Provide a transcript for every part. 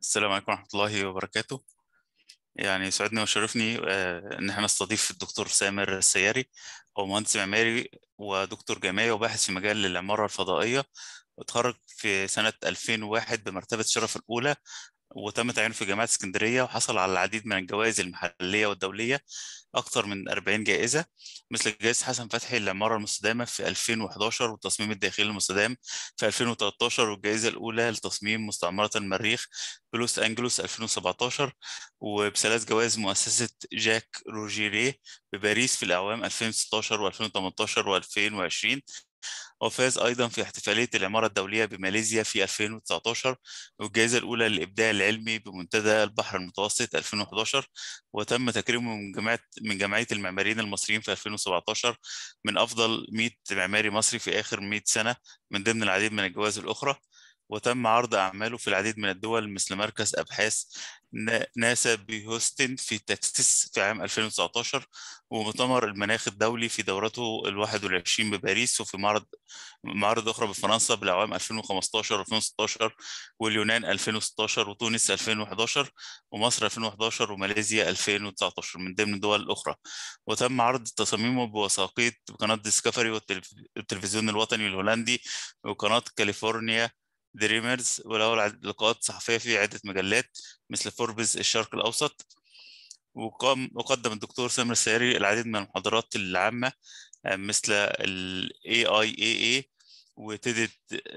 السلام عليكم ورحمة الله وبركاته يعني يسعدني ويشرفني آه، إن احنا نستضيف الدكتور سامر السياري هو مهندس معماري ودكتور جامعي وباحث في مجال العمارة الفضائية وتخرج في سنة 2001 بمرتبة الشرف الأولى وتم تعيينه في جامعة اسكندرية وحصل على العديد من الجوائز المحلية والدولية أكثر من 40 جائزة مثل جائزة حسن فتحي للعمارة المستدامة في 2011 والتصميم الداخلي المستدام في 2013 والجائزة الأولى لتصميم مستعمرة المريخ بلوس أنجلوس 2017 وبثلاث جوائز مؤسسة جاك روجيريه بباريس في الأعوام 2016 و2018 و2020 وفاز أيضا في احتفالية العمارة الدولية بماليزيا في 2019 والجائزة الأولى للإبداع العلمي بمنتدى البحر المتوسط 2011 وتم تكريمه من جماعة من جمعية المعماريين المصريين في 2017 من أفضل 100 معماري مصري في آخر 100 سنة من ضمن العديد من الجوائز الأخرى وتم عرض أعماله في العديد من الدول مثل مركز أبحاث ناسا بهوستن في تكساس في عام 2019 ومؤتمر المناخ الدولي في دورته ال 21 بباريس وفي معرض معارض أخرى بفرنسا بالأعوام 2015 و2016 واليونان 2016 وتونس 2011 ومصر 2011 وماليزيا 2019 من ضمن الدول الأخرى وتم عرض تصاميمه بوثائقية قناة ديسكفري والتلفزيون الوطني الهولندي وقناة كاليفورنيا دريمرز وله لقاءات صحفية في عدة مجلات مثل فوربز الشرق الأوسط وقام وقدم الدكتور سامر السياري العديد من المحاضرات العامة مثل ال AIAA وتدت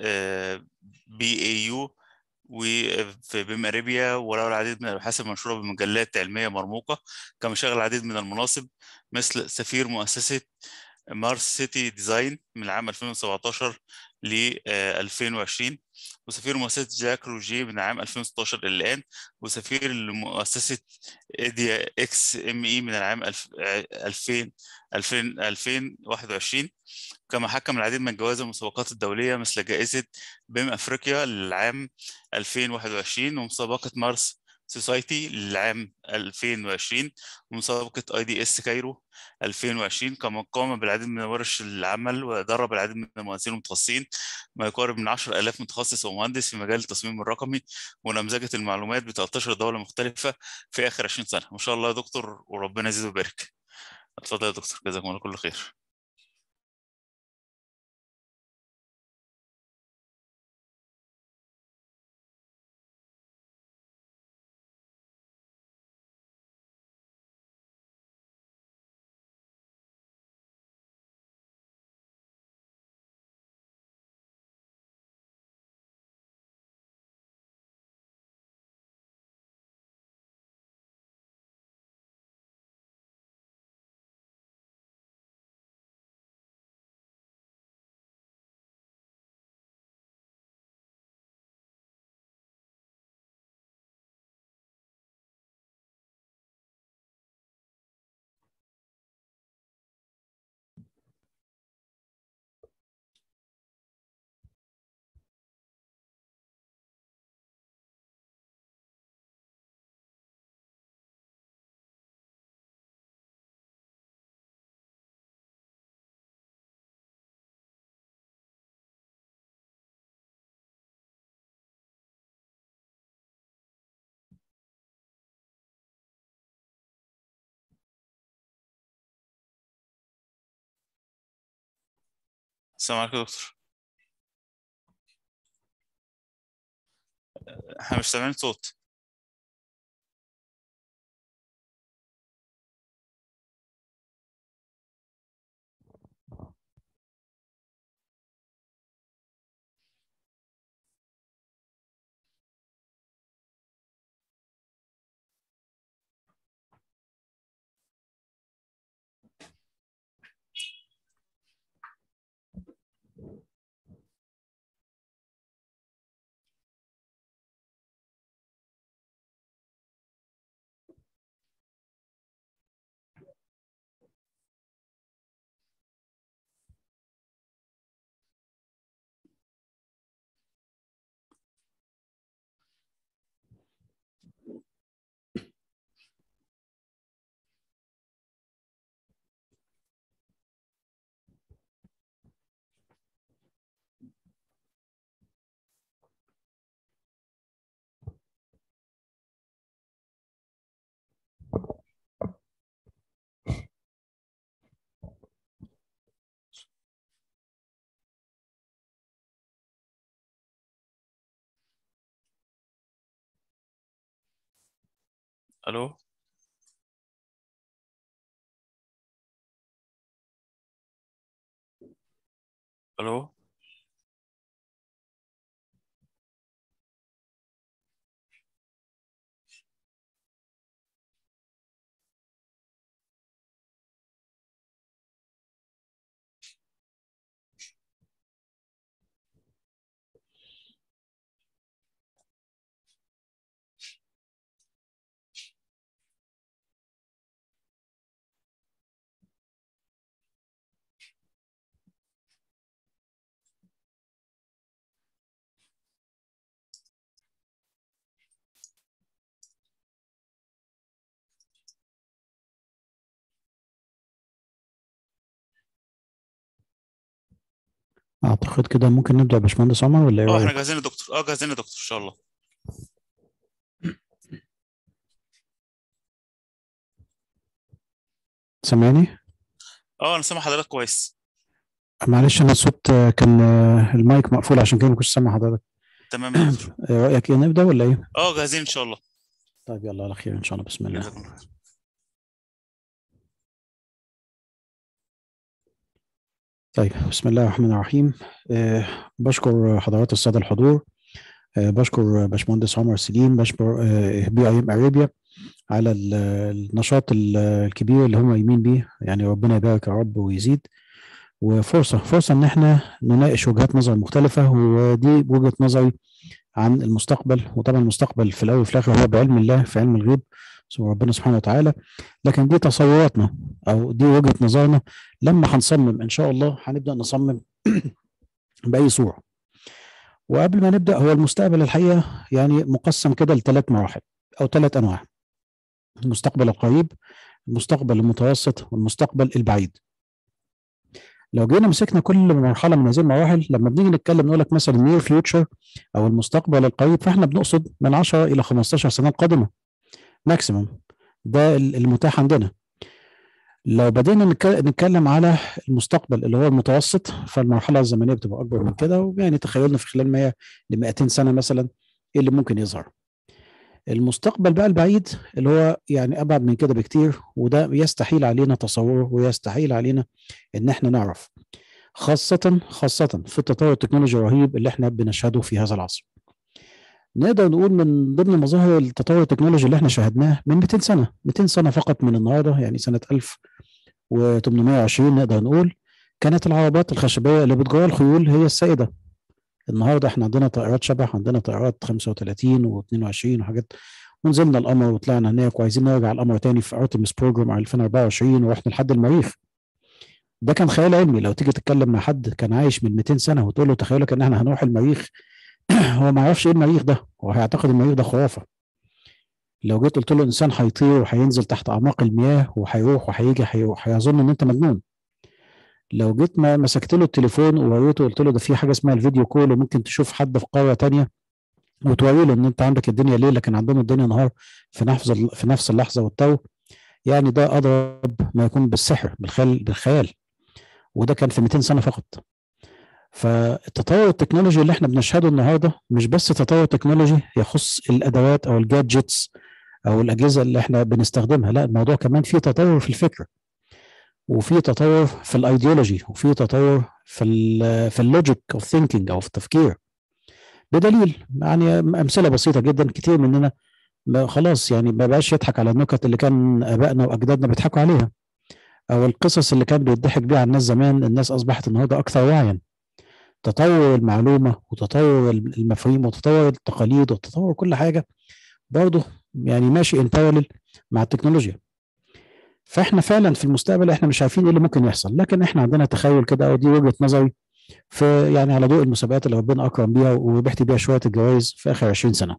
بي اي يو وفي بيم اريبيا وله العديد من الابحاث المنشوره بمجلات علميه مرموقه كما شغل العديد من المناصب مثل سفير مؤسسه مارس سيتي ديزاين من العام 2017 ل 2020 وسفير مؤسسة جاك روجيه من عام 2016 إلى الآن وسفير لمؤسسة إيديا إكس إم إي من العام 2000 2021 كما حكم العديد من جوائز المسابقات الدولية مثل جائزة بيم أفريقيا للعام 2021 ومسابقة مارس سوسايتي للعام 2020 ومسابقة اي دي اس كايرو 2020 كما قام بالعديد من ورش العمل ودرب العديد من المهندسين المتخصصين ما يقارب من 10000 متخصص ومهندس في مجال التصميم الرقمي ونمذجة المعلومات ب 13 دولة مختلفة في آخر 20 سنة ما شاء الله يا دكتور وربنا يزيد ويبارك اتفضل يا دكتور جزاكم الله كل خير السلام عليكم يا دكتور احنا مش سامعين صوت الو الو اعتقد كده ممكن نبدأ يا باشمهندس عمر ولا ايه اه احنا رأيك جاهزين يا دكتور اه جاهزين يا دكتور ان شاء الله سامعني اه انا سامع حضرتك كويس معلش انا الصوت آه، كان آه، المايك مقفول عشان كده ما كنتش سامع حضرتك تمام يا دكتور آه، رأيك ايه نبدأ ولا ايه اه جاهزين ان شاء الله طيب يلا على خير ان شاء الله بسم الله جزاكم الله خير طيب بسم الله الرحمن الرحيم آه، بشكر حضرات السادة الحضور آه، بشكر باشمهندس عمر سليم بشكر بي اي ام اريبيا على ال- النشاط ال- الكبير اللي هم قايمين بيه يعني ربنا يبارك يا رب ويزيد وفرصة فرصة ان احنا نناقش وجهات نظر مختلفة ودي وجهة نظري عن المستقبل وطبعا المستقبل في الاول وفي الاخر هو بعلم الله في علم الغيب سبحان ربنا سبحانه وتعالى لكن دي تصوراتنا او دي وجهة نظرنا لما هنصمم ان شاء الله هنبدأ نصمم بأي صورة وقبل ما نبدأ هو المستقبل الحقيقة يعني مقسم كده لثلاث مراحل أو ثلاث أنواع المستقبل القريب المستقبل المتوسط والمستقبل البعيد لو جينا مسكنا كل مرحلة من هذه المراحل لما بنيجي نتكلم نقول لك مثلا نير فيوتشر أو المستقبل القريب فاحنا بنقصد من 10 إلى 15 سنة قادمة ماكسيموم ده ال- المتاح عندنا لو بدينا نتك- نتكلم على المستقبل اللي هو المتوسط فالمرحله الزمنيه بتبقى اكبر من كده ويعني تخيلنا في خلال 100 ل 200 سنه مثلا ايه اللي ممكن يظهر المستقبل بقى البعيد اللي هو يعني ابعد من كده بكتير وده يستحيل علينا تصوره ويستحيل علينا ان احنا نعرف خاصة خاصة في التطور التكنولوجي الرهيب اللي احنا بنشهده في هذا العصر. نقدر نقول من ضمن مظاهر التطور التكنولوجي اللي احنا شاهدناه من 200 سنة، 200 سنة فقط من النهارده يعني سنة 1820 نقدر نقول كانت العربات الخشبية اللي بتجرى الخيول هي السائدة. النهارده احنا عندنا طائرات شبح عندنا طائرات 35 و22 وحاجات ونزلنا القمر وطلعنا هناك وعايزين نرجع القمر تاني في ارتمس بروجرام 2024 ورحنا لحد المريخ ده كان خيال علمي لو تيجي تتكلم مع حد كان عايش من 200 سنه وتقول له تخيلك ان احنا هنروح المريخ هو ما يعرفش ايه المريخ ده هو هيعتقد المريخ ده خرافه لو جيت قلت له الانسان هيطير وهينزل تحت اعماق المياه وهيروح وهيجي هيروح هيظن ان انت مجنون لو جيت ما مسكت له التليفون ووريته قلت له ده في حاجه اسمها الفيديو كول وممكن تشوف حد في قاره تانية وتوري له ان انت عندك الدنيا ليل لكن عندهم الدنيا نهار في نفس في نفس اللحظه والتو يعني ده اضرب ما يكون بالسحر بالخيال بالخيال وده كان في 200 سنه فقط فالتطور التكنولوجي اللي احنا بنشهده النهارده مش بس تطور تكنولوجي يخص الادوات او الجادجتس او الاجهزه اللي احنا بنستخدمها لا الموضوع كمان فيه تطور في الفكر وفي تطور في الايديولوجي وفي تطور في ال في اللوجيك اوف ثينكينج او في التفكير بدليل يعني امثله بسيطه جدا كتير مننا ما خلاص يعني ما بقاش يضحك على النكت اللي كان ابائنا واجدادنا بيضحكوا عليها او القصص اللي كان بيضحك بيها على الناس زمان الناس اصبحت النهارده اكثر وعيا تطور المعلومه وتطور المفاهيم وتطور التقاليد وتطور كل حاجه برضه يعني ماشي ان بارلل مع التكنولوجيا فاحنا فعلا في المستقبل احنا مش عارفين ايه اللي ممكن يحصل لكن احنا عندنا تخيل كده ودي وجهه نظري في يعني على ضوء المسابقات اللي ربنا اكرم بيها وربحت بيها شويه الجوائز في اخر 20 سنه.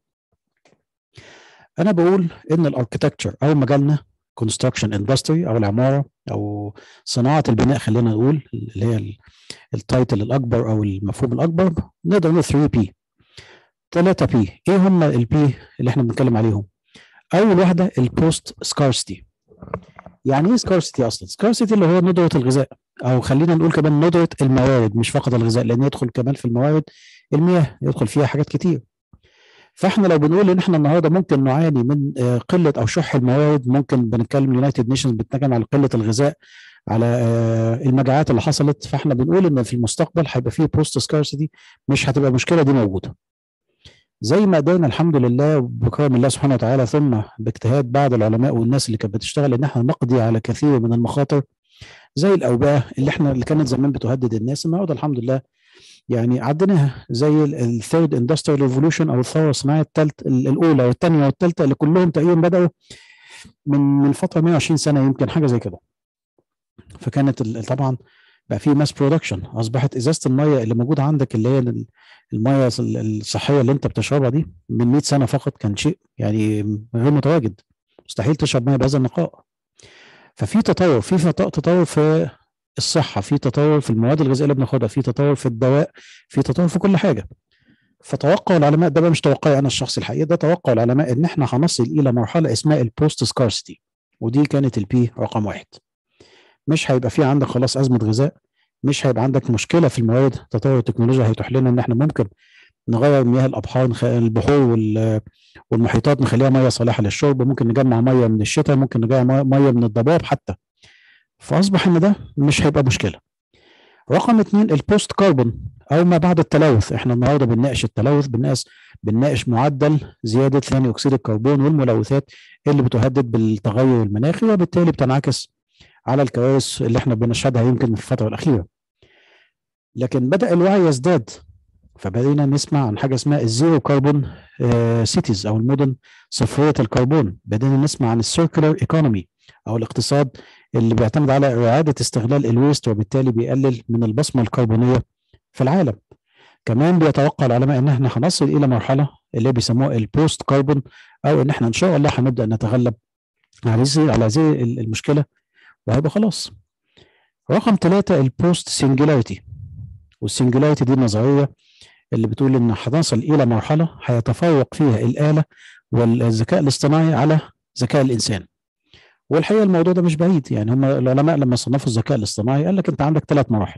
انا بقول ان الاركتكتشر او مجالنا كونستراكشن اندستري او العماره او صناعه البناء خلينا نقول اللي هي التايتل الاكبر او المفهوم الاكبر نقدر نقول 3 بي 3 بي ايه هم البي اللي احنا بنتكلم عليهم؟ اول واحده البوست سكارستي يعني ايه سكارستي اصلا؟ سكارستي اللي هو ندره الغذاء او خلينا نقول كمان ندره الموارد مش فقط الغذاء لان يدخل كمان في الموارد المياه يدخل فيها حاجات كتير فاحنا لو بنقول ان احنا النهارده ممكن نعاني من قله او شح الموارد ممكن بنتكلم اليونايتد نيشنز بتتكلم على قله الغذاء على المجاعات اللي حصلت فاحنا بنقول ان في المستقبل هيبقى فيه بوست سكارسيتي مش هتبقى المشكله دي موجوده زي ما قدرنا الحمد لله بكرم الله سبحانه وتعالى ثم باجتهاد بعض العلماء والناس اللي كانت بتشتغل ان احنا نقضي على كثير من المخاطر زي الاوبئه اللي احنا اللي كانت زمان بتهدد الناس النهارده الحمد لله يعني عديناها زي الثيرد اندستريال ريفولوشن او الثوره الصناعيه الثالث الاولى والثانيه والثالثه اللي كلهم تقريبا بداوا من من فتره 120 سنه يمكن حاجه زي كده فكانت طبعا بقى في ماس برودكشن اصبحت ازازه الميه اللي موجوده عندك اللي هي الميه الصحيه اللي انت بتشربها دي من 100 سنه فقط كان شيء يعني غير متواجد مستحيل تشرب ميه بهذا النقاء ففي تطور في تطور في الصحه في تطور في المواد الغذائيه اللي بناخدها في تطور في الدواء في تطور في كل حاجه فتوقع العلماء ده بقى مش توقعي انا الشخصي الحقيقي ده توقع العلماء ان احنا هنصل الى مرحله اسمها البوست سكارسيتي ودي كانت البي رقم واحد مش هيبقى في عندك خلاص ازمه غذاء مش هيبقى عندك مشكله في المواد تطور التكنولوجيا هيتيح لنا ان احنا ممكن نغير مياه الابحار البحور والمحيطات نخليها ميه صالحه للشرب ممكن نجمع ميه من الشتاء ممكن نجمع ميه من الضباب حتى فاصبح ان ده مش هيبقى مشكله رقم اثنين البوست كاربون او ما بعد التلوث احنا النهارده بنناقش التلوث بنناقش بنناقش معدل زياده ثاني اكسيد الكربون والملوثات اللي بتهدد بالتغير المناخي وبالتالي بتنعكس على الكوارث اللي احنا بنشهدها يمكن في الفتره الاخيره لكن بدا الوعي يزداد فبدينا نسمع عن حاجه اسمها الزيرو كربون سيتيز او المدن صفريه الكربون بدينا نسمع عن السيركلر ايكونومي او الاقتصاد اللي بيعتمد على اعاده استغلال الويست وبالتالي بيقلل من البصمه الكربونيه في العالم كمان بيتوقع العلماء ان احنا هنصل الى مرحله اللي بيسموها البوست كربون او ان احنا ان شاء الله هنبدا نتغلب على على هذه المشكله وهيبقى خلاص رقم ثلاثة البوست سنجولاريتي والسنجولاريتي دي النظرية اللي بتقول ان هنصل الى مرحلة هيتفوق فيها الآلة والذكاء الاصطناعي على ذكاء الإنسان والحقيقة الموضوع ده مش بعيد يعني هم العلماء لما صنفوا الذكاء الاصطناعي قال لك انت عندك ثلاث مراحل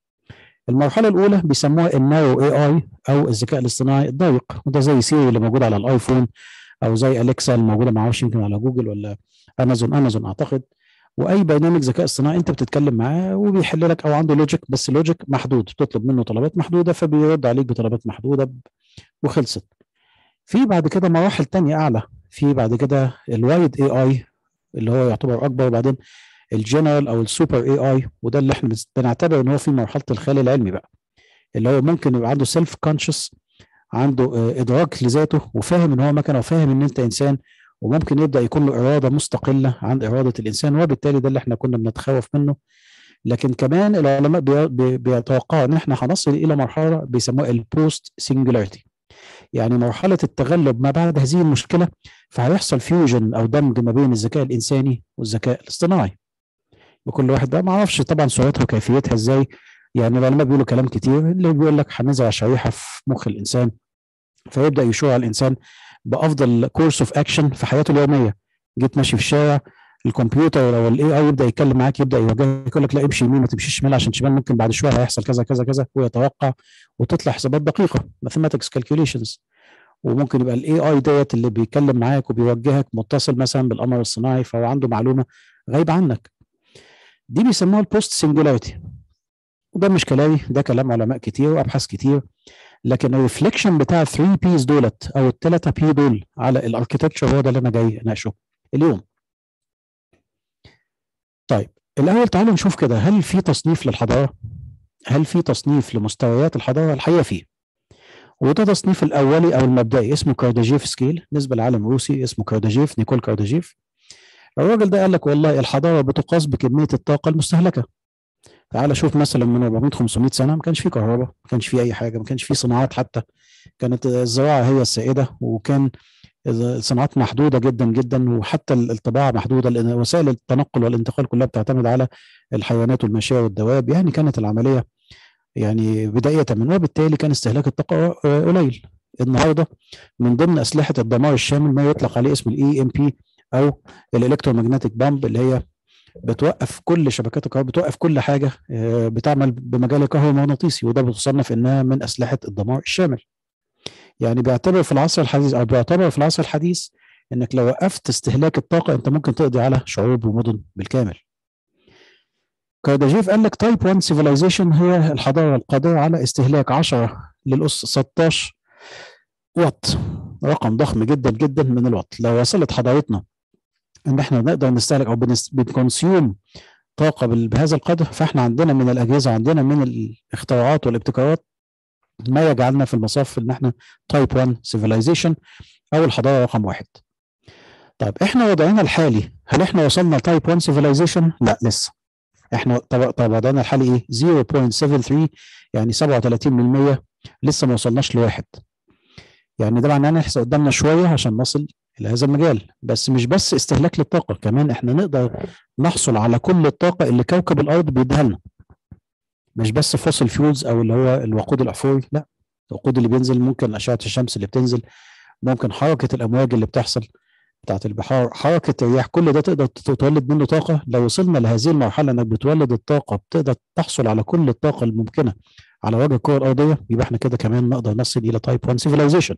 المرحلة الأولى بيسموها النارو اي اي أو الذكاء الاصطناعي الضيق وده زي سيري اللي موجود على الآيفون أو زي أليكسا الموجودة ما اعرفش يمكن على جوجل ولا أمازون أمازون أعتقد واي برنامج ذكاء اصطناعي انت بتتكلم معاه وبيحل لك او عنده لوجيك بس لوجيك محدود بتطلب منه طلبات محدوده فبيرد عليك بطلبات محدوده وخلصت في بعد كده مراحل تانية اعلى في بعد كده الوايد اي اي اللي هو يعتبر اكبر وبعدين الجنرال او السوبر اي اي وده اللي احنا بنعتبر ان هو في مرحله الخيال العلمي بقى اللي هو ممكن يبقى عنده سيلف كونشس عنده ادراك لذاته وفاهم ان هو مكنه وفاهم ان انت انسان وممكن يبدا يكون له اراده مستقله عن اراده الانسان وبالتالي ده اللي احنا كنا بنتخوف منه لكن كمان العلماء بيتوقعوا ان احنا هنصل الى مرحله بيسموها البوست سنجولاريتي يعني مرحله التغلب ما بعد هذه المشكله فهيحصل فيوجن او دمج ما بين الذكاء الانساني والذكاء الاصطناعي وكل واحد بقى ما اعرفش طبعا صورتها وكيفيتها ازاي يعني العلماء بيقولوا كلام كتير اللي بيقول لك هنزرع شريحه في مخ الانسان فيبدا يشوع الانسان بافضل كورس اوف اكشن في حياته اليوميه جيت ماشي في الشارع الكمبيوتر او الاي اي يبدا يتكلم معاك يبدا يوجهك يقول لك لا امشي يمين ما تمشيش شمال عشان شمال ممكن بعد شويه هيحصل كذا كذا كذا ويتوقع وتطلع حسابات دقيقه ماثيماتكس كالكوليشنز وممكن يبقى الاي اي ديت اللي بيتكلم معاك وبيوجهك متصل مثلا بالقمر الصناعي فهو عنده معلومه غايبه عنك دي بيسموها البوست سنجولاريتي وده مش كلامي ده كلام علماء كتير وابحاث كتير لكن الريفليكشن بتاع 3 بيز دولت او الثلاثه بي دول على الاركتكتشر هو ده اللي انا جاي اناقشه اليوم. طيب الاول تعالوا نشوف كده هل في تصنيف للحضاره؟ هل في تصنيف لمستويات الحضاره؟ الحقيقه فيه. وده تصنيف الاولي او المبدئي اسمه كارداجيف سكيل بالنسبه لعالم روسي اسمه كارداجيف نيكول كارداجيف. الراجل ده قال لك والله الحضاره بتقاس بكميه الطاقه المستهلكه. تعال شوف مثلا من 400 500 سنه ما كانش في كهرباء ما كانش في اي حاجه ما كانش في صناعات حتى كانت الزراعه هي السائده وكان الصناعات محدوده جدا جدا وحتى الطباعه محدوده لان وسائل التنقل والانتقال كلها بتعتمد على الحيوانات والماشيه والدواب يعني كانت العمليه يعني بدايه من وبالتالي كان استهلاك الطاقه قليل النهارده من ضمن اسلحه الدمار الشامل ما يطلق عليه اسم الاي ام بي او الالكترومagnetic بامب اللي هي بتوقف كل شبكات الكهرباء بتوقف كل حاجه بتعمل بمجال الكهرومغناطيسي وده بتصنف انها من اسلحه الدمار الشامل. يعني بيعتبر في العصر الحديث او بيعتبر في العصر الحديث انك لو وقفت استهلاك الطاقه انت ممكن تقضي على شعوب ومدن بالكامل كارداجيف قال لك تايب 1 سيفيلايزيشن هي الحضاره القادره على استهلاك 10 للأس 16 وات رقم ضخم جدا جدا من الوات لو وصلت حضارتنا ان احنا نقدر نستهلك او بنكونسيوم طاقه بهذا القدر فاحنا عندنا من الاجهزه عندنا من الاختراعات والابتكارات ما يجعلنا في المصاف ان احنا تايب 1 سيفيلايزيشن او الحضاره رقم واحد. طيب احنا وضعنا الحالي هل احنا وصلنا لتايب 1 سيفيلايزيشن؟ لا لسه. احنا طب طب وضعنا الحالي ايه؟ 0.73 يعني 37% لسه ما وصلناش لواحد. يعني ده معناه ان احنا قدامنا شويه عشان نصل الى هذا المجال بس مش بس استهلاك للطاقه كمان احنا نقدر نحصل على كل الطاقه اللي كوكب الارض بيديها لنا مش بس فوسل فيولز او اللي هو الوقود الاحفوري لا الوقود اللي بينزل ممكن اشعه الشمس اللي بتنزل ممكن حركه الامواج اللي بتحصل بتاعت البحار حركه الرياح كل ده تقدر تولد منه طاقه لو وصلنا لهذه المرحله انك بتولد الطاقه بتقدر تحصل على كل الطاقه الممكنه على وجه الكره الارضيه يبقى احنا كده كمان نقدر نصل الى تايب 1 سيفيلايزيشن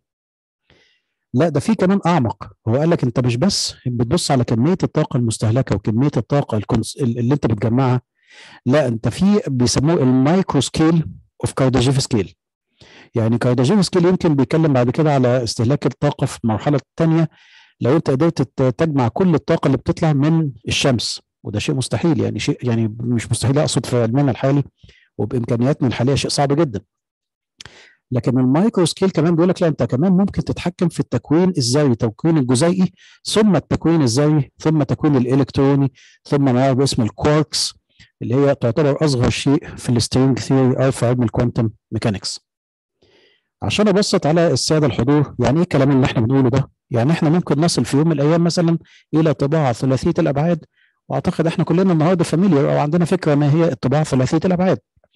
لا ده في كمان اعمق هو قال لك انت مش بس بتبص على كميه الطاقه المستهلكه وكميه الطاقه الكونس اللي انت بتجمعها لا انت في بيسموه المايكرو سكيل اوف كارداجيف سكيل يعني كارداجيف سكيل يمكن بيتكلم بعد كده على استهلاك الطاقه في المرحله الثانيه لو انت قدرت تجمع كل الطاقه اللي بتطلع من الشمس وده شيء مستحيل يعني شيء يعني مش مستحيل اقصد في علمنا الحالي وبامكانياتنا الحاليه شيء صعب جدا لكن المايكرو سكيل كمان بيقول لك لا انت كمان ممكن تتحكم في التكوين الذري التكوين الجزيئي ثم التكوين الذري ثم التكوين الالكتروني ثم ما يعرف باسم الكواركس اللي هي تعتبر اصغر شيء في السترينج ثيوري او في علم الكوانتم ميكانكس عشان ابسط على الساده الحضور يعني ايه الكلام اللي احنا بنقوله ده يعني احنا ممكن نصل في يوم من الايام مثلا الى طباعه ثلاثيه الابعاد واعتقد احنا كلنا النهارده فاميليار او عندنا فكره ما هي الطباعه ثلاثيه الابعاد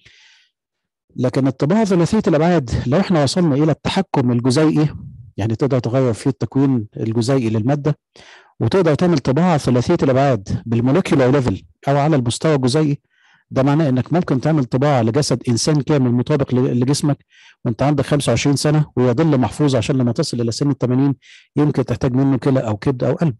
لكن الطباعه ثلاثيه الابعاد لو احنا وصلنا الى التحكم الجزيئي يعني تقدر تغير فيه التكوين الجزيئي للماده وتقدر تعمل طباعه ثلاثيه الابعاد بالمولكيولار ليفل او على المستوى الجزيئي ده معناه انك ممكن تعمل طباعه لجسد انسان كامل مطابق لجسمك وانت عندك 25 سنه ويظل محفوظ عشان لما تصل الى سن ال 80 يمكن تحتاج منه كلى او كبد او قلب.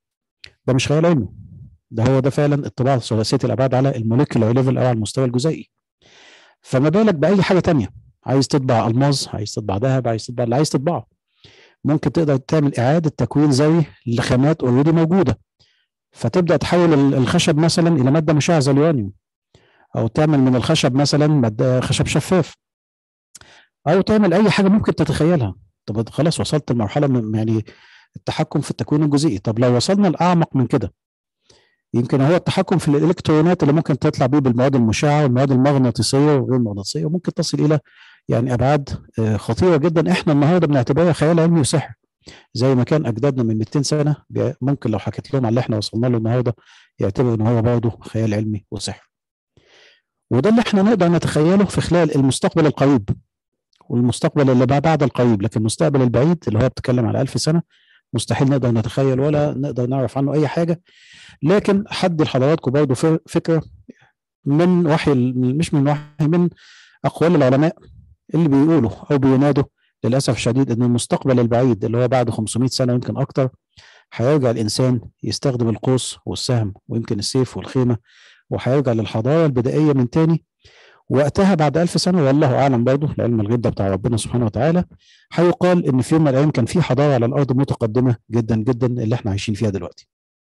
ده مش خيال علمي. ده هو ده فعلا الطباعه ثلاثيه الابعاد على المولكيولار ليفل او على المستوى الجزيئي. فما بالك باي حاجه تانية عايز تطبع الماظ عايز تطبع ذهب عايز تطبع اللي عايز تطبعه ممكن تقدر تعمل اعاده تكوين ذري لخامات اوريدي موجوده فتبدا تحول الخشب مثلا الى ماده مشعه زي اليورانيوم او تعمل من الخشب مثلا ماده خشب شفاف او تعمل اي حاجه ممكن تتخيلها طب خلاص وصلت لمرحله من يعني التحكم في التكوين الجزيئي طب لو وصلنا لاعمق من كده يمكن هو التحكم في الالكترونات اللي ممكن تطلع بيه بالمواد المشعه والمواد المغناطيسيه وغير المغناطيسيه وممكن تصل الى يعني ابعاد خطيره جدا احنا النهارده بنعتبرها خيال علمي وسحر زي ما كان اجدادنا من 200 سنه ممكن لو حكيت لهم على اللي احنا وصلنا له النهارده يعتبروا ان هو برضه خيال علمي وسحر. وده اللي احنا نقدر نتخيله في خلال المستقبل القريب والمستقبل اللي بعد القريب لكن المستقبل البعيد اللي هو بتتكلم على ألف سنه مستحيل نقدر نتخيل ولا نقدر نعرف عنه اي حاجه لكن حد لحضراتكم برضه فكره من وحي مش من وحي من اقوال العلماء اللي بيقولوا او بينادوا للاسف الشديد ان المستقبل البعيد اللي هو بعد 500 سنه يمكن اكتر هيرجع الانسان يستخدم القوس والسهم ويمكن السيف والخيمه وهيرجع للحضاره البدائيه من تاني وقتها بعد ألف سنة والله أعلم برضه العلم الغيب ده بتاع ربنا سبحانه وتعالى هيقال إن في يوم من الأيام كان في حضارة على الأرض متقدمة جدا جدا اللي إحنا عايشين فيها دلوقتي.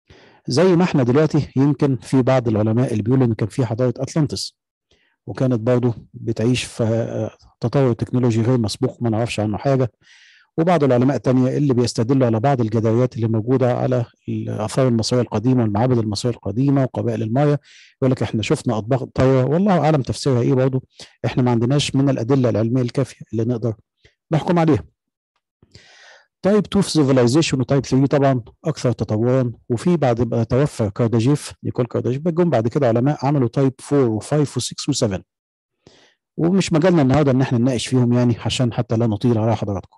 زي ما إحنا دلوقتي يمكن في بعض العلماء اللي بيقولوا إن كان في حضارة أتلانتس وكانت برضه بتعيش في تطور تكنولوجي غير مسبوق ما نعرفش عنه حاجة وبعض العلماء التانية اللي بيستدلوا على بعض الجداريات اللي موجودة على الآثار المصرية القديمة والمعابد المصرية القديمة وقبائل المايا يقول لك احنا شفنا أطباق طايرة والله أعلم تفسيرها إيه برضه احنا ما عندناش من الأدلة العلمية الكافية اللي نقدر نحكم عليها. تايب 2 في سيفيلايزيشن وتايب 3 طبعا أكثر تطورا وفي بعد ما توفى كارداجيف نيكول كارداجيف جم بعد كده علماء عملوا تايب 4 و5 و6 و7 ومش مجالنا النهارده ان احنا نناقش فيهم يعني عشان حتى لا نطيل على حضراتكم.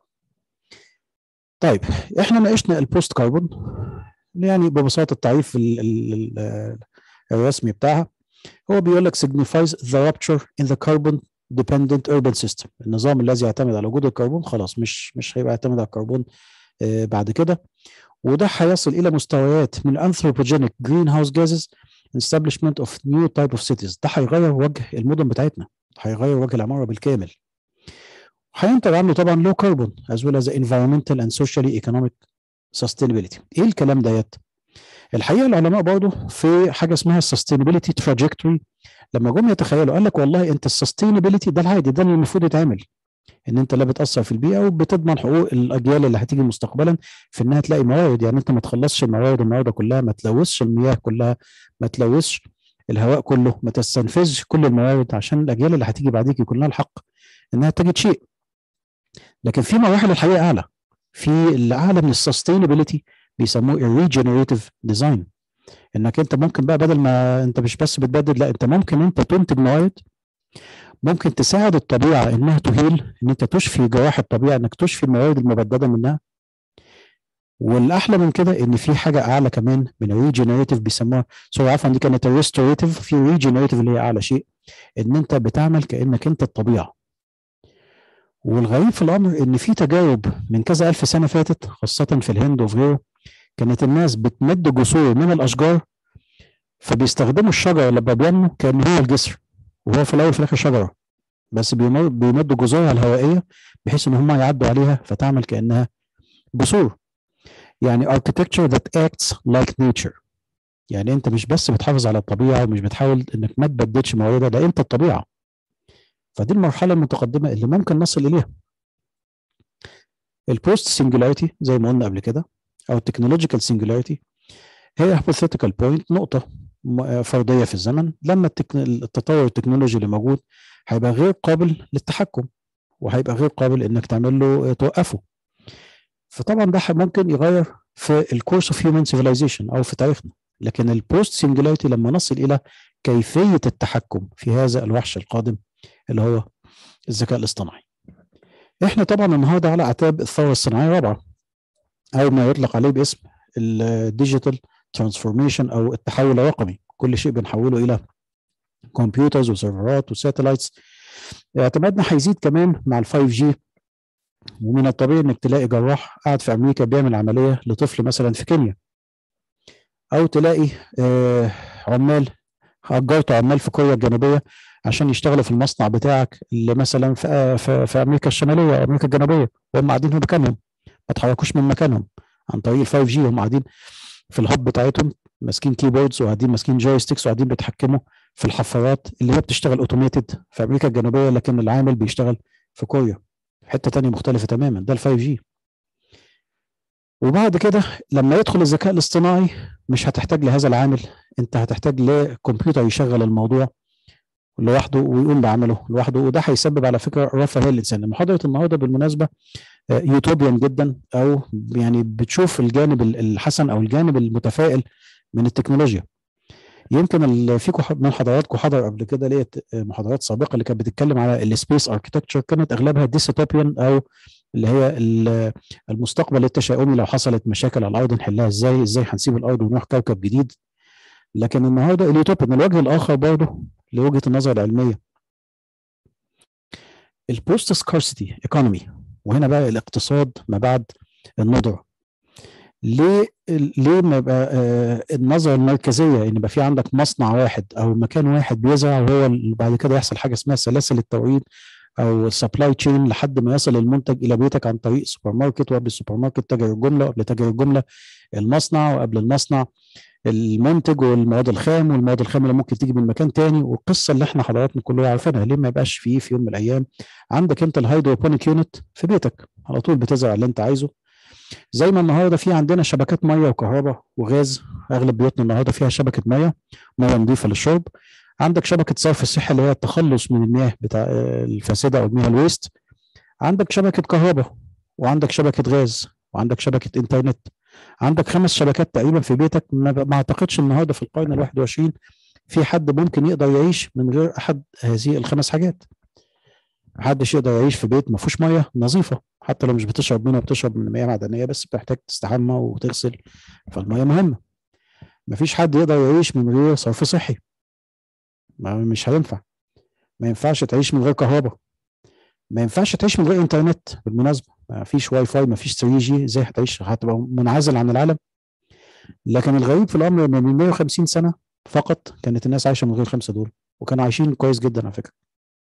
طيب احنا ناقشنا البوست كاربون يعني ببساطه التعريف ال ال ال الرسمي بتاعها هو بيقول لك signifies the rupture in the carbon dependent urban system النظام الذي يعتمد على وجود الكربون خلاص مش مش هيبقى يعتمد على الكربون آه بعد كده وده هيصل الى مستويات من anthropogenic greenhouse gases establishment of new type of cities ده هيغير وجه المدن بتاعتنا هيغير وجه العماره بالكامل هينتج عنه طبعا low carbon as well as environmental and socially economic sustainability ايه الكلام ديت الحقيقه العلماء برضه في حاجه اسمها sustainability trajectory لما جم يتخيلوا قال لك والله انت السستينابيلتي ده العادي ده اللي المفروض يتعمل ان انت لا بتاثر في البيئه وبتضمن حقوق الاجيال اللي هتيجي مستقبلا في انها تلاقي موارد يعني انت ما تخلصش الموارد النهارده كلها ما تلوثش المياه كلها ما تلوثش الهواء كله ما تستنفذش كل الموارد عشان الاجيال اللي هتيجي بعديك يكون لها الحق انها تجد شيء لكن في مراحل الحقيقه اعلى في اللي اعلى من السستينابيلتي بيسموه الريجنريتيف ديزاين انك انت ممكن بقى بدل ما انت مش بس بتبدد لا انت ممكن انت تنتج موارد ممكن تساعد الطبيعه انها تهيل ان انت تشفي جراح الطبيعه انك تشفي الموارد المبدده منها والاحلى من كده ان في حاجه اعلى كمان من الريجنريتيف بيسموها سوري عفوا دي كانت الريستوريتيف في ريجنريتيف اللي هي اعلى شيء ان انت بتعمل كانك انت الطبيعه والغريب في الامر ان في تجارب من كذا الف سنه فاتت خاصه في الهند وفي غيره كانت الناس بتمد جسور من الاشجار فبيستخدموا الشجره لما بينمو كان هو الجسر وهو في الاول في الاخر شجره بس بيمدوا جذورها الهوائيه بحيث ان هم يعدوا عليها فتعمل كانها جسور يعني architecture that acts like nature يعني انت مش بس بتحافظ على الطبيعه ومش بتحاول انك ما تبددش مواردها ده انت الطبيعه فدي المرحله المتقدمه اللي ممكن نصل اليها البوست سنجولاريتي زي ما قلنا قبل كده او التكنولوجيكال سنجولاريتي هي hypothetical بوينت نقطه فرديه في الزمن لما التطور التكنولوجي اللي موجود هيبقى غير قابل للتحكم وهيبقى غير قابل انك تعمل له توقفه فطبعا ده ممكن يغير في الكورس اوف هيومن سيفيلايزيشن او في تاريخنا لكن البوست سنجولاريتي لما نصل الى كيفيه التحكم في هذا الوحش القادم اللي هو الذكاء الاصطناعي احنا طبعا النهارده على اعتاب الثوره الصناعيه الرابعه او ما يطلق عليه باسم الديجيتال ترانسفورميشن او التحول الرقمي كل شيء بنحوله الى كمبيوترز وسيرفرات وساتلايتس اعتمادنا هيزيد كمان مع ال 5 جي ومن الطبيعي انك تلاقي جراح قاعد في امريكا بيعمل عمليه لطفل مثلا في كينيا او تلاقي آه عمال اجرت عمال في كوريا الجنوبيه عشان يشتغلوا في المصنع بتاعك اللي مثلا في, في, في امريكا الشماليه او امريكا الجنوبيه وهم قاعدين في مكانهم ما تحركوش من مكانهم عن طريق ال 5 جي هم قاعدين في الهب بتاعتهم ماسكين كيبوردز وقاعدين ماسكين جويستكس وقاعدين بيتحكموا في الحفارات اللي هي بتشتغل اوتوميتد في امريكا الجنوبيه لكن العامل بيشتغل في كوريا حته تانية مختلفه تماما ده ال 5 جي وبعد كده لما يدخل الذكاء الاصطناعي مش هتحتاج لهذا العامل انت هتحتاج لكمبيوتر يشغل الموضوع لوحده ويقوم بعمله لوحده وده هيسبب على فكره رفاهيه للانسان محاضره النهارده بالمناسبه يوتوبيان جدا او يعني بتشوف الجانب الحسن او الجانب المتفائل من التكنولوجيا يمكن فيكم من حضراتكم حضر قبل كده ليا محاضرات سابقه اللي كانت بتتكلم على السبيس اركتكتشر كانت اغلبها ديستوبيان او اللي هي المستقبل التشاؤمي لو حصلت مشاكل على الارض نحلها ازاي ازاي هنسيب الارض ونروح كوكب جديد لكن النهارده اليوتوبيان الوجه الاخر برضه لوجهه النظر العلميه البوست سكارسيتي ايكونومي وهنا بقى الاقتصاد ما بعد الندره ليه ليه ما يبقى آه النظره المركزيه ان يبقى في عندك مصنع واحد او مكان واحد بيزرع وهو بعد كده يحصل حاجه اسمها سلاسل التوريد او السبلاي تشين لحد ما يصل المنتج الى بيتك عن طريق سوبر ماركت وقبل السوبر ماركت تاجر الجمله وقبل تاجر الجمله المصنع وقبل المصنع المنتج والمواد الخام والمواد الخام اللي ممكن تيجي من مكان تاني والقصه اللي احنا حضراتنا كلنا عارفينها ليه ما يبقاش فيه في يوم من الايام عندك انت الهيدروبونيك يونت في بيتك على طول بتزرع اللي انت عايزه زي ما النهارده في عندنا شبكات ميه وكهرباء وغاز اغلب بيوتنا النهارده فيها شبكه ميه ميه نظيفه للشرب عندك شبكه صرف الصحي اللي هي التخلص من المياه بتاع الفاسده او المياه الويست عندك شبكه كهرباء وعندك شبكه غاز وعندك شبكه انترنت عندك خمس شبكات تقريبا في بيتك ما اعتقدش النهارده في القرن ال 21 في حد ممكن يقدر يعيش من غير احد هذه الخمس حاجات محدش يقدر يعيش في بيت ما فيهوش ميه نظيفه حتى لو مش بتشرب منها بتشرب من مياه معدنيه بس بتحتاج تستحمى وتغسل فالميه مهمه مفيش حد يقدر يعيش من غير صرف صحي ما مش هينفع ما ينفعش تعيش من غير كهرباء ما ينفعش تعيش من غير انترنت بالمناسبه ما فيش واي فاي ما فيش 3 جي ازاي هتعيش هتبقى منعزل عن العالم لكن الغريب في الامر ان من 150 سنه فقط كانت الناس عايشه من غير الخمسه دول وكانوا عايشين كويس جدا على فكره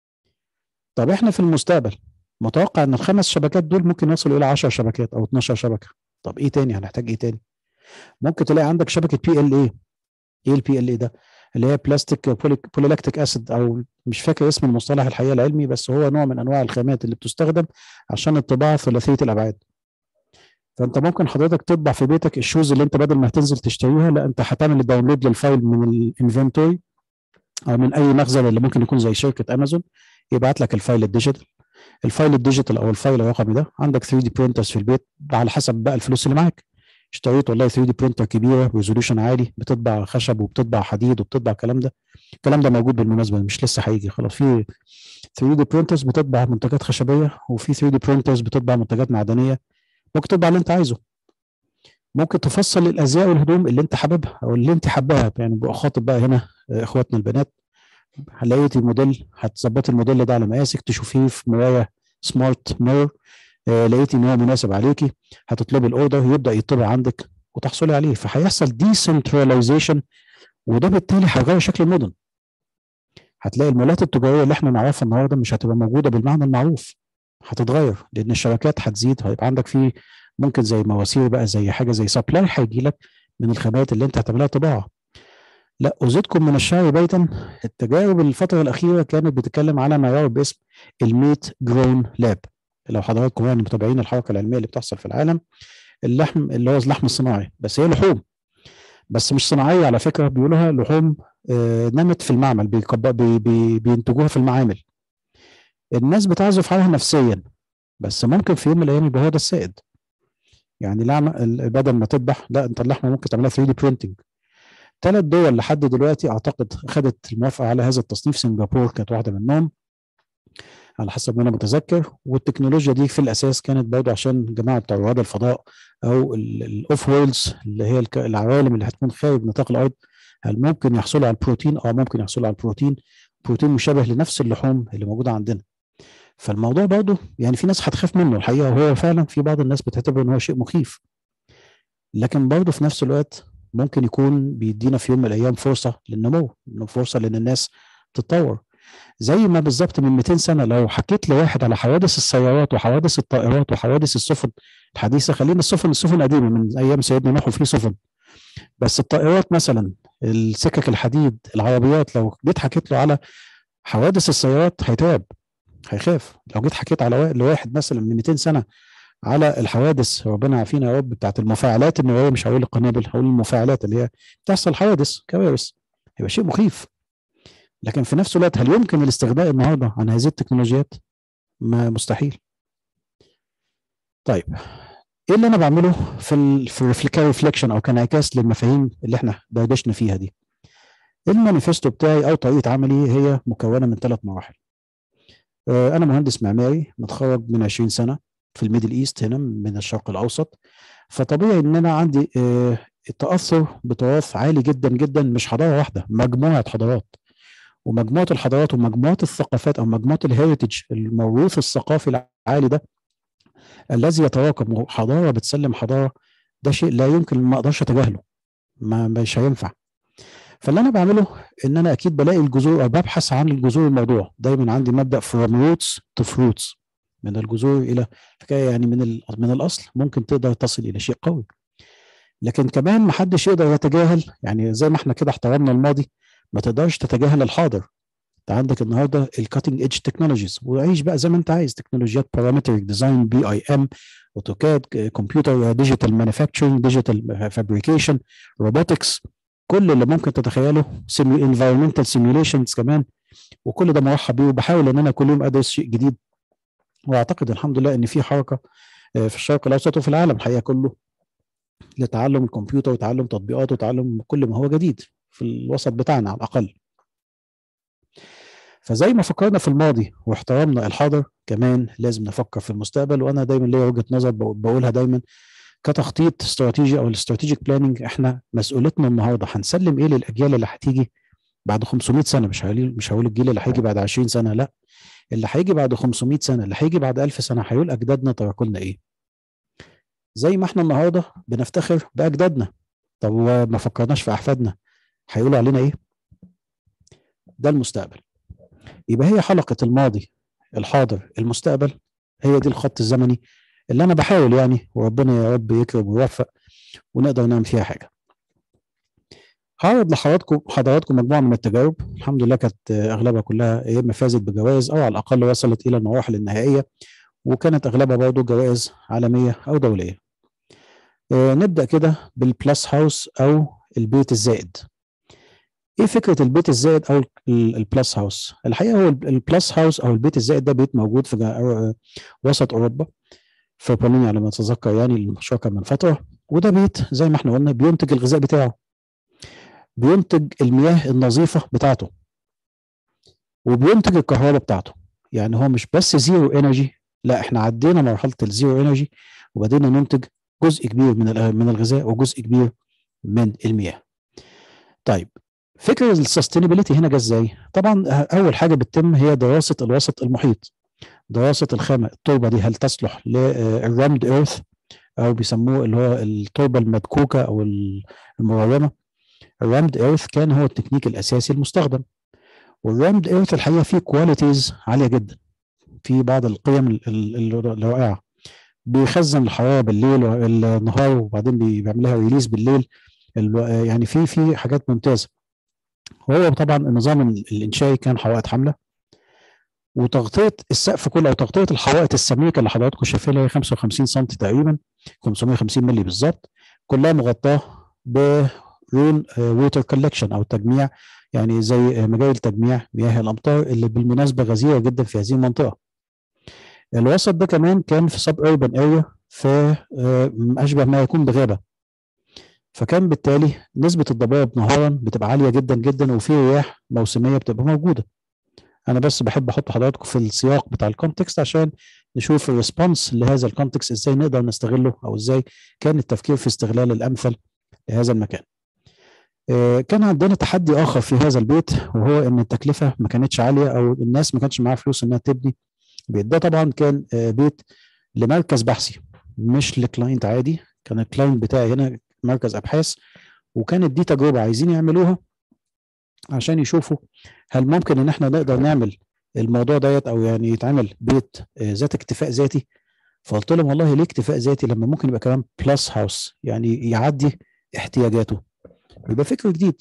طب احنا في المستقبل متوقع ان الخمس شبكات دول ممكن يوصلوا الى 10 شبكات او 12 شبكه طب ايه تاني هنحتاج ايه تاني ممكن تلاقي عندك شبكه بي ال اي ايه البي ال اي ده اللي هي بلاستيك بوليلاكتيك اسيد او مش فاكر اسم المصطلح الحقيقه العلمي بس هو نوع من انواع الخامات اللي بتستخدم عشان الطباعه ثلاثيه الابعاد فانت ممكن حضرتك تطبع في بيتك الشوز اللي انت بدل ما هتنزل تشتريها لا انت هتعمل داونلود للفايل من الانفنتوري او من اي مخزن اللي ممكن يكون زي شركه امازون يبعت لك الفايل الديجيتال الفايل الديجيتال او الفايل الرقمي ده عندك 3 دي برينترز في البيت على حسب بقى الفلوس اللي معاك اشتريت والله 3 دي برينتر كبيره ريزوليوشن عالي بتطبع خشب وبتطبع حديد وبتطبع الكلام ده الكلام ده موجود بالمناسبه مش لسه هيجي خلاص في 3 دي برينترز بتطبع منتجات خشبيه وفي 3 دي برينترز بتطبع منتجات معدنيه ممكن تطبع اللي انت عايزه ممكن تفصل الازياء والهدوم اللي انت حاببها او اللي انت حباها يعني بخاطب بقى هنا اخواتنا البنات لقيتي موديل هتظبطي الموديل ده على مقاسك تشوفيه في مرايه سمارت ميرور آه لقيتي ان هو مناسب عليكي هتطلبي الاوردر يبدا يطبع عندك وتحصلي عليه فهيحصل ديسنتراليزيشن وده بالتالي هيغير شكل المدن هتلاقي المولات التجاريه اللي احنا نعرفها النهارده مش هتبقى موجوده بالمعنى المعروف هتتغير لان الشبكات هتزيد هيبقى عندك فيه ممكن زي مواسير بقى زي حاجه زي سبلاي هيجي لك من الخامات اللي انت هتعملها طباعه لا أزيدكم من الشعر بيتا التجارب الفترة الأخيرة كانت بتتكلم على ما يعرف باسم الميت جرون لاب لو حضراتكم يعني متابعين الحركة العلمية اللي بتحصل في العالم اللحم اللي هو اللحم الصناعي بس هي لحوم بس مش صناعية على فكرة بيقولوها لحوم آه نمت في المعمل بي بي بينتجوها في المعامل الناس بتعزف عليها نفسيا بس ممكن في يوم من الأيام يبقى هو ده السائد يعني لعمة بدل ما تذبح لا انت اللحمه ممكن تعملها 3 دي برينتنج ثلاث دول لحد دلوقتي اعتقد خدت الموافقه على هذا التصنيف سنغافور كانت واحده منهم على حسب ما انا متذكر والتكنولوجيا دي في الاساس كانت برضه عشان جماعه بتوع رواد الفضاء او الاوف وورلدز اللي هي العوالم اللي هتكون خارج نطاق الارض هل ممكن يحصلوا على البروتين اه ممكن يحصلوا على البروتين بروتين مشابه لنفس اللحوم اللي موجوده عندنا فالموضوع برضه يعني في ناس هتخاف منه الحقيقه وهو فعلا في بعض الناس بتعتبر ان هو شيء مخيف لكن برضه في نفس الوقت ممكن يكون بيدينا في يوم من الايام فرصه للنمو فرصه لان الناس تتطور زي ما بالظبط من 200 سنه لو حكيت لواحد على حوادث السيارات وحوادث الطائرات وحوادث السفن الحديثه خلينا السفن السفن قديمه من ايام سيدنا نوح وفي سفن بس الطائرات مثلا السكك الحديد العربيات لو جيت حكيت له على حوادث السيارات هيتعب هيخاف لو جيت حكيت على لواحد مثلا من 200 سنه على الحوادث ربنا يعافينا يا رب بتاعت المفاعلات النوويه مش هقول القنابل هقول المفاعلات اللي هي بتحصل حوادث كوارث هيبقى شيء مخيف لكن في نفس الوقت هل يمكن الاستغناء النهارده عن هذه التكنولوجيات؟ ما مستحيل. طيب ايه اللي انا بعمله في ال في كريفليكشن او كانعكاس للمفاهيم اللي احنا دردشنا فيها دي؟ المانيفستو بتاعي او طريقه عملي هي مكونه من ثلاث مراحل. انا مهندس معماري متخرج من 20 سنه في الميدل ايست هنا من الشرق الاوسط فطبيعي ان انا عندي تاثر بتراث عالي جدا جدا مش حضاره واحده مجموعه حضارات ومجموعه الحضارات ومجموعه الثقافات او مجموعه الهيريتج الموروث الثقافي العالي ده الذي يتراكم حضاره بتسلم حضاره ده شيء لا يمكن ما اقدرش اتجاهله ما مش هينفع فاللي انا بعمله ان انا اكيد بلاقي الجذور او ببحث عن الجذور الموضوع دايما عندي مبدا from roots to fruits من الجذور الى حكايه يعني من من الاصل ممكن تقدر تصل الى شيء قوي لكن كمان ما حدش يقدر يتجاهل يعني زي ما احنا كده احترمنا الماضي ما تقدرش تتجاهل الحاضر انت عندك النهارده الكاتنج ايدج تكنولوجيز وعيش بقى زي ما انت عايز تكنولوجيات بارامتريك ديزاين بي اي ام اوتوكاد كمبيوتر ديجيتال مانيفاكتشرنج ديجيتال فابريكيشن روبوتكس كل اللي ممكن تتخيله انفايرمنتال سيميوليشنز كمان وكل ده مرحب بيه وبحاول ان انا كل يوم ادرس شيء جديد واعتقد الحمد لله ان في حركه في الشرق الاوسط وفي العالم الحقيقه كله لتعلم الكمبيوتر وتعلم تطبيقات وتعلم كل ما هو جديد في الوسط بتاعنا على الاقل فزي ما فكرنا في الماضي واحترمنا الحاضر كمان لازم نفكر في المستقبل وانا دايما ليا وجهه نظر بقولها دايما كتخطيط استراتيجي او الاستراتيجيك بلاننج احنا مسؤوليتنا النهارده هنسلم ايه للاجيال اللي هتيجي بعد 500 سنه مش هقول مش هقول الجيل اللي هيجي بعد 20 سنه لا اللي هيجي بعد 500 سنه اللي هيجي بعد 1000 سنه هيقول اجدادنا تركوا لنا ايه زي ما احنا النهارده بنفتخر باجدادنا طب وما فكرناش في احفادنا هيقولوا علينا ايه ده المستقبل يبقى هي حلقه الماضي الحاضر المستقبل هي دي الخط الزمني اللي انا بحاول يعني وربنا يا رب يكرم ويوفق ونقدر نعمل فيها حاجه هعرض لحضراتكم حضراتكم مجموعه من التجارب الحمد لله كانت اغلبها كلها يا اما فازت بجوائز او على الاقل وصلت الى المراحل النهائيه وكانت اغلبها برضه جوائز عالميه او دوليه آه نبدا كده بالبلس هاوس او البيت الزائد ايه فكره البيت الزائد او البلس هاوس الحقيقه هو البلس هاوس او البيت الزائد ده بيت موجود في وسط اوروبا في بولونيا على ما اتذكر يعني المشروع كان من فتره وده بيت زي ما احنا قلنا بينتج الغذاء بتاعه بينتج المياه النظيفه بتاعته وبينتج الكهرباء بتاعته يعني هو مش بس زيرو انرجي لا احنا عدينا مرحله الزيرو انرجي وبدينا ننتج جزء كبير من من الغذاء وجزء كبير من المياه طيب فكره السستينابيلتي هنا جه ازاي طبعا اول حاجه بتتم هي دراسه الوسط المحيط دراسه الخامه التربه دي هل تصلح للرمد ايرث او بيسموه اللي هو التربه المدكوكه او المرممه الرامد ايرث كان هو التكنيك الاساسي المستخدم والرامد ايرث الحقيقه فيه كواليتيز عاليه جدا في بعض القيم الرائعه بيخزن الحراره بالليل والنهار وبعدين بيعمل لها ريليز بالليل يعني في في حاجات ممتازه وهو طبعا النظام الانشائي كان حوائط حامله وتغطيه السقف كله او تغطيه الحوائط السميكه اللي حضراتكم شايفينها هي 55 سم تقريبا 550 مللي بالظبط كلها مغطاه برون ووتر كولكشن او تجميع يعني زي مجال تجميع مياه الامطار اللي بالمناسبه غزيره جدا في هذه المنطقه. الوسط ده كمان كان في سب urban اريا في اشبه ما يكون بغابه. فكان بالتالي نسبه الضباب نهارا بتبقى عاليه جدا جدا وفي رياح موسميه بتبقى موجوده. انا بس بحب احط حضراتكم في السياق بتاع الكونتكست عشان نشوف الريسبونس لهذا الكونتكست ازاي نقدر نستغله او ازاي كان التفكير في استغلال الامثل لهذا المكان. كان عندنا تحدي اخر في هذا البيت وهو ان التكلفه ما كانتش عاليه او الناس ما كانش معاها فلوس انها تبني البيت ده طبعا كان بيت لمركز بحثي مش لكلاينت عادي كان الكلاينت بتاعي هنا مركز ابحاث وكانت دي تجربه عايزين يعملوها عشان يشوفوا هل ممكن ان احنا نقدر نعمل الموضوع ديت او يعني يتعمل بيت ذات اكتفاء ذاتي فقلت لهم والله ليه اكتفاء ذاتي لما ممكن يبقى كمان بلس هاوس يعني يعدي احتياجاته يبقى فكر جديد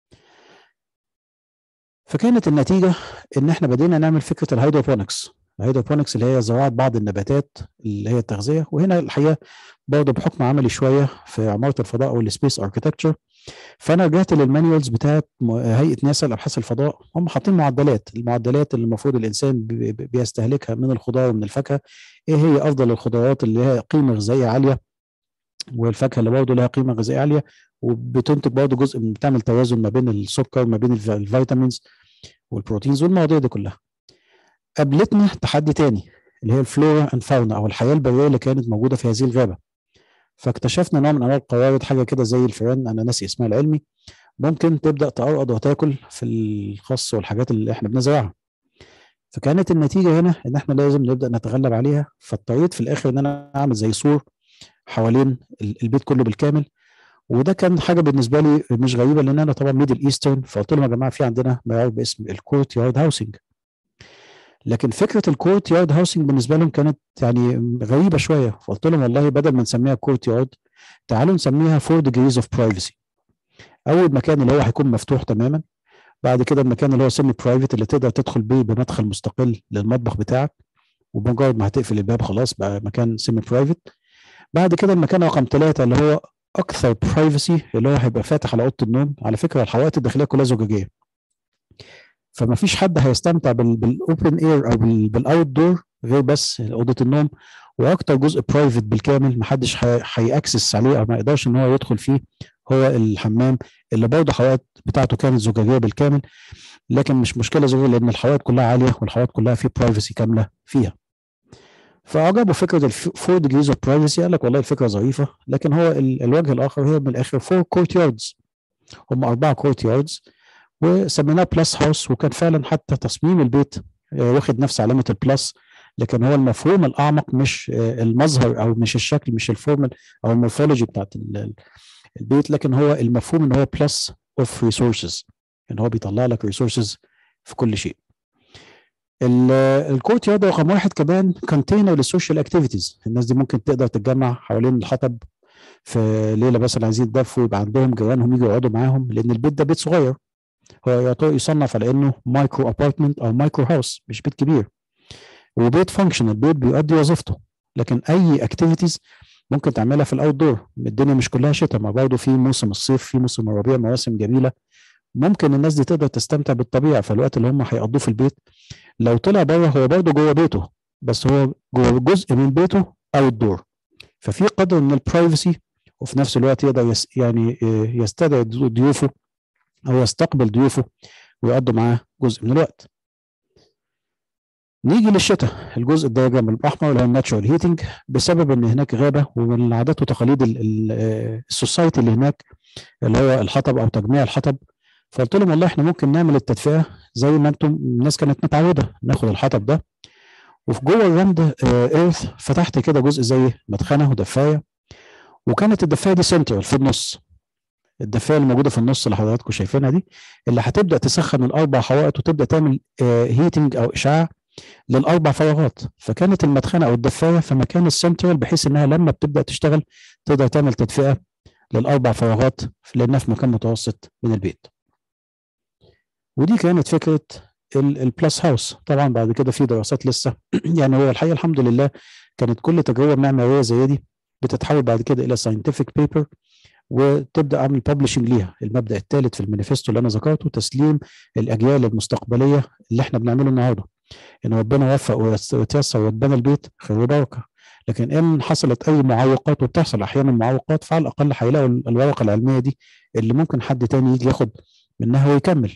فكانت النتيجة إن إحنا بدينا نعمل فكرة الهيدروبونكس الهيدروبونكس اللي هي زراعة بعض النباتات اللي هي التغذية وهنا الحقيقة برضه بحكم عملي شوية في عمارة الفضاء أو السبيس أركيتكتشر فأنا رجعت للمانيوالز بتاعت هيئة ناسا لأبحاث الفضاء هم حاطين معدلات المعدلات اللي المفروض الإنسان بيستهلكها من الخضار ومن الفاكهة إيه هي أفضل الخضروات اللي لها قيمة غذائية عالية والفاكهه اللي برضه لها قيمه غذائيه عاليه وبتنتج برضه جزء من بتعمل توازن ما بين السكر ما بين الفيتامينز والبروتينز والمواضيع دي كلها. قابلتنا تحدي تاني اللي هي الفلورا اند فاونا او الحياه البريه اللي كانت موجوده في هذه الغابه. فاكتشفنا نوع من انواع القوارض حاجه كده زي الفئران انا ناسي اسمها العلمي ممكن تبدا تقرقض وتاكل في الخس والحاجات اللي احنا بنزرعها. فكانت النتيجه هنا ان احنا لازم نبدا نتغلب عليها فاضطريت في الاخر ان انا اعمل زي سور حوالين البيت كله بالكامل وده كان حاجه بالنسبه لي مش غريبه لان انا طبعا ميدل ايسترن فقلت لهم يا جماعه في عندنا ما يعرف باسم الكورت يارد هاوسنج لكن فكره الكورت يارد هاوسنج بالنسبه لهم كانت يعني غريبه شويه فقلت لهم والله بدل ما نسميها كورت يارد تعالوا نسميها 4 degrees اوف برايفسي اول مكان اللي هو هيكون مفتوح تماما بعد كده المكان اللي هو سيمي برايفت اللي تقدر تدخل بيه بمدخل مستقل للمطبخ بتاعك وبمجرد ما هتقفل الباب خلاص بقى مكان سيمي برايفت بعد كده المكان رقم ثلاثة اللي هو أكثر برايفسي اللي هو هيبقى فاتح على أوضة النوم على فكرة الحوائط الداخلية كلها زجاجية فما فيش حد هيستمتع بالاوبن اير او بالاوت دور غير بس اوضه النوم واكتر جزء برايفت بالكامل محدش هيأكسس عليه او ما يقدرش ان هو يدخل فيه هو الحمام اللي برضه الحوائط بتاعته كانت زجاجيه بالكامل لكن مش مشكله زجاجيه لان الحوائط كلها عاليه والحوائط كلها في برايفسي كامله فيها فعجبوا فكره الفور ديجريز اوف برايفسي قال لك والله الفكره ظريفه لكن هو ال الوجه الاخر هي من الاخر فور كورت ياردز هم اربعه كورت ياردز وسميناه بلس هاوس وكان فعلا حتى تصميم البيت واخد نفس علامه البلس لكن هو المفهوم الاعمق مش المظهر او مش الشكل مش الفورمال او المورفولوجي بتاعت البيت لكن هو المفهوم ان هو بلس اوف ريسورسز ان هو بيطلع لك ريسورسز في كل شيء الكورت يارد رقم واحد كمان كونتينر للسوشيال اكتيفيتيز الناس دي ممكن تقدر تتجمع حوالين الحطب في ليله مثلا عايزين يتدفوا يبقى عندهم جيرانهم يجوا يقعدوا معاهم لان البيت ده بيت صغير هو يصنف على انه مايكرو ابارتمنت او مايكرو هاوس مش بيت كبير وبيت فانكشنال بيت بيؤدي وظيفته لكن اي اكتيفيتيز ممكن تعملها في الاوت دور الدنيا مش كلها شتاء ما برضه في موسم الصيف في موسم الربيع مواسم جميله ممكن الناس دي تقدر تستمتع بالطبيعه في الوقت اللي هم هيقضوه في البيت لو طلع بره هو برضه جوه بيته بس هو جوه جزء من بيته اوت دور ففي قدر من البرايفسي وفي نفس الوقت يقدر يس يعني يستدعي ضيوفه او يستقبل ضيوفه ويقضوا معاه جزء من الوقت نيجي للشتاء الجزء الدياجرام الاحمر اللي هو الناتشورال هيتنج بسبب ان هناك غابه ومن العادات وتقاليد السوسايتي اللي هناك اللي هو الحطب او تجميع الحطب فقلت لهم والله احنا ممكن نعمل التدفئه زي ما انتم الناس كانت متعوده ناخد الحطب ده وفي جوه الراند ايرث فتحت كده جزء زي مدخنه ودفايه وكانت الدفايه دي سنترال في النص الدفايه اللي موجوده في النص اللي حضراتكم شايفينها دي اللي هتبدا تسخن الاربع حوائط وتبدا تعمل هيتنج او اشعاع للاربع فراغات فكانت المدخنه او الدفايه في مكان السنترال بحيث انها لما بتبدا تشتغل تقدر تعمل تدفئه للاربع فراغات لانها في مكان متوسط من البيت ودي كانت فكره البلس هاوس طبعا بعد كده في دراسات لسه يعني هو الحقيقه الحمد لله كانت كل تجربه معماريه زي دي بتتحول بعد كده الى ساينتفك بيبر وتبدا اعمل ببلشنج ليها المبدا الثالث في المانيفستو اللي انا ذكرته تسليم الاجيال المستقبليه اللي احنا بنعمله النهارده ان ربنا وفق ويتيسر واتبنى البيت خير وبركه لكن ان حصلت اي معوقات وبتحصل احيانا معوقات فعلى الاقل هيلاقوا الورقه العلميه دي اللي ممكن حد تاني يجي ياخد منها ويكمل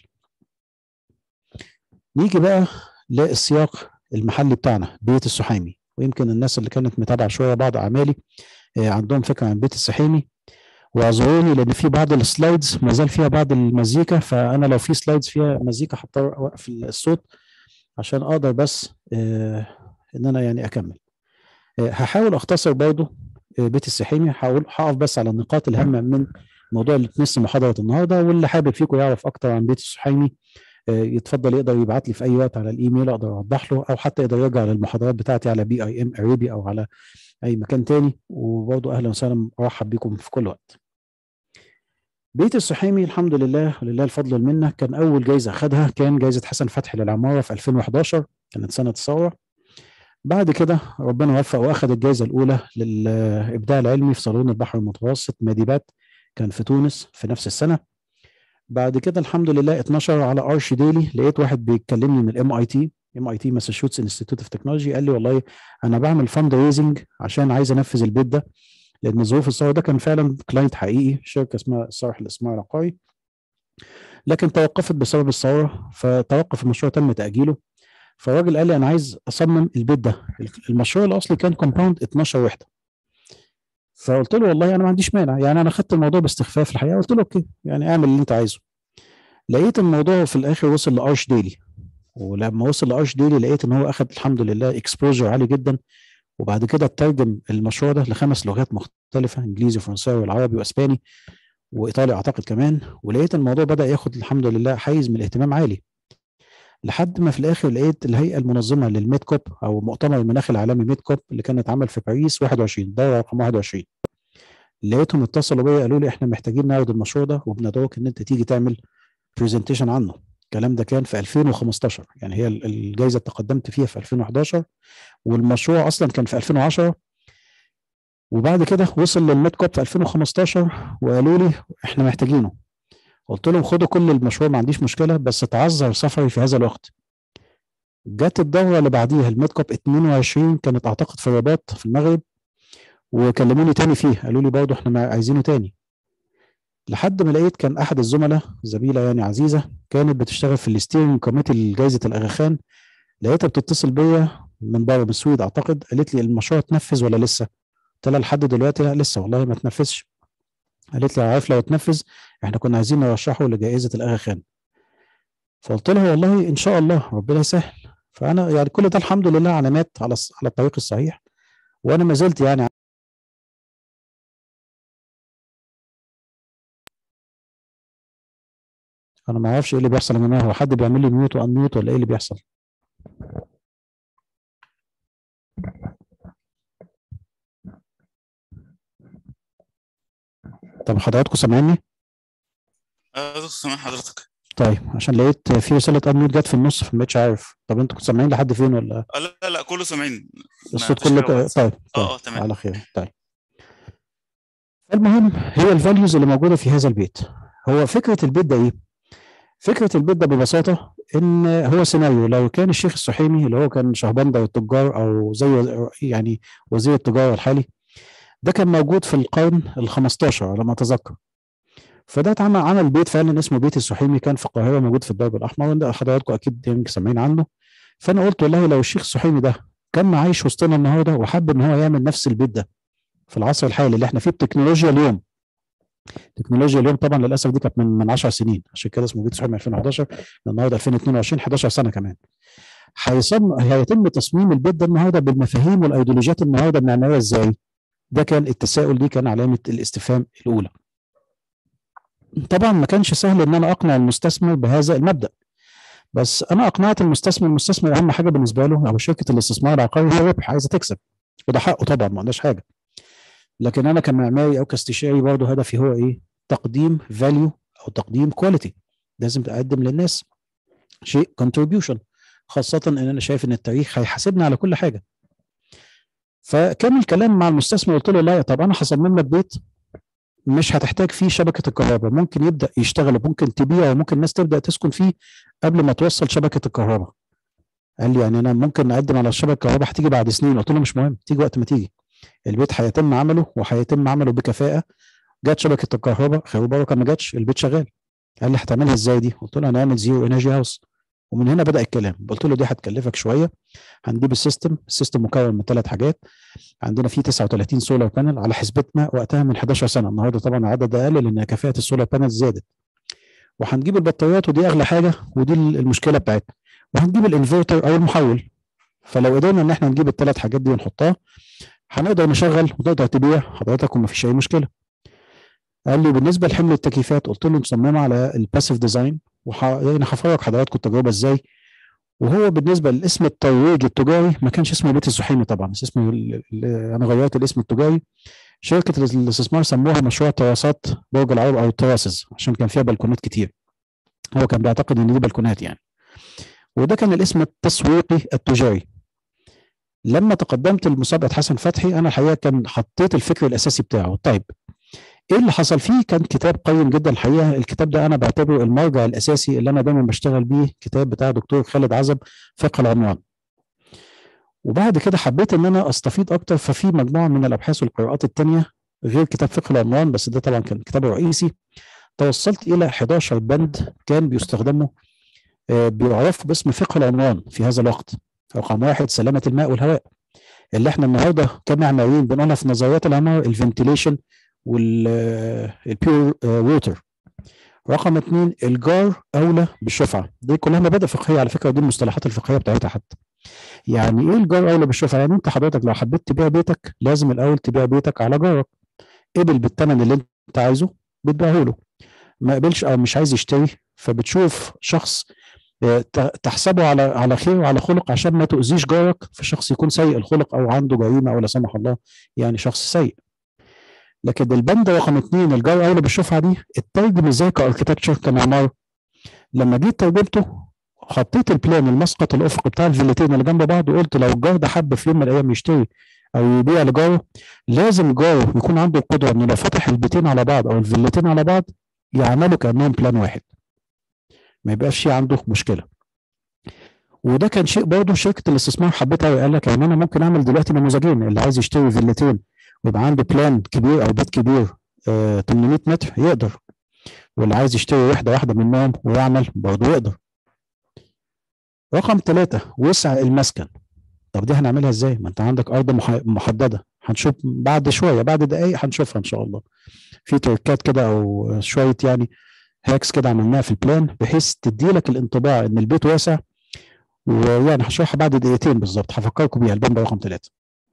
نيجي بقى للسياق المحلي بتاعنا بيت السحيمي ويمكن الناس اللي كانت متابعه شويه بعض اعمالي عندهم فكره عن بيت السحيمي واعذروني لان في بعض السلايدز ما زال فيها بعض المزيكا فانا لو في سلايدز فيها مزيكا هضطر اوقف الصوت عشان اقدر بس آه ان انا يعني اكمل آه هحاول اختصر برضو آه بيت السحيمي هحاول هقف بس على النقاط الهامه من موضوع اللي تمس محاضره النهارده واللي حابب فيكم يعرف اكتر عن بيت السحيمي يتفضل يقدر يبعت لي في اي وقت على الايميل اقدر اوضح له او حتى يقدر يرجع للمحاضرات بتاعتي على بي اي ام اريبي او على اي مكان تاني وبرضه اهلا وسهلا ارحب بكم في كل وقت. بيت السحيمي الحمد لله ولله الفضل والمنه كان اول جايزه اخذها كان جايزه حسن فتحي للعماره في 2011 كانت سنه الثوره. بعد كده ربنا وفق واخذ الجائزه الاولى للابداع العلمي في صالون البحر المتوسط ماديبات كان في تونس في نفس السنه. بعد كده الحمد لله اتنشر على ارش ديلي لقيت واحد بيكلمني من الام اي تي ام اي تي ماساتشوتس انستيتيوت اوف تكنولوجي قال لي والله انا بعمل فند ريزنج عشان عايز انفذ البيت ده لان ظروف الثوره ده كان فعلا كلاينت حقيقي شركه اسمها صالح الاستثمار العقاري لكن توقفت بسبب الثوره فتوقف المشروع تم تاجيله فالراجل قال لي انا عايز اصمم البيت ده المشروع الاصلي كان كومباوند 12 وحده فقلت له والله انا ما عنديش مانع يعني انا خدت الموضوع باستخفاف الحقيقه قلت له اوكي يعني اعمل اللي انت عايزه لقيت الموضوع في الاخر وصل لارش ديلي ولما وصل لارش ديلي لقيت ان هو اخذ الحمد لله اكسبوجر عالي جدا وبعد كده اترجم المشروع ده لخمس لغات مختلفه انجليزي وفرنساوي والعربي واسباني وايطالي اعتقد كمان ولقيت الموضوع بدا ياخد الحمد لله حيز من الاهتمام عالي لحد ما في الاخر لقيت الهيئه المنظمه للميد كوب او مؤتمر المناخ العالمي ميد كوب اللي كان اتعمل في باريس 21 دوره رقم 21 لقيتهم اتصلوا بيا قالوا لي احنا محتاجين نعرض المشروع ده وبندعوك ان انت تيجي تعمل برزنتيشن عنه الكلام ده كان في 2015 يعني هي الجائزه تقدمت فيها في 2011 والمشروع اصلا كان في 2010 وبعد كده وصل للميد كوب في 2015 وقالوا لي احنا محتاجينه قلت لهم خدوا كل المشروع ما عنديش مشكله بس تعذر سفري في هذا الوقت جت الدوره اللي بعديها الميد كوب 22 كانت اعتقد في الرباط في المغرب وكلموني تاني فيه قالوا لي برضه احنا عايزينه تاني لحد ما لقيت كان احد الزملاء زميله يعني عزيزه كانت بتشتغل في الستيرنج كوميتي لجائزه الاغا خان لقيتها بتتصل بيا من بره من السويد اعتقد قالت لي المشروع اتنفذ ولا لسه؟ قلت لها لحد دلوقتي لا لسه والله ما اتنفذش قالت لي عارف لو اتنفذ احنا كنا عايزين نرشحه لجائزه الاغا خان فقلت له والله ان شاء الله ربنا يسهل فانا يعني كل ده الحمد لله علامات على الص- على الطريق الصحيح وانا ما زلت يعني انا ما اعرفش ايه اللي بيحصل يا جماعه هو حد بيعمل لي ميوت وان ميوت ولا ايه اللي بيحصل طب حضراتكم سامعيني اه دكتور سامع حضرتك طيب عشان لقيت في رساله ان ميوت جت في النص فما بقتش عارف طب انتوا كنتوا سامعين لحد فين ولا آه لا لا كله سامعين ما الصوت فيش كله حاجة ك- بايظة. طيب طيب اه اه تمام على خير طيب المهم هي الفاليوز اللي موجوده في هذا البيت هو فكره البيت ده ايه فكره البيت ده ببساطه ان هو سيناريو لو كان الشيخ السحيمي اللي هو كان شهبندر التجار او زي وز- يعني وزير التجاره الحالي ده كان موجود في القرن ال 15 على ما اتذكر فده اتعمل عمل بيت فعلا اسمه بيت السحيمي كان في القاهره موجود في الدرب الاحمر وده حضراتكم اكيد يمكن سامعين عنه فانا قلت والله لو الشيخ السحيمي ده كان عايش وسطنا النهارده وحب ان هو يعمل نفس البيت ده في العصر الحالي اللي احنا فيه بتكنولوجيا اليوم تكنولوجيا اليوم طبعا للاسف دي كانت من من 10 سنين عشان كده اسمه بيت سحيمي 2011 النهارده 2022 11 سنه كمان هيصم هيتم تصميم البيت ده النهارده بالمفاهيم والايديولوجيات النهارده المعماريه ازاي ده كان التساؤل دي كان علامه الاستفهام الاولى طبعا ما كانش سهل ان انا اقنع المستثمر بهذا المبدا بس انا اقنعت المستثمر المستثمر اهم حاجه بالنسبه له او شركه الاستثمار العقاري هي الربح عايزه تكسب وده حقه طبعا ما عندهاش حاجه لكن انا كمعماري او كاستشاري برضه هدفي هو ايه تقديم فاليو او تقديم كواليتي لازم اقدم للناس شيء كونتريبيوشن خاصه ان انا شايف ان التاريخ هيحاسبني على كل حاجه فكان الكلام مع المستثمر قلت له لا طب انا هصمم لك بيت مش هتحتاج فيه شبكه الكهرباء ممكن يبدا يشتغل وممكن تبيع وممكن الناس تبدا تسكن فيه قبل ما توصل شبكه الكهرباء قال لي يعني انا ممكن اقدم على شبكه الكهرباء هتيجي بعد سنين قلت له مش مهم تيجي وقت ما تيجي البيت هيتم عمله وهيتم عمله بكفاءه جت شبكه الكهرباء خير وبركه ما جاتش البيت شغال قال لي هتعملها ازاي دي قلت له هنعمل زيرو انرجي هاوس ومن هنا بدا الكلام قلت له دي هتكلفك شويه هنجيب السيستم السيستم مكون من ثلاث حاجات عندنا فيه 39 سولار بانل على حسبتنا وقتها من 11 سنه النهارده طبعا العدد اقل لان كفاءه السولار بانل زادت وهنجيب البطاريات ودي اغلى حاجه ودي المشكله بتاعتنا وهنجيب الانفرتر او المحول فلو قدرنا ان احنا نجيب الثلاث حاجات دي ونحطها هنقدر نشغل وتقدر تبيع حضرتك وما فيش اي مشكله قال لي بالنسبه لحمل التكييفات قلت له مصممه على الباسيف ديزاين وح... يعني هفرج حضراتكم التجربه ازاي وهو بالنسبه للاسم الترويج التجاري ما كانش اسمه بيت السحيمي طبعا بس اسمه ال- ال- انا غيرت الاسم التجاري شركه الاستثمار سموها مشروع تراسات برج العرب او التراسز عشان كان فيها بلكونات كتير هو كان بيعتقد ان دي بلكونات يعني وده كان الاسم التسويقي التجاري لما تقدمت لمسابقه حسن فتحي انا الحقيقه كان حطيت الفكر الاساسي بتاعه طيب ايه اللي حصل فيه كان كتاب قيم جدا الحقيقه الكتاب ده انا بعتبره المرجع الاساسي اللي انا دايما بشتغل بيه كتاب بتاع دكتور خالد عزب فقه العنوان وبعد كده حبيت ان انا استفيض اكتر ففي مجموعه من الابحاث والقراءات التانية غير كتاب فقه العنوان بس ده طبعا كان كتابه الرئيسي توصلت الى 11 بند كان بيستخدموا آه، بيعرفوا باسم فقه العنوان في هذا الوقت رقم واحد سلامه الماء والهواء اللي احنا النهارده كمعماريين بنقولها في نظريات العمارة الفنتيليشن والبيور ووتر رقم اثنين الجار اولى بالشفعه دي كلها مبادئ فقهيه على فكره ودي المصطلحات الفقهيه بتاعتها حتى يعني ايه الجار اولى بالشفعه يعني انت حضرتك لو حبيت تبيع بيتك لازم الاول تبيع بيتك على جارك قبل بالثمن اللي انت عايزه بتبيعه له ما قبلش او مش عايز يشتري فبتشوف شخص آه، ت- تحسبه على على خير وعلى خلق عشان ما تؤذيش جارك في شخص يكون سيء الخلق او عنده جريمه او لا سمح الله يعني شخص سيء لكن البند رقم اثنين الجار اولى بالشفعه دي اترجم ازاي كاركتكتشر كمعمار لما جيت ترجمته حطيت البلان المسقط الافقي بتاع الفيلتين اللي جنب بعض وقلت لو الجار ده حب في يوم من الايام يشتري او يبيع لجاره لازم جاره يكون عنده القدره انه لو فتح البيتين على بعض او الفيلتين على بعض يعملوا كانهم بلان واحد ما يبقاش في عنده مشكله وده كان شيء برضه شركه الاستثمار حبتها قال لك يعني انا ممكن اعمل دلوقتي نموذجين اللي عايز يشتري فيلتين ويبقى عنده بلان كبير او بيت كبير آه 800 متر يقدر واللي عايز يشتري وحده واحده منهم ويعمل برضه يقدر رقم ثلاثة وسع المسكن طب دي هنعملها ازاي ما انت عندك ارض مح- محدده هنشوف بعد شويه بعد دقايق هنشوفها ان شاء الله في تركات كده او شويه يعني هاكس كده عملناها في البلان بحيث تدي لك الانطباع ان البيت واسع ويعني هشرحها بعد دقيقتين بالظبط هفكركم بيها البند رقم ثلاثه.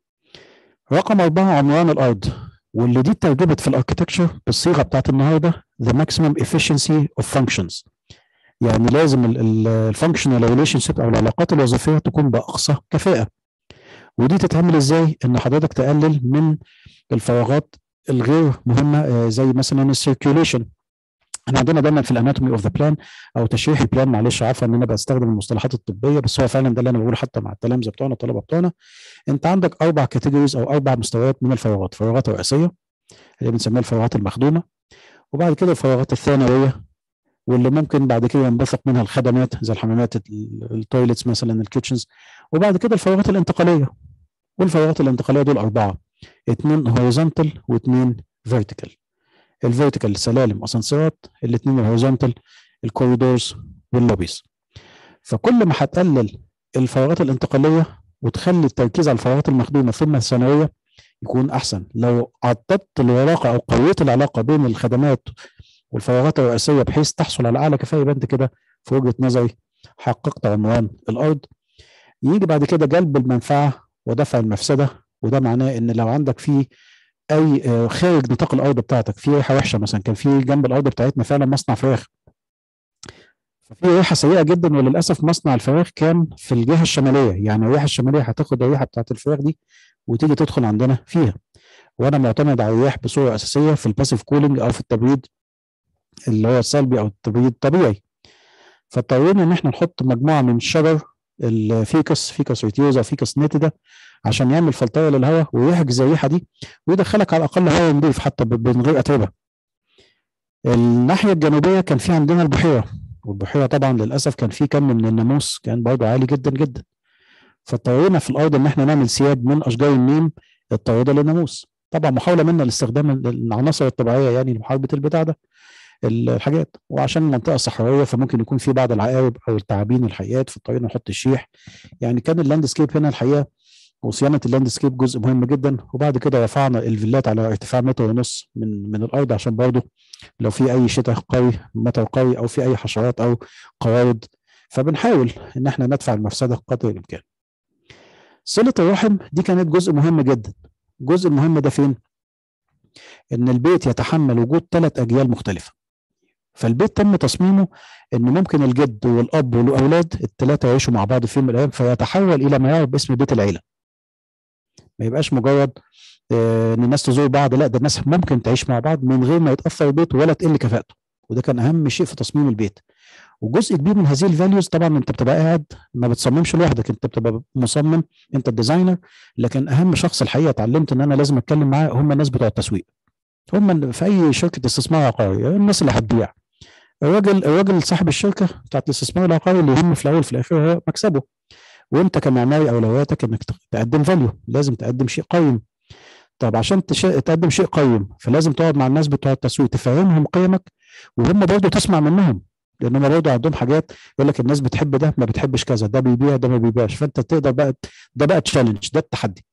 رقم اربعه عنوان الارض واللي دي اترجمت في الاركتكتشر بالصيغه بتاعت النهارده the maximum efficiency of functions يعني لازم الفانكشنال ريليشن شيب او العلاقات الوظيفيه تكون باقصى كفاءه ودي تتعمل ازاي ان حضرتك تقلل من الفراغات الغير مهمه زي مثلا السيركيوليشن احنا عندنا دايما في الاناتومي اوف ذا بلان او تشريح البلان معلش عارفه ان انا بستخدم المصطلحات الطبيه بس هو فعلا ده اللي انا بقوله حتى مع التلامذه بتوعنا الطلبه بتوعنا انت عندك اربع كاتيجوريز او اربع مستويات من الفراغات فراغات رئيسيه اللي بنسميها الفراغات المخدومه وبعد كده الفراغات الثانويه واللي ممكن بعد كده ينبثق منها الخدمات زي الحمامات التويلتس مثلا الكيتشنز وبعد كده الفراغات الانتقاليه والفراغات الانتقاليه دول اربعه اثنين هوريزونتال واثنين فيرتيكال الفيرتيكال سلالم اسانسيرات الاثنين الهوريزونتال الكوريدورز واللوبيز فكل ما هتقلل الفراغات الانتقاليه وتخلي التركيز على الفراغات المخدومه ثم الثانويه يكون احسن لو عددت العلاقه او قويت العلاقه بين الخدمات والفراغات الرئيسيه بحيث تحصل على اعلى كفاءه يبقى انت كده في وجهه نظري حققت عنوان الارض يجي بعد كده جلب المنفعه ودفع المفسده وده معناه ان لو عندك في اي خارج نطاق الارض بتاعتك في ريحه وحشه مثلا كان في جنب الارض بتاعتنا فعلا مصنع فراخ ففي ريحه سيئه جدا وللاسف مصنع الفراخ كان في الجهه الشماليه يعني الريحه الشماليه هتاخد الريحه بتاعت الفراخ دي وتيجي تدخل عندنا فيها وانا معتمد على الرياح بصوره اساسيه في الباسيف كولينج او في التبريد اللي هو السلبي او التبريد الطبيعي فاضطرينا ان احنا نحط مجموعه من شجر الفيكس فيكس ريتيوزا فيكس نيتدا عشان يعمل فلتره للهواء ويحجز الريحه دي ويدخلك على الاقل هواء نضيف حتى من غير اتربه. الناحيه الجنوبيه كان في عندنا البحيره والبحيره طبعا للاسف كان في كم من الناموس كان برضه عالي جدا جدا. فاضطرينا في الارض ان احنا نعمل سياد من اشجار النيم الطارده للناموس. طبعا محاوله منا لاستخدام العناصر الطبيعيه يعني لمحاربه البتاع ده. الحاجات وعشان المنطقه صحراويه فممكن يكون في بعض العقارب او التعابين والحيات في الطريق نحط الشيح يعني كان اللاندسكيب هنا الحقيقه وصيانه اللاندسكيب جزء مهم جدا وبعد كده رفعنا الفيلات على ارتفاع متر ونص من من الارض عشان برضه لو في اي شتاء قوي مطر قوي او في اي حشرات او قوارض فبنحاول ان احنا ندفع المفسده قدر الامكان. صله الرحم دي كانت جزء مهم جدا. الجزء المهم ده فين؟ ان البيت يتحمل وجود ثلاث اجيال مختلفه. فالبيت تم تصميمه ان ممكن الجد والاب والاولاد الثلاثه يعيشوا مع بعض في يوم من الايام فيتحول الى ما يعرف باسم بيت العيله. ما يبقاش مجرد آه ان الناس تزور بعض لا ده الناس ممكن تعيش مع بعض من غير ما يتاثر البيت ولا تقل كفاءته وده كان اهم شيء في تصميم البيت. وجزء كبير من هذه الفاليوز طبعا انت بتبقى قاعد ما بتصممش لوحدك انت بتبقى مصمم انت الديزاينر لكن اهم شخص الحقيقه اتعلمت ان انا لازم اتكلم معاه هم الناس بتوع التسويق. هم في اي شركه استثمار عقاري الناس اللي هتبيع الراجل الراجل صاحب الشركه بتاعت الاستثمار العقاري اللي يهم في الاول وفي الاخر هو مكسبه وانت كمعماري اولوياتك انك تقدم فاليو لازم تقدم شيء قيم طب عشان تش... تقدم شيء قيم فلازم تقعد مع الناس بتوع التسويق تفهمهم قيمك وهم برضه تسمع منهم لان هم برضه عندهم حاجات يقول لك الناس بتحب ده ما بتحبش كذا ده بيبيع ده ما بيبيعش فانت تقدر بقى ده بقى تشالنج ده التحدي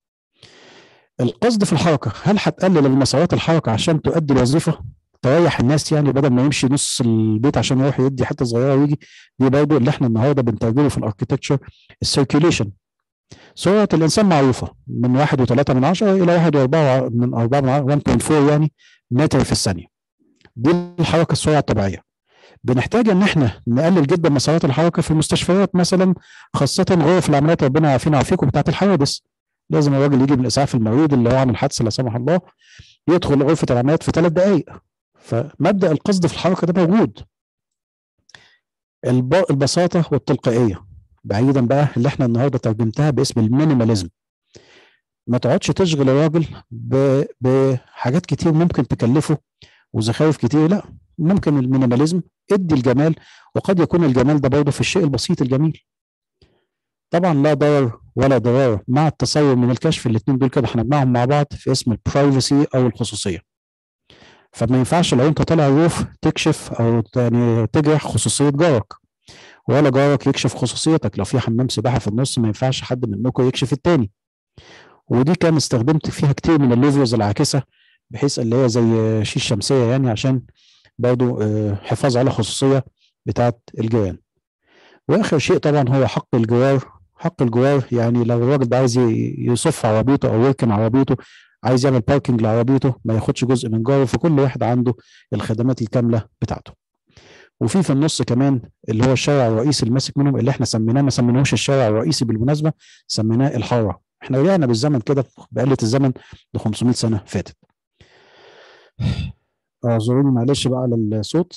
القصد في الحركه هل هتقلل المسارات الحركه عشان تؤدي الوظيفه تريح الناس يعني بدل ما يمشي نص البيت عشان يروح يدي حته صغيره ويجي دي برضه اللي احنا النهارده بنترجمه في الاركتكتشر السيركيوليشن سرعه الانسان معروفه من واحد وثلاثة من عشرة الى واحد واربعة من أربعة من 1.4 يعني متر في الثانيه دي الحركه السرعه الطبيعيه بنحتاج ان احنا نقلل جدا مسارات الحركه في المستشفيات مثلا خاصه غرف العمليات ربنا يعافينا ويعافيكم بتاعت الحوادث لازم الراجل يجي من اسعاف المريض اللي هو عامل حادثه لا سمح الله يدخل غرفه العمليات في ثلاث دقائق فمبدا القصد في الحركه ده موجود البساطه والتلقائيه بعيدا بقى اللي احنا النهارده ترجمتها باسم المينيماليزم ما تقعدش تشغل الراجل بحاجات كتير ممكن تكلفه وزخارف كتير لا ممكن المينيماليزم ادي الجمال وقد يكون الجمال ده برضه في الشيء البسيط الجميل طبعا لا ضرر ولا ضرار مع التصور من الكشف الاثنين دول كده هنجمعهم مع بعض في اسم البرايفسي او الخصوصيه فما ينفعش لو انت طالع الروف تكشف او يعني تجرح خصوصيه جارك ولا جارك يكشف خصوصيتك لو في حمام سباحه في النص ما ينفعش حد منكم يكشف التاني ودي كان استخدمت فيها كتير من الليفرز العاكسه بحيث اللي هي زي شيش شمسيه يعني عشان برضو آه، حفاظ على الخصوصيه بتاعه الجيران واخر شيء طبعا هو حق الجوار حق الجوار يعني لو الراجل ده عايز ي- يصف عربيته او يركن عربيته عايز يعمل باركنج لعربيته ما ياخدش جزء من جاره فكل واحد عنده الخدمات الكامله بتاعته وفي في النص كمان اللي هو الشارع الرئيسي اللي ماسك منهم اللي احنا سميناه ما سميناهوش الشارع الرئيسي بالمناسبه سميناه الحاره احنا رجعنا بالزمن كده بآلة الزمن ل 500 سنه فاتت اعذروني معلش بقى على الصوت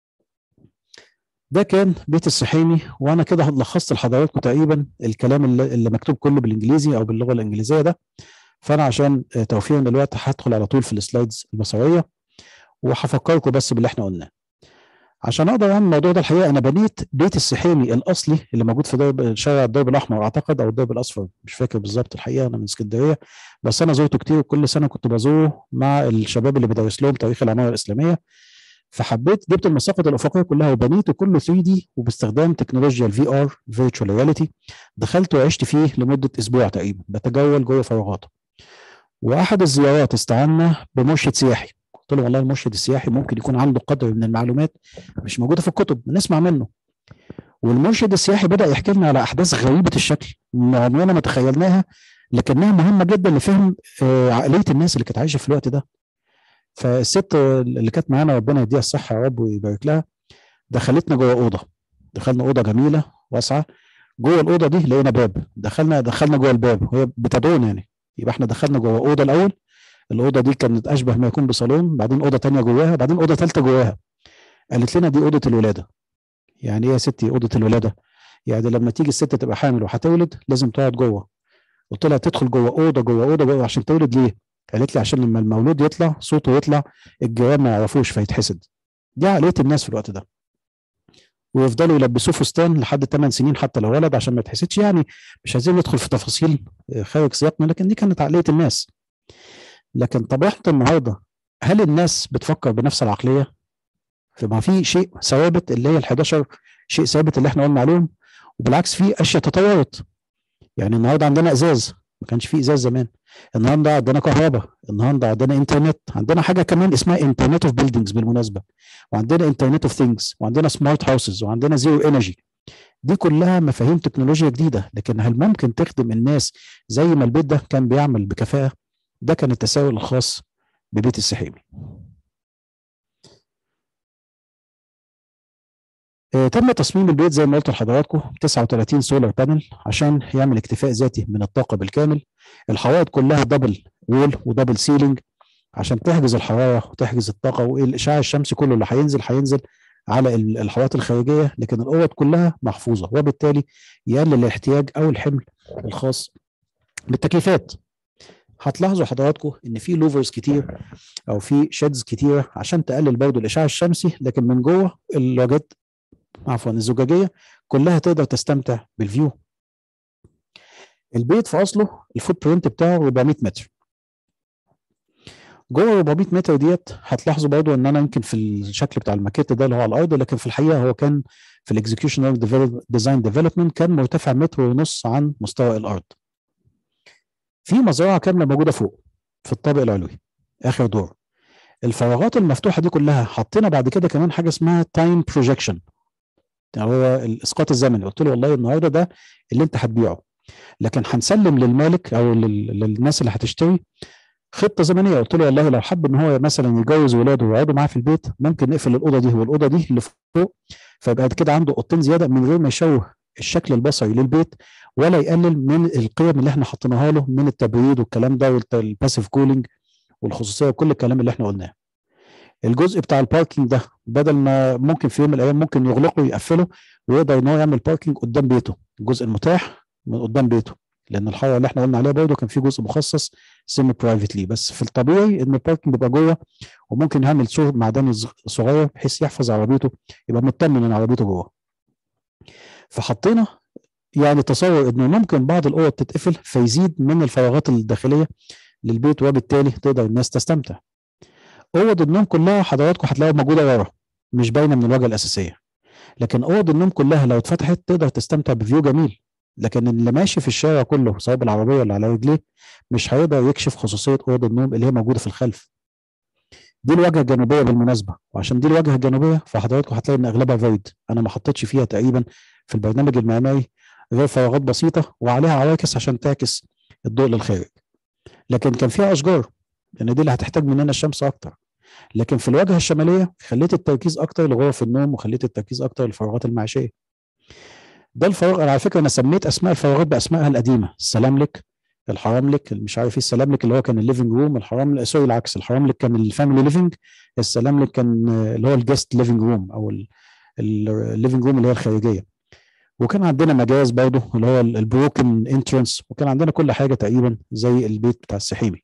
ده كان بيت السحيمي وانا كده لخصت لحضراتكم تقريبا الكلام اللي, اللي مكتوب كله بالانجليزي او باللغه الانجليزيه ده فانا عشان آه، توفيرا للوقت هدخل على طول في السلايدز البصريه وهفكركم بس باللي احنا قلناه عشان اقدر اعمل الموضوع ده الحقيقه انا بنيت بيت السحيمي الاصلي اللي موجود في درب شارع الدرب الاحمر اعتقد او الدرب الاصفر مش فاكر بالظبط الحقيقه انا من اسكندريه بس انا زرته كتير وكل سنه كنت بزوره مع الشباب اللي بدرس لهم تاريخ العماره الاسلاميه فحبيت جبت المساقط الافقيه كلها وبنيته كله 3 دي وباستخدام تكنولوجيا الفي ار فيرتشوال رياليتي دخلت وعشت فيه لمده اسبوع تقريبا بتجول جوه فراغاته واحد الزيارات استعنا بمرشد سياحي قلت له والله المرشد السياحي ممكن يكون عنده قدر من المعلومات مش موجوده في الكتب نسمع منه والمرشد السياحي بدا يحكي لنا على احداث غريبه الشكل عمرنا ما تخيلناها لكنها مهمه جدا لفهم آه، عقليه الناس اللي كانت عايشه في الوقت ده فالست اللي كانت معانا ربنا يديها الصحه يا رب ويبارك لها دخلتنا جوه اوضه دخلنا اوضه جميله واسعه جوه الاوضه دي لقينا باب دخلنا دخلنا جوه الباب وهي بتدعونا يعني يبقى احنا دخلنا جوه اوضه الاول الاوضه دي كانت اشبه ما يكون بصالون بعدين اوضه تانية جواها بعدين اوضه ثالثه جواها قالت لنا دي اوضه الولاده يعني ايه يا ستي اوضه الولاده يعني لما تيجي الست تبقى حامل وهتولد لازم تقعد جوه قلت لها تدخل جوه اوضه جوه اوضه جوه عشان تولد ليه قالت لي عشان لما المولود يطلع صوته يطلع الجيران ما يعرفوش فيتحسد دي عقليه الناس في الوقت ده ويفضلوا يلبسوه فستان لحد 8 سنين حتى لو ولد عشان ما يتحسدش يعني مش عايزين ندخل في تفاصيل آه، خارج سياقنا لكن دي كانت عقليه الناس لكن طبيعه النهارده هل الناس بتفكر بنفس العقليه؟ فما في شيء ثوابت اللي هي ال 11 شيء ثابت اللي احنا قلنا عليهم وبالعكس في اشياء تطورت يعني النهارده عندنا ازاز ما كانش في ازاز زمان النهارده عندنا كهرباء النهارده عندنا انترنت عندنا حاجه كمان اسمها انترنت اوف بيلدينجز بالمناسبه وعندنا انترنت اوف ثينجز وعندنا سمارت هاوسز وعندنا زيرو انرجي دي كلها مفاهيم تكنولوجيا جديده لكن هل ممكن تخدم الناس زي ما البيت ده كان بيعمل بكفاءه ده كان التساؤل الخاص ببيت السحيمي آه، تم تصميم البيت زي ما قلت لحضراتكم 39 سولار بانل عشان يعمل اكتفاء ذاتي من الطاقه بالكامل الحوائط كلها دبل وول ودبل سيلينج عشان تحجز الحراره وتحجز الطاقه والاشعاع الشمسي كله اللي هينزل هينزل على ال- الحوائط الخارجيه لكن الاوض كلها محفوظه وبالتالي يقلل الاحتياج او الحمل الخاص بالتكييفات هتلاحظوا حضراتكم ان في لوفرز كتير او في شيدز كتيره عشان تقلل برضه الاشعاع الشمسي لكن من جوه الواجهات عفوا الزجاجيه كلها تقدر تستمتع بالفيو البيت في اصله الفوت برنت بتاعه 400 متر جوه 400 متر ديت هتلاحظوا برضو ان انا يمكن في الشكل بتاع الماكيت ده اللي هو على الارض لكن في الحقيقه هو كان في الاكزكيوشن ديزاين ديفلوبمنت كان مرتفع متر ونص عن مستوى الارض في مزرعه كامله موجوده فوق في الطابق العلوي اخر دور الفراغات المفتوحه دي كلها حطينا بعد كده كمان حاجه اسمها تايم بروجيكشن هو الاسقاط الزمني قلت له والله النهارده ده اللي انت هتبيعه لكن هنسلم للمالك او لل- للناس اللي هتشتري خطه زمنيه قلت له والله لو حب ان هو مثلا يجوز ولاده ويقعدوا معاه في البيت ممكن نقفل الاوضه دي والاوضه دي اللي فوق فيبقى كده عنده اوضتين زياده من غير ما يشوه الشكل البصري للبيت ولا يقلل من القيم اللي احنا حطيناها له من التبريد والكلام ده والباسيف كولينج والخصوصيه وكل الكلام اللي احنا قلناه. الجزء بتاع الباركينج ده بدل ما ممكن في يوم من الايام ممكن يغلقه ويقفله ويقدر ان هو يعمل باركينج قدام بيته الجزء المتاح من قدام بيته لان الحاره اللي احنا قلنا عليها برضه كان في جزء مخصص سيمي برايفتلي بس في الطبيعي ان الباركينج بيبقى جوه وممكن يعمل سور معدني صغ- صغير بحيث يحفظ عربيته يبقى مطمن ان عربيته جوه فحطينا يعني تصور انه ممكن بعض الاوض تتقفل فيزيد من الفراغات الداخليه للبيت وبالتالي تقدر الناس تستمتع اوض النوم كلها حضراتكم هتلاقوها موجوده ورا مش باينه من الواجهه الاساسيه لكن اوض النوم كلها لو اتفتحت تقدر تستمتع بفيو جميل لكن اللي ماشي في الشارع كله سواء بالعربيه ولا على رجليه مش هيقدر يكشف خصوصيه اوض النوم اللي هي موجوده في الخلف دي الواجهه الجنوبيه بالمناسبه وعشان دي الواجهه الجنوبيه فحضراتكم هتلاقي ان اغلبها فويد انا ما حطيتش فيها تقريبا في البرنامج المعماري غير فراغات بسيطه وعليها عواكس عشان تعكس الضوء للخارج لكن كان فيها اشجار لان دي اللي هتحتاج مننا الشمس اكتر لكن في الواجهه الشماليه خليت التركيز اكتر لغرف النوم وخليت التركيز اكتر للفراغات المعيشيه ده الفراغ انا على فكره انا سميت اسماء الفراغات باسمائها القديمه السلاملك الحراملك مش عارف ايه السلاملك اللي هو كان الليفنج روم الحرام سوري العكس الحراملك كان الفاميلي ليفنج السلاملك كان اللي هو الجست ليفنج روم او الليفنج روم اللي هي الخارجيه وكان عندنا مجاز برضه اللي هو البروكن انترنس وكان عندنا كل حاجه تقريبا زي البيت بتاع السحيمي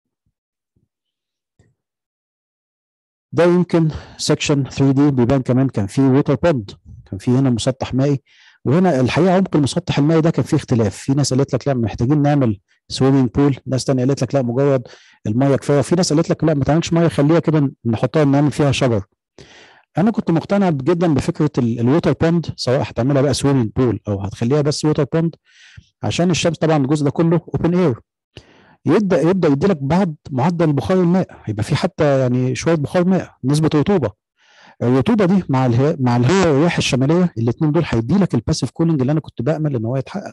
ده يمكن سكشن 3 دي بيبان كمان كان فيه ووتر بوند كان فيه هنا مسطح مائي وهنا الحقيقه عمق المسطح المائي ده كان فيه اختلاف في ناس قالت لك لا محتاجين نعمل سويمنج بول ناس تانية قالت لك لا مجرد الميه كفايه في ناس قالت لك لا ما تعملش ميه خليها كده نحطها نعمل فيها شجر انا كنت مقتنع جدا بفكره الووتر بوند سواء هتعملها بقى سويمنج بول او هتخليها بس ووتر بوند عشان الشمس طبعا الجزء ده كله اوبن اير يبدا يبدا يدي لك بعض معدل بخار الماء يبقى في حتى يعني شويه بخار ماء نسبه رطوبه الرطوبه دي مع الهواء مع الهواء والرياح الشماليه الاثنين دول هيدي لك الباسيف كولينج اللي انا كنت بامل ان هو يتحقق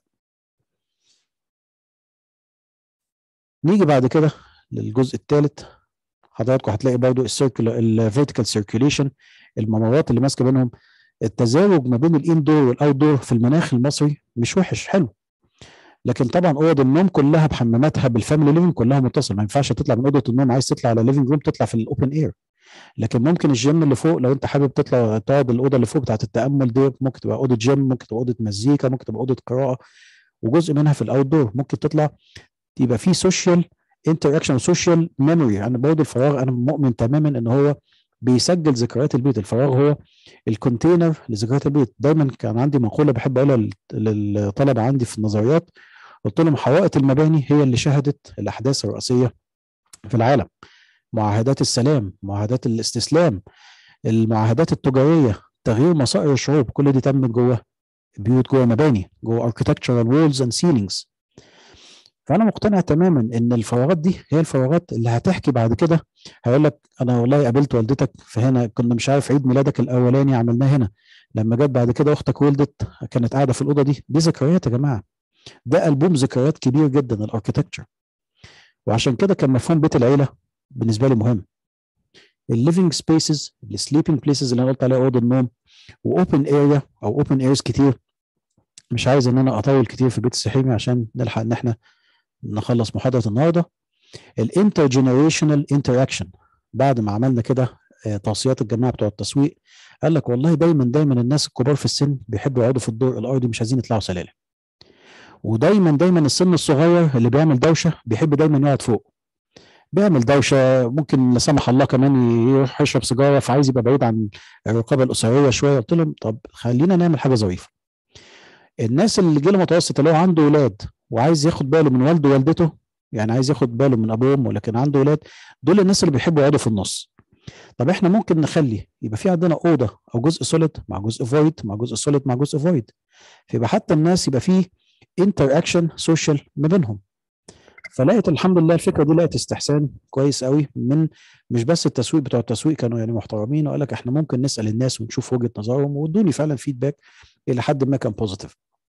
نيجي بعد كده للجزء الثالث حضراتكم هتلاقي برضو السيركل الفيرتيكال سيركيوليشن الممرات اللي ماسكه بينهم التزاوج ما بين الاندور والاوت دور في المناخ المصري مش وحش حلو لكن طبعا اوض النوم كلها بحماماتها بالفاميلي ليفنج كلها متصل ما ينفعش تطلع من اوضه النوم عايز تطلع على ليفنج روم تطلع في الاوبن اير لكن ممكن الجيم اللي فوق لو انت حابب تطلع تقعد الاوضه اللي فوق بتاعت التامل دي ممكن تبقى اوضه جيم ممكن تبقى اوضه مزيكا ممكن تبقى اوضه قراءه وجزء منها في الاوت دور ممكن تطلع يبقى في سوشيال انتر اكشن سوشيال ميموري انا برضه الفراغ انا مؤمن تماما ان هو بيسجل ذكريات البيت الفراغ هو الكونتينر لذكريات البيت دايما كان عندي مقوله بحب اقولها للطلبه عندي في النظريات قلت لهم حوائط المباني هي اللي شهدت الاحداث الرئيسيه في العالم معاهدات السلام معاهدات الاستسلام المعاهدات التجاريه تغيير مصائر الشعوب كل دي تمت جوه بيوت جوه مباني جوه architectural walls and ceilings فانا مقتنع تماما ان الفراغات دي هي الفراغات اللي هتحكي بعد كده هيقول لك انا والله قابلت والدتك فهنا كنا مش عارف عيد ميلادك الاولاني عملناه هنا لما جت بعد كده اختك ولدت كانت قاعده في الاوضه دي دي ذكريات يا جماعه ده البوم ذكريات كبير جدا الاركتكتشر وعشان كده كان مفهوم بيت العيله بالنسبه لي مهم الليفنج سبيسز السليبنج بليسز اللي انا قلت عليها اوضه النوم واوبن اريا او اوبن ايرز كتير مش عايز ان انا اطول كتير في بيت السحيمي عشان نلحق ان احنا نخلص محاضره النهارده الانتر جنريشنال انتراكشن بعد ما عملنا كده توصيات الجماعه بتوع التسويق قال لك والله دايما دايما الناس الكبار في السن بيحبوا يقعدوا في الدور الارضي مش عايزين يطلعوا سلالم ودايما دايما السن الصغير اللي بيعمل دوشه بيحب دايما يقعد فوق بيعمل دوشه ممكن لا سمح الله كمان يروح يشرب سيجاره فعايز يبقى بعيد عن الرقابه الاسريه شويه قلت لهم طب خلينا نعمل حاجه ظريفه الناس اللي جيل متوسط اللي هو عنده اولاد وعايز ياخد باله من والده ووالدته يعني عايز ياخد باله من ابوه وامه لكن عنده اولاد دول الناس اللي بيحبوا يقعدوا في النص طب احنا ممكن نخلي يبقى في عندنا اوضه او جزء سوليد مع جزء فويد مع جزء سوليد مع جزء فويد فيبقى حتى الناس يبقى فيه انتر اكشن سوشيال ما بينهم فلقيت الحمد لله الفكره دي لقيت استحسان كويس قوي من مش بس التسويق بتوع التسويق كانوا يعني محترمين وقال لك احنا ممكن نسال الناس ونشوف وجهه نظرهم وادوني فعلا فيدباك الى حد ما كان بوزيتيف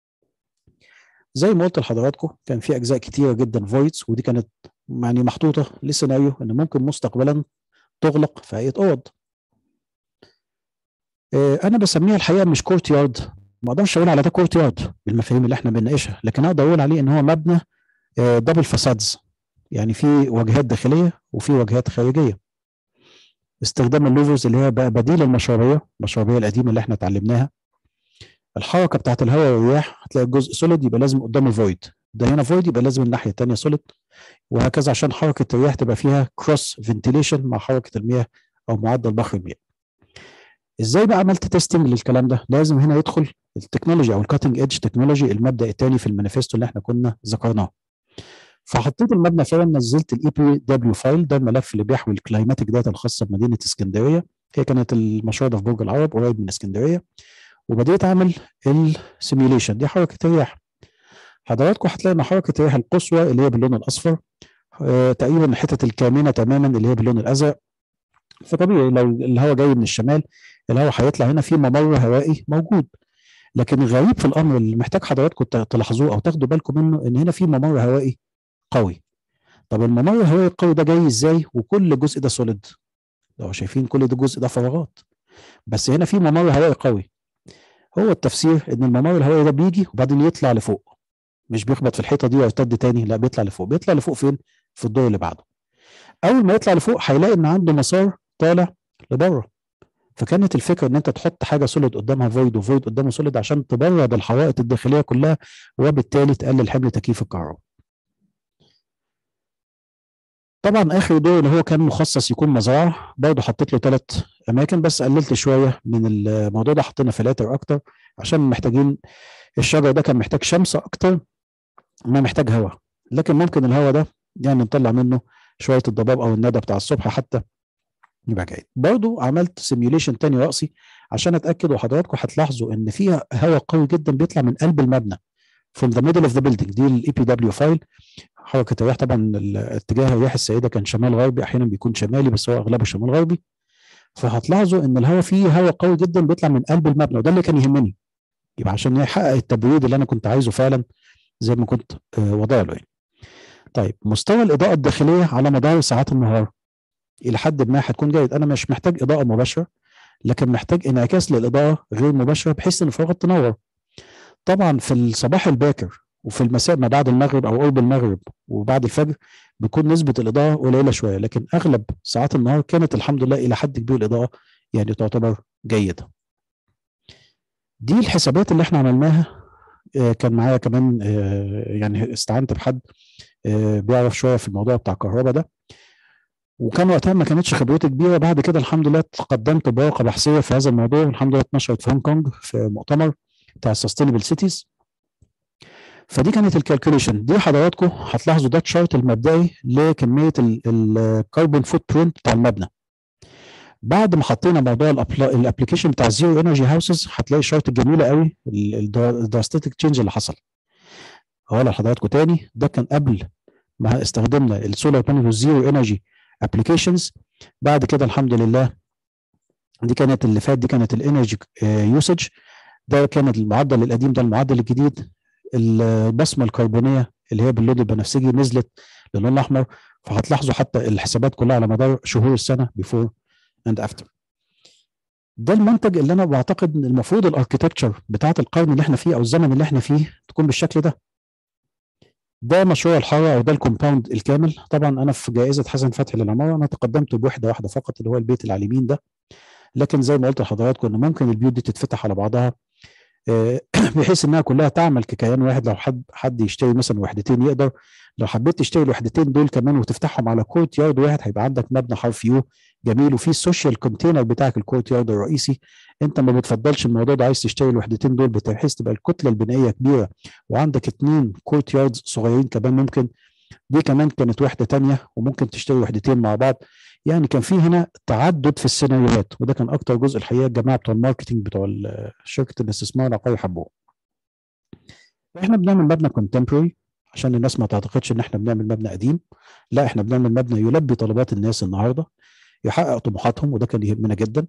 زي ما قلت لحضراتكم كان في اجزاء كتيره جدا فويدز ودي كانت يعني محطوطه لسيناريو ان ممكن مستقبلا تغلق في هيئه اوض انا بسميها الحقيقه مش كورت يارد ما اقدرش اقول على ده كورت يارد بالمفاهيم اللي احنا بنناقشها لكن اقدر اقول عليه ان هو مبنى دبل فاسادز يعني في واجهات داخليه وفي واجهات خارجيه استخدام اللوفرز اللي هي بقى بديل المشربيه المشربيه القديمه اللي احنا اتعلمناها الحركه بتاعت الهواء والرياح هتلاقي الجزء سوليد يبقى لازم قدام الفويد ده هنا فويد يبقى لازم الناحيه الثانيه سوليد وهكذا عشان حركه الرياح تبقى فيها كروس فنتيليشن مع حركه المياه او معدل ضخ المياه ازاي بقى عملت تيستنج للكلام ده لازم هنا يدخل التكنولوجي او الكاتنج ايدج تكنولوجي المبدا الثاني في المانيفستو اللي احنا كنا ذكرناه فحطيت المبنى فعلا نزلت الاي بي دبليو فايل ده الملف اللي بيحوي الكلايماتيك داتا الخاصه بمدينه اسكندريه هي كانت المشروع ده في برج العرب قريب من اسكندريه وبديت اعمل السيميوليشن دي حركه الرياح حضراتكم هتلاقي ان حركه الرياح القصوى اللي هي باللون الاصفر آه تقريبا الحتت الكامنه تماما اللي هي باللون الازرق فطبيعي لو الهواء جاي من الشمال الهواء هيطلع هنا في ممر هوائي موجود لكن الغريب في الامر اللي محتاج حضراتكم تلاحظوه او تاخدوا بالكم منه ان هنا في ممر هوائي قوي طب الممر الهوائي القوي ده جاي ازاي وكل جزء ده سوليد لو شايفين كل ده جزء ده فراغات بس هنا في ممر هوائي قوي هو التفسير ان الممر الهوائي ده بيجي وبعدين يطلع لفوق مش بيخبط في الحيطه دي ويرتد تاني لا بيطلع لفوق بيطلع لفوق فين في الدور اللي بعده اول ما يطلع لفوق هيلاقي ان عنده مسار طالع لبره فكانت الفكره ان انت تحط حاجه سوليد قدامها فويد وفويد قدامه سوليد عشان تبرد الحوائط الداخليه كلها وبالتالي تقلل حمل تكييف الكهرباء طبعا اخر دور اللي هو كان مخصص يكون مزرعه برضه حطيت له ثلاث اماكن بس قللت شويه من الموضوع ده حطينا فلاتر اكتر عشان محتاجين الشجر ده كان محتاج شمس اكتر ما محتاج هواء لكن ممكن الهواء ده يعني نطلع منه شويه الضباب او الندى بتاع الصبح حتى يبقى جيد برضو عملت سيميوليشن تاني رأسي عشان اتاكد وحضراتكم هتلاحظوا ان فيها هواء قوي جدا بيطلع من قلب المبنى from the middle of the building دي الاي بي دبليو فايل حركه الرياح طبعا اتجاه الرياح السائده كان شمال غربي احيانا بيكون شمالي بس هو اغلبه شمال غربي فهتلاحظوا ان الهواء فيه هواء قوي جدا بيطلع من قلب المبنى وده اللي كان يهمني يبقى عشان يحقق التبريد اللي انا كنت عايزه فعلا زي ما كنت وضع له يعني. طيب مستوى الاضاءه الداخليه على مدار ساعات النهار الى حد ما هتكون جيد انا مش محتاج اضاءه مباشره لكن محتاج انعكاس للاضاءه غير مباشره بحيث ان الفراغات تنور طبعا في الصباح الباكر وفي المساء ما بعد المغرب او قرب المغرب وبعد الفجر بيكون نسبه الاضاءه قليله شويه لكن اغلب ساعات النهار كانت الحمد لله الى حد كبير الاضاءه يعني تعتبر جيده دي الحسابات اللي احنا عملناها كان معايا كمان يعني استعنت بحد بيعرف شويه في الموضوع بتاع الكهرباء ده وكان وقتها ما كانتش خبرتي كبيره بعد كده الحمد لله تقدمت بورقه بحثيه في هذا الموضوع والحمد لله اتنشرت في هونج كونج في مؤتمر بتاع السستينبل سيتيز فدي كانت الكالكوليشن دي حضراتكم هتلاحظوا ده الشارت المبدئي لكميه الكربون فوت برنت بتاع المبنى بعد ما حطينا موضوع الابلكيشن بتاع الزيرو انرجي هاوسز هتلاقي الشارت الجميله قوي الدراستيك تشينج اللي حصل هقول لحضراتكم تاني ده كان قبل ما استخدمنا السولار بانل والزيرو انرجي ابلكيشنز بعد كده الحمد لله دي كانت اللي فات دي كانت الانرجي يوسج ده كان المعدل القديم ده المعدل الجديد البصمه الكربونيه اللي هي باللون البنفسجي نزلت للون الاحمر فهتلاحظوا حتى الحسابات كلها على مدار شهور السنه بيفور اند افتر ده المنتج اللي انا بعتقد ان المفروض الاركتكتشر بتاعه القرن اللي احنا فيه او الزمن اللي احنا فيه تكون بالشكل ده ده مشروع الحاره او ده الكومباوند الكامل طبعا انا في جائزه حسن فتحي للعماره انا تقدمت بوحده واحده فقط اللي هو البيت اللي على اليمين ده لكن زي ما قلت لحضراتكم ان ممكن البيوت دي تتفتح على بعضها بحيث انها كلها تعمل ككيان واحد لو حد حد يشتري مثلا وحدتين يقدر لو حبيت تشتري الوحدتين دول كمان وتفتحهم على كورت يارد واحد هيبقى عندك مبنى حرف يو جميل وفي السوشيال كونتينر بتاعك الكورت يارد الرئيسي انت ما بتفضلش الموضوع ده عايز تشتري الوحدتين دول بحيث تبقى الكتله البنائيه كبيره وعندك اتنين كورت ياردز صغيرين كمان ممكن دي كمان كانت وحده تانية وممكن تشتري وحدتين مع بعض يعني كان في هنا تعدد في السيناريوهات وده كان اكتر جزء الحقيقه الجماعه بتوع الماركتنج بتوع شركه الاستثمار العقاري حبوه احنا بنعمل مبنى كونتمبرري عشان الناس ما تعتقدش ان احنا بنعمل مبنى قديم لا احنا بنعمل مبنى يلبي طلبات الناس النهارده يحقق طموحاتهم وده كان يهمنا جدا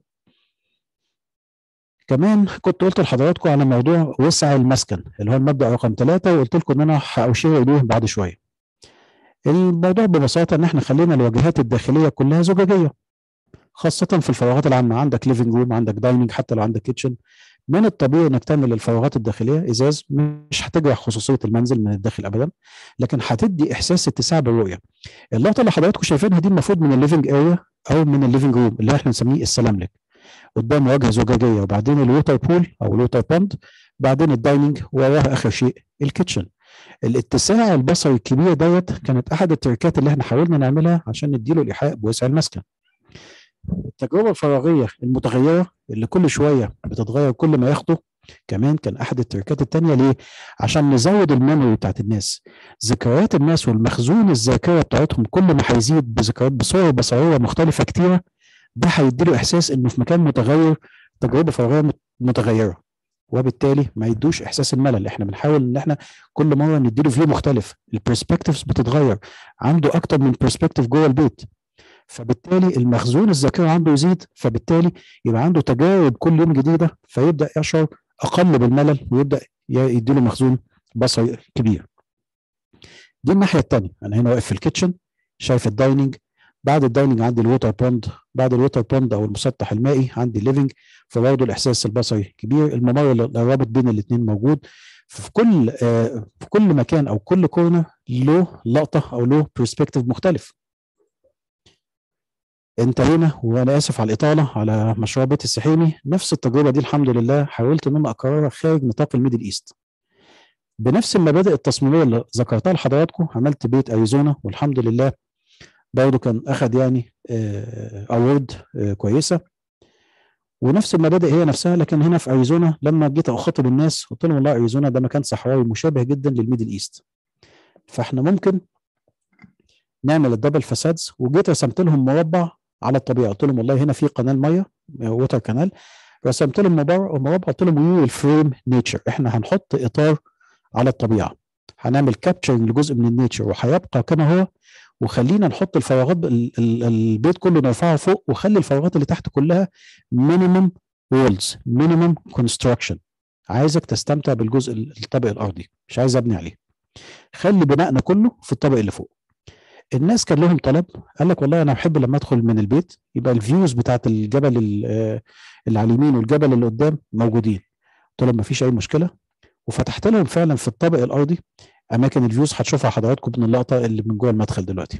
كمان كنت قلت لحضراتكم على موضوع وسع المسكن اللي هو المبدا رقم ثلاثه وقلت لكم ان انا هاشير اليه بعد شويه. الموضوع ببساطه ان احنا خلينا الواجهات الداخليه كلها زجاجيه خاصه في الفراغات العامه عندك ليفنج روم عندك دايننج حتى لو عندك كيتشن من الطبيعي انك تعمل الفراغات الداخليه ازاز مش هتجرح خصوصيه المنزل من الداخل ابدا لكن هتدي احساس اتساع بالرؤيه. اللقطه اللي حضراتكم شايفينها دي المفروض من الليفنج اريا او من الليفنج روم اللي احنا نسميه السلاملك. قدام واجهه زجاجيه وبعدين الووتر بول او الووتر بوند بعدين الدايننج وراها اخر شيء الكيتشن. الاتساع البصري الكبير دوت كانت احد التركات اللي احنا حاولنا نعملها عشان نديله الايحاء بوسع المسكن. التجربه الفراغيه المتغيره اللي كل شويه بتتغير كل ما ياخده كمان كان احد التركات التانية ليه؟ عشان نزود الميموري بتاعت الناس ذكريات الناس والمخزون الذاكره بتاعتهم كل ما هيزيد بذكريات بصور بصريه مختلفه كتيره ده هيديله احساس انه في مكان متغير تجربه فراغيه متغيره وبالتالي ما يدوش احساس الملل احنا بنحاول ان احنا كل مره نديله فيو مختلف البرسبكتيفز بتتغير عنده اكتر من برسبكتيف جوه البيت فبالتالي المخزون الذاكره عنده يزيد فبالتالي يبقى عنده تجارب كل يوم جديده فيبدا يشعر اقل بالملل ويبدا يديله مخزون بصري كبير دي الناحيه الثانيه انا هنا واقف في الكيتشن شايف الدايننج بعد الدايننج عندي الووتر بوند بعد الووتر بوند او المسطح المائي عندي الليفنج فبرضه الاحساس البصري كبير الممر الرابط بين الاثنين موجود في كل آه في كل مكان او كل كورنر له لقطه او له برسبكتيف مختلف انتهينا وانا اسف على الاطاله على مشروع بيت السحيمي نفس التجربه دي الحمد لله حاولت ان انا اكررها خارج نطاق الميدل ايست بنفس المبادئ التصميميه اللي ذكرتها لحضراتكم عملت بيت اريزونا والحمد لله برضه كان اخذ يعني اوورد كويسه ونفس المبادئ هي نفسها لكن هنا في اريزونا لما جيت اخاطب الناس قلت لهم والله اريزونا ده مكان صحراوي مشابه جدا للميدل ايست فاحنا ممكن نعمل الدبل فسادز وجيت رسمت لهم مربع على الطبيعه قلت لهم والله هنا في قناه ميه ووتر كانال رسمت لهم مربع قلت لهم وي ويل فريم نيتشر احنا هنحط اطار على الطبيعه هنعمل كابتشرنج لجزء من النيتشر وهيبقى كما هو وخلينا نحط الفراغات البيت كله نرفعه فوق وخلي الفراغات اللي تحت كلها مينيمم وولز مينيمم كونستراكشن عايزك تستمتع بالجزء الطابق الارضي مش عايز ابني عليه خلي بنائنا كله في الطابق اللي فوق الناس كان لهم طلب قال لك والله انا بحب لما ادخل من البيت يبقى الفيوز بتاعت الجبل اللي على اليمين والجبل اللي قدام موجودين قلت لهم مفيش اي مشكله وفتحت لهم فعلا في الطابق الارضي اماكن الفيوز هتشوفها حضراتكم من اللقطه اللي من جوه المدخل دلوقتي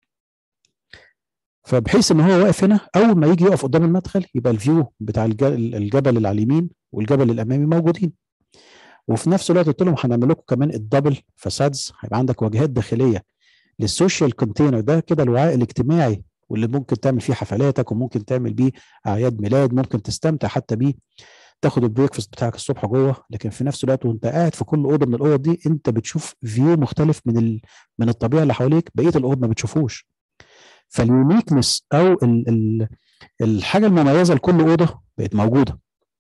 فبحيث ان هو واقف هنا اول ما يجي يقف قدام المدخل يبقى الفيو بتاع الجبل اللي على اليمين والجبل الامامي موجودين وفي نفس الوقت قلت لهم هنعمل لكم كمان الدبل فسادز هيبقى عندك واجهات داخليه للسوشيال كونتينر ده كده الوعاء الاجتماعي واللي ممكن تعمل فيه حفلاتك وممكن تعمل بيه اعياد ميلاد ممكن تستمتع حتى بيه تاخد البريكفاست بتاعك الصبح جوه لكن في نفس الوقت وانت قاعد في كل اوضه من الاوض دي انت بتشوف فيو مختلف من ال... من الطبيعه اللي حواليك بقيه الاوض ما بتشوفوش فاليونيكنس او ال... ال... الحاجه المميزه لكل اوضه بقت موجوده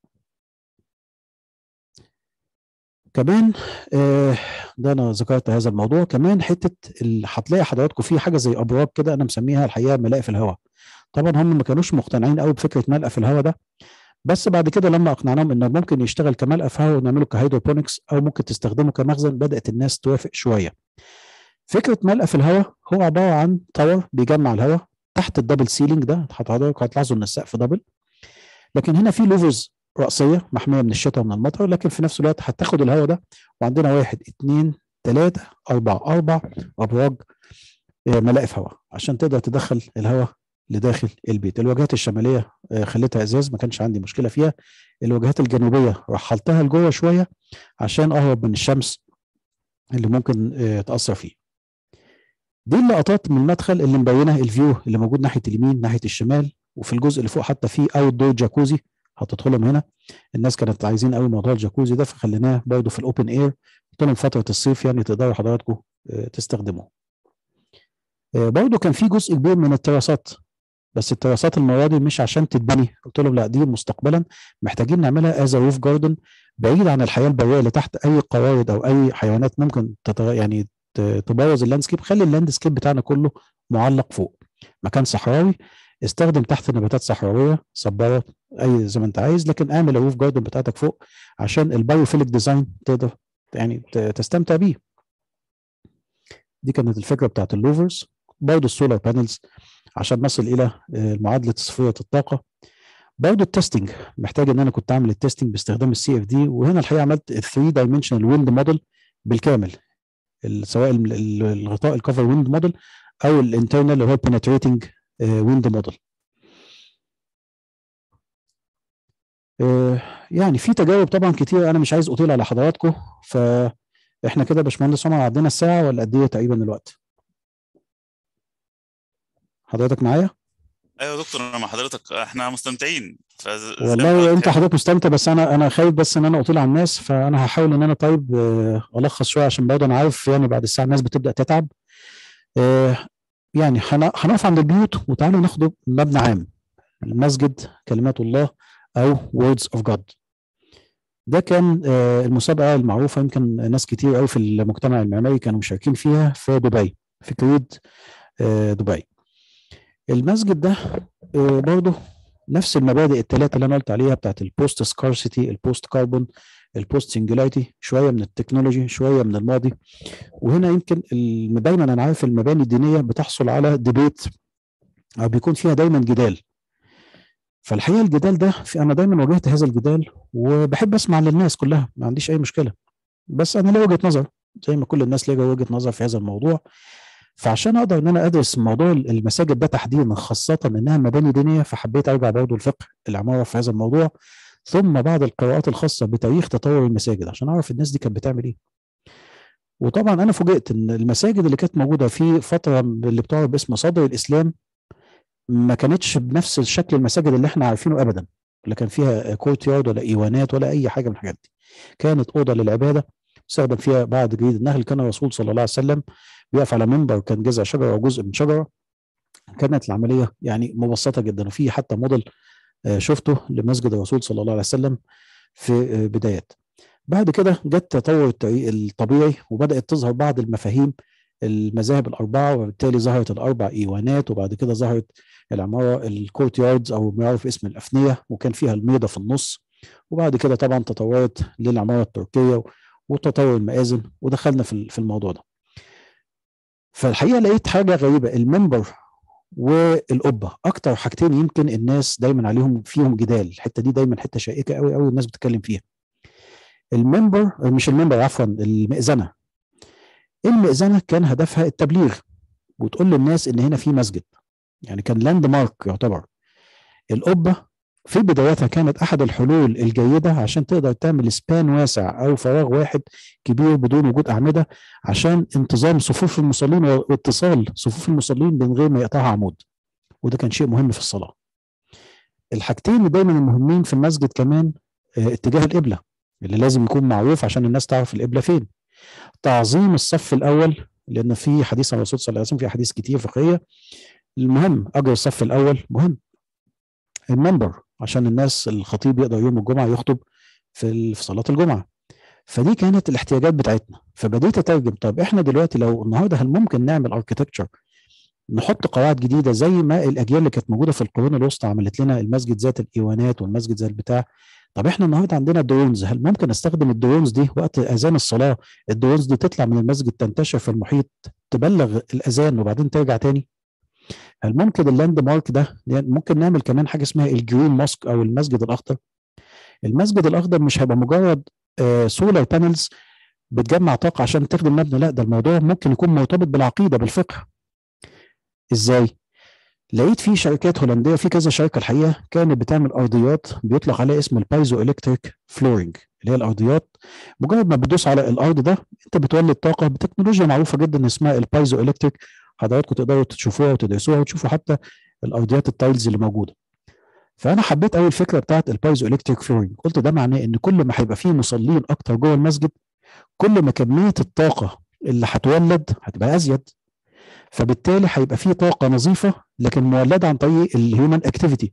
كمان آه ده انا ذكرت هذا الموضوع كمان حته هتلاقي حضراتكم في حاجه زي ابراج كده انا مسميها الحقيقه ملاء في الهواء طبعا هم ما كانوش مقتنعين قوي بفكره ملقى في الهواء ده بس بعد كده لما اقنعناهم انه ممكن يشتغل كملقى في هواء ونعمله كهيدروبونكس او ممكن تستخدمه كمخزن بدات الناس توافق شويه فكره ملقى في الهواء هو عباره عن تاور بيجمع الهواء تحت الدبل سيلينج ده حضرتك هتلاحظوا ان السقف دبل لكن هنا في لوفرز رأسية محمية من الشتاء ومن المطر لكن في نفس الوقت هتاخد الهواء ده وعندنا واحد اثنين ثلاثة أربعة أربع أبراج ملائف هواء عشان تقدر تدخل الهواء لداخل البيت الواجهات الشمالية خليتها إزاز ما كانش عندي مشكلة فيها الواجهات الجنوبية رحلتها لجوه شوية عشان أهرب من الشمس اللي ممكن تأثر فيه دي اللقطات من المدخل اللي مبينه الفيو اللي موجود ناحيه اليمين ناحيه الشمال وفي الجزء اللي فوق حتى في اوت دور جاكوزي هتدخلهم هنا الناس كانت عايزين قوي موضوع الجاكوزي ده فخليناه برضه في الاوبن اير قلت لهم فتره الصيف يعني تقدروا حضراتكم تستخدموه برضه كان في جزء كبير من التراسات بس التراسات المره دي مش عشان تتبني قلت لهم لا دي مستقبلا محتاجين نعملها از روف جاردن بعيد عن الحياه البريه اللي تحت اي قوارض او اي حيوانات ممكن تتغ... يعني تبوظ اللاندسكيب خلي اللاندسكيب بتاعنا كله معلق فوق مكان صحراوي استخدم تحت نباتات صحراويه صباره اي زي ما انت عايز لكن اعمل الروف جاردن بتاعتك فوق عشان البايوفيليك ديزاين تقدر يعني تستمتع بيه دي كانت الفكره بتاعت اللوفرز برضه السولار بانلز عشان نصل الى معادله صفريه الطاقه برضه التستنج محتاج ان انا كنت اعمل التستنج باستخدام السي اف دي وهنا الحقيقه عملت 3 دايمنشنال ويند موديل بالكامل سواء الغطاء الكفر ويند موديل او الانترنال اللي هو بنتريتنج ويند موديل يعني في تجارب طبعا كتير انا مش عايز اطيل على حضراتكم فاحنا كده يا باشمهندس عمر عدينا الساعه ولا قد ايه تقريبا الوقت حضرتك معايا ايوه يا دكتور انا مع حضرتك احنا مستمتعين فز... والله انت حضرتك مستمتع بس انا انا خايف بس ان انا اطيل على الناس فانا هحاول ان انا طيب الخص شويه عشان برضه انا عارف يعني بعد الساعه الناس بتبدا تتعب يعني هنقف عند البيوت وتعالوا ناخد مبنى عام المسجد كلمات الله او words of God ده كان المسابقه المعروفه يمكن ناس كتير قوي في المجتمع المعماري كانوا مشاركين فيها في دبي في كريد دبي المسجد ده آه، برضه نفس المبادئ الثلاثه اللي انا قلت عليها بتاعت البوست سكارسيتي البوست كاربون البوست سنجولاريتي شويه من التكنولوجي شويه من الماضي وهنا يمكن الم- دايما انا عارف المباني الدينيه بتحصل على ديبيت او بيكون فيها دايما جدال فالحقيقه الجدال ده في انا دايما واجهت هذا الجدال وبحب اسمع للناس كلها ما عنديش اي مشكله بس انا ليا وجهه نظر زي ما كل الناس ليها وجهه نظر في هذا الموضوع فعشان اقدر ان انا ادرس موضوع المساجد ده تحديدا خاصه انها مباني دينيه فحبيت ارجع برضه لفقه العماره في هذا الموضوع ثم بعض القراءات الخاصه بتاريخ تطور المساجد عشان اعرف الناس دي كانت بتعمل ايه وطبعا انا فوجئت ان المساجد اللي كانت موجوده في فتره اللي بتعرف باسم صدر الاسلام ما كانتش بنفس الشكل المساجد اللي احنا عارفينه ابدا لا كان فيها كورت يارد ولا ايوانات ولا اي حاجه من الحاجات دي كانت اوضه للعباده استخدم فيها بعد جريد النخل كان الرسول صلى الله عليه وسلم بيقف على منبر كان جذع شجره او جزء من شجره كانت العمليه يعني مبسطه جدا وفي حتى موديل آه، شفته لمسجد الرسول صلى الله عليه وسلم في آه، بدايات بعد كده جت تطور الطريق الطبيعي وبدات تظهر بعض المفاهيم المذاهب الاربعه وبالتالي ظهرت الاربع ايوانات وبعد كده ظهرت العماره الكورت ياردز او ما يعرف اسم الافنيه وكان فيها الميضه في النص وبعد كده طبعا تطورت للعماره التركيه وتطور المآذن ودخلنا في في الموضوع ده. فالحقيقه لقيت حاجه غريبه المنبر والقبه اكتر حاجتين يمكن الناس دايما عليهم فيهم جدال الحته دي دايما حته شائكه قوي قوي الناس بتتكلم فيها. المنبر مش المنبر عفوا المئذنه. المئذنه كان هدفها التبليغ وتقول للناس ان هنا في مسجد. يعني كان لاند مارك يعتبر. القبه في بدايتها كانت احد الحلول الجيده عشان تقدر تعمل سبان واسع او فراغ واحد كبير بدون وجود اعمده عشان انتظام صفوف المصلين واتصال صفوف المصلين من غير ما يقطعها عمود وده كان شيء مهم في الصلاه. الحاجتين اللي دايما المهمين في المسجد كمان اه اتجاه القبله اللي لازم يكون معروف عشان الناس تعرف القبله فين. تعظيم الصف الاول لان في حديث عن الرسول صلى الله عليه وسلم في احاديث كتير فقهيه المهم اجر الصف الاول مهم. المنبر عشان الناس الخطيب يقدر يوم الجمعه يخطب في في صلاه الجمعه فدي كانت الاحتياجات بتاعتنا فبديت اترجم طب احنا دلوقتي لو النهارده هل ممكن نعمل اركتكتشر نحط قواعد جديده زي ما الاجيال اللي كانت موجوده في القرون الوسطى عملت لنا المسجد ذات الايوانات والمسجد ذات البتاع طب احنا النهارده عندنا درونز هل ممكن استخدم الدرونز دي وقت اذان الصلاه الدرونز دي تطلع من المسجد تنتشر في المحيط تبلغ الاذان وبعدين ترجع تاني هل ممكن اللاند مارك ده ممكن نعمل كمان حاجه اسمها الجرين ماسك او المسجد الاخضر المسجد الاخضر مش هيبقى مجرد آه سولار بانلز بتجمع طاقه عشان تخدم مبنى لا ده الموضوع ممكن يكون مرتبط بالعقيده بالفقه ازاي لقيت في شركات هولنديه في كذا شركه الحقيقه كانت بتعمل ارضيات بيطلق عليها اسم البايزو الكتريك فلورنج اللي هي الارضيات مجرد ما بتدوس على الارض ده انت بتولد طاقه بتكنولوجيا معروفه جدا اسمها البايزو الكتريك حضراتكم تقدروا تشوفوها وتدرسوها وتشوفوا حتى الارضيات التايلز اللي موجوده فانا حبيت قوي الفكره بتاعت البايزو الكتريك فلورنج قلت ده معناه ان كل ما هيبقى فيه مصلين اكتر جوه المسجد كل ما كميه الطاقه اللي هتولد هتبقى ازيد فبالتالي هيبقى فيه طاقه نظيفه لكن مولده عن طريق الهيومن اكتيفيتي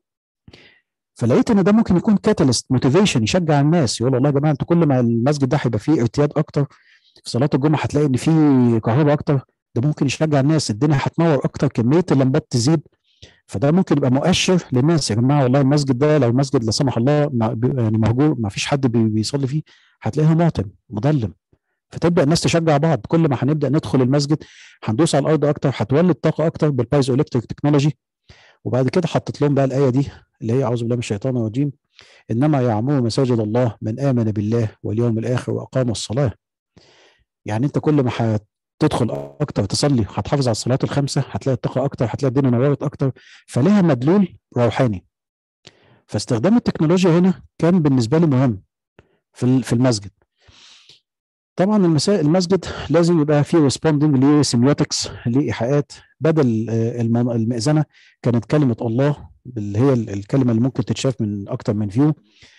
فلقيت ان ده ممكن يكون كاتاليست موتيفيشن يشجع الناس يقول والله يا جماعه انتوا كل ما المسجد ده هيبقى فيه ارتياد اكتر في صلاه الجمعه هتلاقي ان في كهرباء اكتر ده ممكن يشجع الناس الدنيا هتنور اكتر كميه اللمبات تزيد فده ممكن يبقى مؤشر للناس يا جماعه والله المسجد ده لو المسجد لا سمح الله يعني مهجور ما فيش حد بيصلي فيه هتلاقيها معتم مظلم فتبدا الناس تشجع بعض كل ما هنبدا ندخل المسجد هندوس على الارض اكتر هتولد طاقه اكتر بالبايزو الكتريك تكنولوجي وبعد كده حطيت لهم بقى الايه دي اللي هي اعوذ بالله من الشيطان الرجيم انما يعمر مساجد الله من امن بالله واليوم الاخر واقام الصلاه يعني انت كل ما تدخل اكتر تصلي هتحافظ على الصلاه الخمسه هتلاقي الطاقه اكتر هتلاقي الدنيا نورت اكتر فليها مدلول روحاني فاستخدام التكنولوجيا هنا كان بالنسبه لي مهم في في المسجد طبعا المساء المسجد لازم يبقى فيه ريسبوندنج لسيميوتكس لايحاءات بدل المئذنه كانت كلمه الله اللي هي الكلمه اللي ممكن تتشاف من اكتر من فيو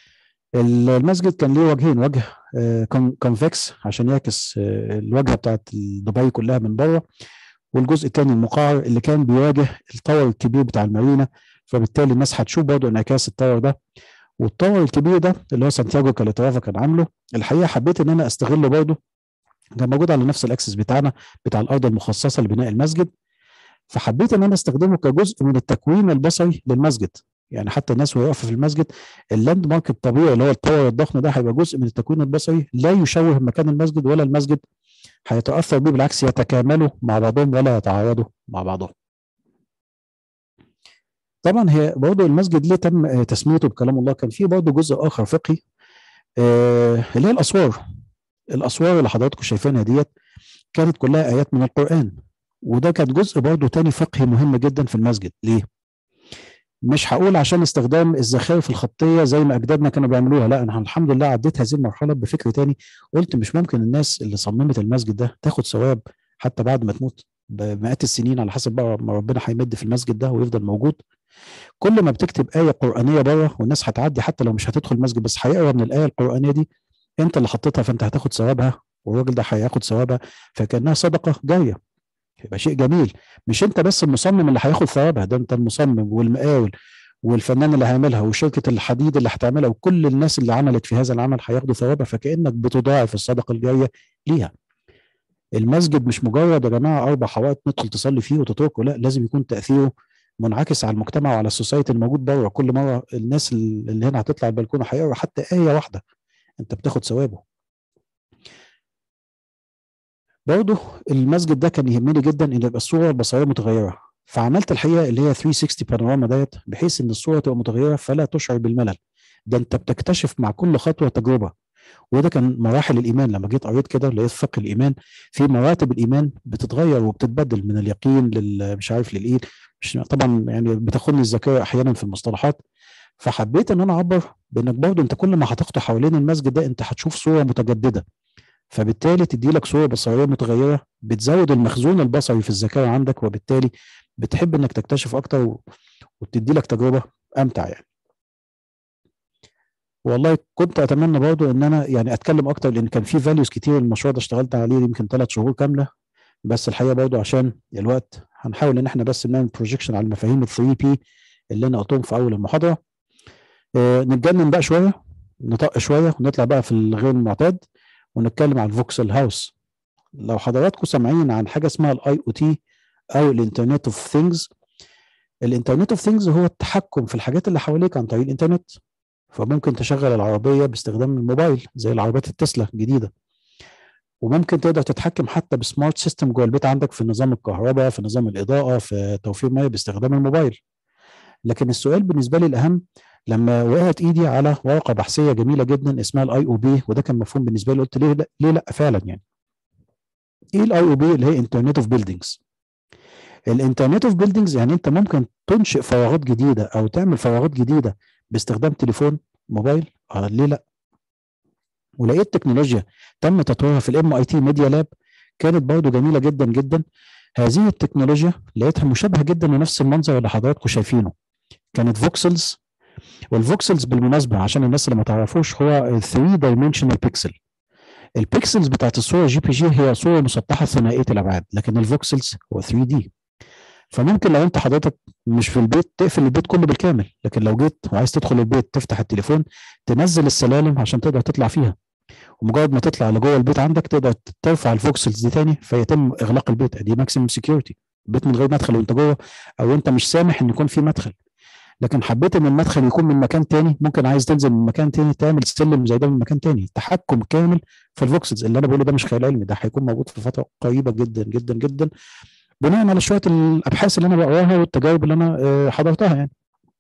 المسجد كان ليه وجهين وجه كونفكس عشان يعكس الواجهه بتاعت دبي كلها من بره والجزء الثاني المقعر اللي كان بيواجه التاور الكبير بتاع المارينا فبالتالي الناس هتشوف برضه انعكاس التاور ده والتاور الكبير ده اللي هو سانتياغو كاليترافا كان عامله الحقيقه حبيت ان انا استغله برضه كان موجود على نفس الاكسس بتاعنا بتاع الارض المخصصه لبناء المسجد فحبيت ان انا استخدمه كجزء من التكوين البصري للمسجد يعني حتى الناس وهي واقفه في المسجد اللاند مارك الطبيعي اللي هو التاور الضخم ده هيبقى جزء من التكوين البصري لا يشوه مكان المسجد ولا المسجد هيتاثر بيه بالعكس يتكاملوا مع بعضهم ولا يتعارضوا مع بعضهم. طبعا هي برضه المسجد ليه تم تسميته بكلام الله كان فيه برضه جزء اخر فقهي آه اللي هي الاسوار الاسوار اللي حضراتكم شايفينها ديت كانت كلها ايات من القران وده كان جزء برضه تاني فقهي مهم جدا في المسجد ليه؟ مش هقول عشان استخدام الزخارف الخطيه زي ما اجدادنا كانوا بيعملوها لا انا الحمد لله عديت هذه المرحله بفكر تاني قلت مش ممكن الناس اللي صممت المسجد ده تاخد ثواب حتى بعد ما تموت بمئات السنين على حسب بقى ما ربنا هيمد في المسجد ده ويفضل موجود كل ما بتكتب آية قرآنية بره والناس هتعدي حتى لو مش هتدخل المسجد بس هيقرا من الآية القرآنية دي أنت اللي حطيتها فأنت هتاخد ثوابها والراجل ده هياخد ثوابها فكأنها صدقة جارية يبقى شيء جميل مش أنت بس المصمم اللي هياخد ثوابها ده أنت المصمم والمقاول والفنان اللي هيعملها وشركة الحديد اللي هتعملها وكل الناس اللي عملت في هذا العمل هياخدوا ثوابها فكأنك بتضاعف الصدقة الجارية ليها المسجد مش مجرد يا جماعة أربع حوائط ندخل تصلي فيه وتتركه لا لازم يكون تأثيره منعكس على المجتمع وعلى السوسايتي الموجود بره كل مره الناس اللي هنا هتطلع البلكونه هيقرا حتى ايه واحده انت بتاخد ثوابه برضه المسجد ده كان يهمني جدا ان يبقى الصوره البصريه متغيره فعملت الحقيقه اللي هي 360 بانوراما ديت بحيث ان الصوره تبقى متغيره فلا تشعر بالملل ده انت بتكتشف مع كل خطوه تجربه وده كان مراحل الايمان لما جيت قريت كده لقيت فقه الايمان في مراتب الايمان بتتغير وبتتبدل من اليقين لل مش عارف للايه مش طبعا يعني بتاخدني الذاكره احيانا في المصطلحات فحبيت ان انا اعبر بانك برضه انت كل ما هتخطو حوالين المسجد ده انت هتشوف صوره متجدده فبالتالي تدي لك صوره بصريه متغيره بتزود المخزون البصري في الذاكره عندك وبالتالي بتحب انك تكتشف اكتر وتدي لك تجربه امتع يعني والله كنت اتمنى برضو ان انا يعني اتكلم اكتر لان كان في فاليوز كتير المشروع ده اشتغلت عليه يمكن ثلاث شهور كامله بس الحقيقه برضو عشان الوقت هنحاول ان احنا بس نعمل بروجيكشن على المفاهيم ال 3 بي اللي انا قلتهم في اول المحاضره آه نتجنن بقى شويه نطق شويه ونطلع بقى في الغير المعتاد ونتكلم عن الفوكسل هاوس لو حضراتكم سامعين عن حاجه اسمها الاي او تي او الانترنت اوف ثينجز الانترنت اوف ثينجز هو التحكم في الحاجات اللي حواليك عن طريق الانترنت فممكن تشغل العربيه باستخدام الموبايل زي العربيات التسلا الجديده وممكن تقدر تتحكم حتى بسمارت سيستم جوه البيت عندك في نظام الكهرباء في نظام الاضاءه في توفير ميه باستخدام الموبايل لكن السؤال بالنسبه لي الاهم لما وقعت ايدي على ورقه بحثيه جميله جدا اسمها الاي او بي وده كان مفهوم بالنسبه لي قلت ليه لا ليه لا فعلا يعني ايه الاي او بي اللي هي انترنت اوف بيلدينجز الانترنت اوف بيلدينجز يعني انت ممكن تنشئ فراغات جديده او تعمل فراغات جديده باستخدام تليفون موبايل آه ليه لا ولقيت تكنولوجيا تم تطويرها في الام اي تي ميديا لاب كانت برضه جميله جدا جدا هذه التكنولوجيا لقيتها مشابهه جدا لنفس المنظر اللي حضراتكم شايفينه كانت فوكسلز والفوكسلز بالمناسبه عشان الناس اللي ما تعرفوش هو 3 دايمنشنال بيكسل البيكسلز بتاعت الصوره جي بي جي هي صوره مسطحه ثنائيه الابعاد لكن الفوكسلز هو 3 دي فممكن لو انت حضرتك مش في البيت تقفل البيت كله بالكامل لكن لو جيت وعايز تدخل البيت تفتح التليفون تنزل السلالم عشان تقدر تطلع فيها ومجرد ما تطلع لجوه البيت عندك تقدر ترفع الفوكسلز دي تاني فيتم اغلاق البيت دي ماكسيمم سكيورتي البيت من غير مدخل وانت جوه او انت مش سامح ان يكون في مدخل لكن حبيت ان المدخل يكون من مكان تاني ممكن عايز تنزل من مكان تاني تعمل سلم زي ده من مكان تاني تحكم كامل في الفوكسلز اللي انا بقوله ده مش خيال علمي ده هيكون موجود في فتره قريبه جدا جدا جدا بناء على شويه الابحاث اللي انا بقراها والتجارب اللي انا حضرتها يعني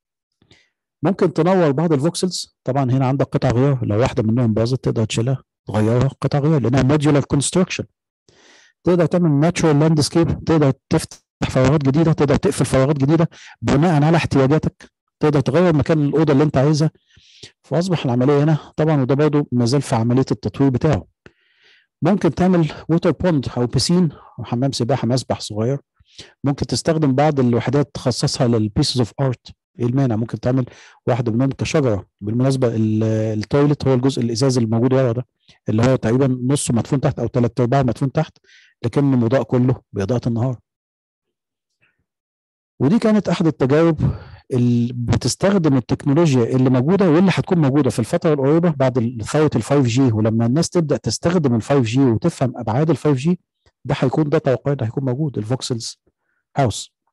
ممكن تنور بعض الفوكسلز طبعا هنا عندك قطع غيار لو واحده منهم باظت تقدر تشيلها تغيرها قطع غيار لانها موديولار كونستراكشن تقدر تعمل ناتشورال لاندسكيب تقدر تفتح فراغات جديده تقدر تقفل فراغات جديده بناء على احتياجاتك تقدر تغير مكان الاوضه اللي انت عايزها فاصبح العمليه هنا طبعا وده برضه ما زال في عمليه التطوير بتاعه ممكن تعمل ووتر بوند او بسين او حمام سباحه مسبح صغير ممكن تستخدم بعض الوحدات تخصصها للبيسز اوف ارت ايه المانع ممكن تعمل واحده منهم كشجره بالمناسبه التويلت هو الجزء الازاز الموجود ورا ده اللي هو تقريبا نصه مدفون تحت او ثلاث ارباعه مدفون تحت لكن مضاء كله باضاءه النهار ودي كانت احد التجارب اللي بتستخدم التكنولوجيا اللي موجوده واللي هتكون موجوده في الفتره القريبه بعد ثوره ال 5 جي ولما الناس تبدا تستخدم ال 5 جي وتفهم ابعاد ال 5 جي ده هيكون ده توقعي ده هيكون موجود الفوكسلز هاوس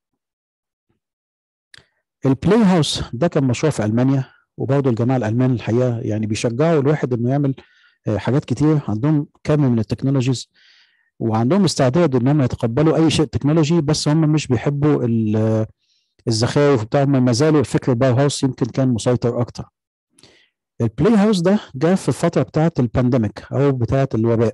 البلاي هاوس ده كان مشروع في المانيا وبرضه الجماعه الالمان الحقيقه يعني بيشجعوا الواحد انه يعمل حاجات كتير عندهم كم من التكنولوجيز وعندهم استعداد ان هم يتقبلوا اي شيء تكنولوجي بس هم مش بيحبوا الزخارف بتاعهم ما زالوا فكر الباو هاوس يمكن كان مسيطر اكتر البلاي هاوس ده جاء في الفتره بتاعه البانديميك او بتاعه الوباء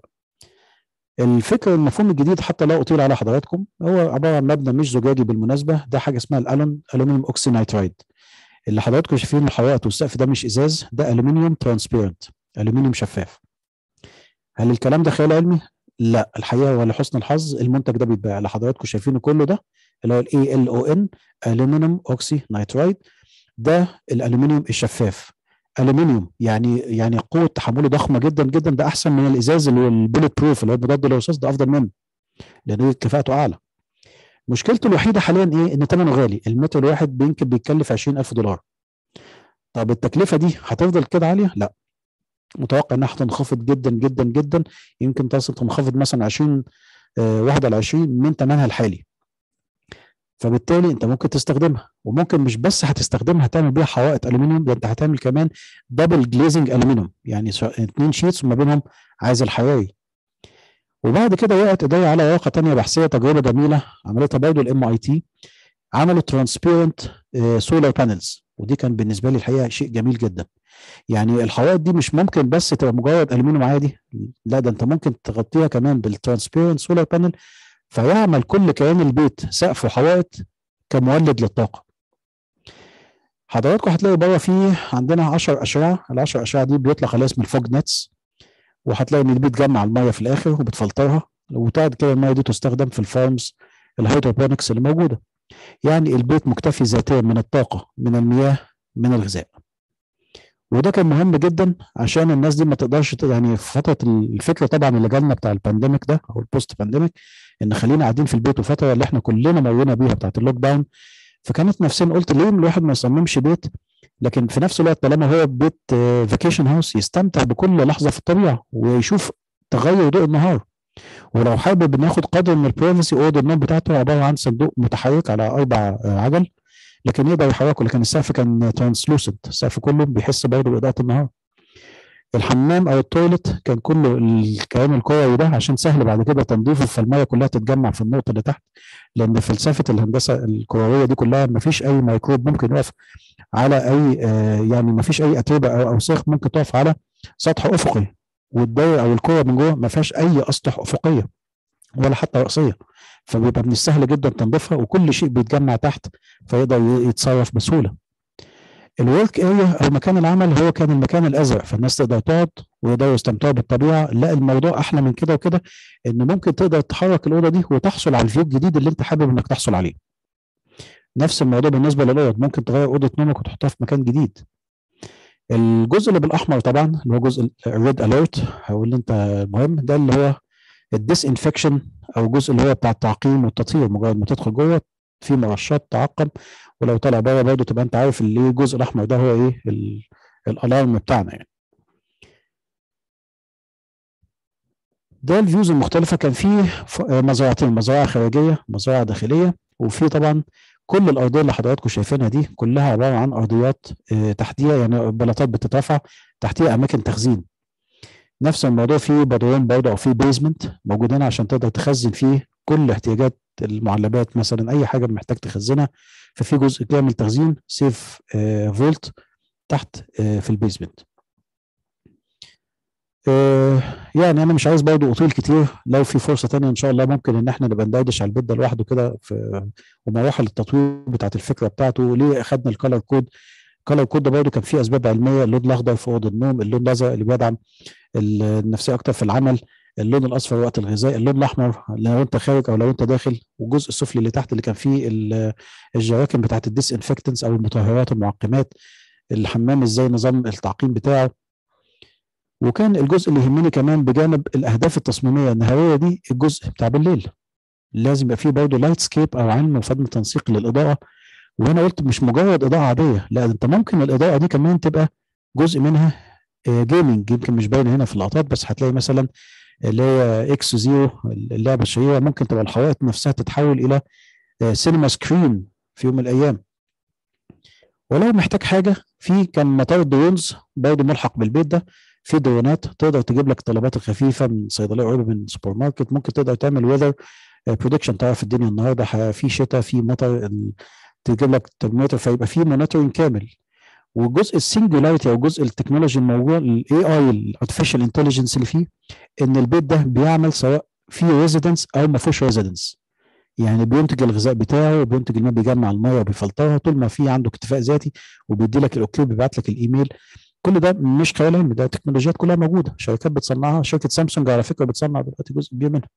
الفكر المفهوم الجديد حتى لا اطيل على حضراتكم هو عباره عن مبنى مش زجاجي بالمناسبه ده حاجه اسمها الالون الومنيوم اوكسي نايترايد اللي حضراتكم شايفين الحوائط والسقف ده مش ازاز ده الومنيوم ترانسبيرنت الومنيوم شفاف هل الكلام ده خيال علمي لا الحقيقه ولحسن الحظ المنتج ده بيتباع اللي حضراتكم شايفينه كله ده اللي هو الاي ال او ان الومنيوم اوكسي نايترايد ده الالومنيوم الشفاف الومنيوم يعني يعني قوه تحمله ضخمه جدا جدا ده احسن من الازاز اللي هو البوليت بروف اللي هو المضاد للرصاص ده افضل منه لان كفاءته اعلى مشكلته الوحيده حاليا ايه ان ثمنه غالي المتر الواحد يمكن بيتكلف 20000 دولار طب التكلفه دي هتفضل كده عاليه لا متوقع انها هتنخفض جدا جدا جدا يمكن تصل تنخفض مثلا 20 آه واحد على 20 من ثمنها الحالي فبالتالي انت ممكن تستخدمها وممكن مش بس هتستخدمها هتعمل بيها حوائط الومنيوم ده انت هتعمل كمان دبل جليزنج الومنيوم يعني اثنين شيتس وما بينهم عازل حراري وبعد كده وقعت ايديا على ورقه ثانيه بحثيه تجربه جميله عملتها برضه الام اي تي عملوا ترانسبيرنت سولار بانلز ودي كان بالنسبه لي الحقيقه شيء جميل جدا يعني الحوائط دي مش ممكن بس تبقى مجرد الومنيوم عادي لا ده انت ممكن تغطيها كمان بالترانسبيرنت سولار بانل فيعمل كل كيان البيت سقف وحوائط كمولد للطاقه حضراتكم هتلاقوا بره في عندنا 10 اشعه ال 10 اشعه دي بيطلق عليها اسم الفوج نتس وهتلاقي ان دي بتجمع الميه في الاخر وبتفلترها وبعد كده الميه دي تستخدم في الفارمز الهيدروبونكس اللي موجوده يعني البيت مكتفي ذاتيا من الطاقه من المياه من الغذاء وده كان مهم جدا عشان الناس دي ما تقدرش يعني في فتره الفكره طبعا اللي جالنا بتاع البانديميك ده او البوست بانديميك ان خلينا قاعدين في البيت وفتره اللي احنا كلنا مرينا بيها بتاعت اللوك داون فكانت نفسنا قلت ليه الواحد ما يصممش بيت لكن في نفس الوقت طالما هو بيت فاكيشن هاوس يستمتع بكل لحظه في الطبيعه ويشوف تغير ضوء النهار ولو حابب ناخد قدر من البرايفسي اوضه النوم بتاعته عباره عن صندوق متحرك على اربع عجل لكن يقدر يحركه لكن السقف كان ترانسلوسنت السقف كله بيحس برضه باضاءه النهار الحمام او التويلت كان كله الكيان الكروي ده عشان سهل بعد كده تنظيفه فالميه كلها تتجمع في النقطه اللي تحت لان فلسفه الهندسه الكرويه دي كلها ما فيش اي ميكروب ممكن يقف على اي آه يعني ما فيش اي اتربه او اوساخ ممكن تقف على سطح افقي والدايره او الكره من جوه ما فيهاش اي اسطح افقيه ولا حتى راسيه فبيبقى من السهل جدا تنظيفها وكل شيء بيتجمع تحت فيقدر يتصرف بسهوله الورك اريا او مكان العمل هو كان المكان الازرق فالناس تقدر تقعد ويقدروا يستمتعوا بالطبيعه لا الموضوع احلى من كده وكده ان ممكن تقدر تحرك الاوضه دي وتحصل على الفيو الجديد اللي انت حابب انك تحصل عليه نفس الموضوع بالنسبه للاوض ممكن تغير اوضه نومك وتحطها في مكان جديد الجزء اللي بالاحمر طبعا اللي هو جزء الريد اليرت او اللي انت المهم ده اللي هو الديس انفكشن او الجزء اللي هو بتاع التعقيم والتطهير مجرد ما تدخل جوه في مرشات تعقم ولو طلع بره برضه تبقى انت عارف اللي الجزء الاحمر ده هو ايه الالارم بتاعنا يعني ده الفيوز المختلفة كان فيه مزرعتين مزرعة خارجية مزرعة داخلية وفي طبعا كل الأرضية اللي حضراتكم شايفينها دي كلها عبارة عن أرضيات تحتيها يعني بلاطات بتترفع تحتيها أماكن تخزين نفس الموضوع في بدروم برضه أو في بيزمنت موجودين عشان تقدر تخزن فيه كل احتياجات المعلبات مثلا أي حاجة محتاج تخزنها ففي جزء كامل تخزين سيف آه فولت تحت آه في البيزمنت آه يعني انا مش عايز برضه اطيل كتير لو في فرصه تانية ان شاء الله ممكن ان احنا نبقى ندردش على البيت ده لوحده كده في ومراحل التطوير بتاعت الفكره بتاعته ليه اخدنا الكالر كود الكالر كود ده برضه كان فيه اسباب علميه اللون الاخضر في اوضه النوم اللون الازرق اللي بيدعم النفسيه اكتر في العمل اللون الاصفر وقت الغذاء اللون الاحمر لو انت خارج او لو انت داخل والجزء السفلي اللي تحت اللي كان فيه الجواكن بتاعت الديس انفكتنس او المطهرات المعقمات الحمام ازاي نظام التعقيم بتاعه وكان الجزء اللي يهمني كمان بجانب الاهداف التصميميه النهاريه دي الجزء بتاع بالليل لازم يبقى فيه برضه لايت سكيب او علم وفن تنسيق للاضاءه وانا قلت مش مجرد اضاءه عاديه لا انت ممكن الاضاءه دي كمان تبقى جزء منها جيمنج يمكن مش باين هنا في اللقطات بس هتلاقي مثلا اللي هي اكس زيرو اللعبه الشهيره ممكن تبقى الحوائط نفسها تتحول الى سينما سكرين في يوم من الايام ولو محتاج حاجه في كان مطار درونز برضه ملحق بالبيت ده في درونات تقدر تجيب لك الطلبات الخفيفه من صيدليه قريبه من سوبر ماركت ممكن تقدر تعمل ويذر بريدكشن تعرف الدنيا النهارده في شتاء في مطر تجيب لك ترمومتر فيبقى في مونيتورنج كامل وجزء السنجولاريتي او جزء التكنولوجي الموجود الاي اي الارتفيشال انتليجنس اللي فيه ان البيت ده بيعمل سواء في ريزيدنس او ما فيهوش ريزيدنس يعني بينتج الغذاء بتاعه وبينتج الماء بيجمع الميه وبيفلترها طول ما في عنده اكتفاء ذاتي وبيدي لك الاوكي وبيبعت لك الايميل كل ده مش خيال علمي ده تكنولوجيات كلها موجوده شركات بتصنعها شركه سامسونج على فكره بتصنع دلوقتي جزء كبير منها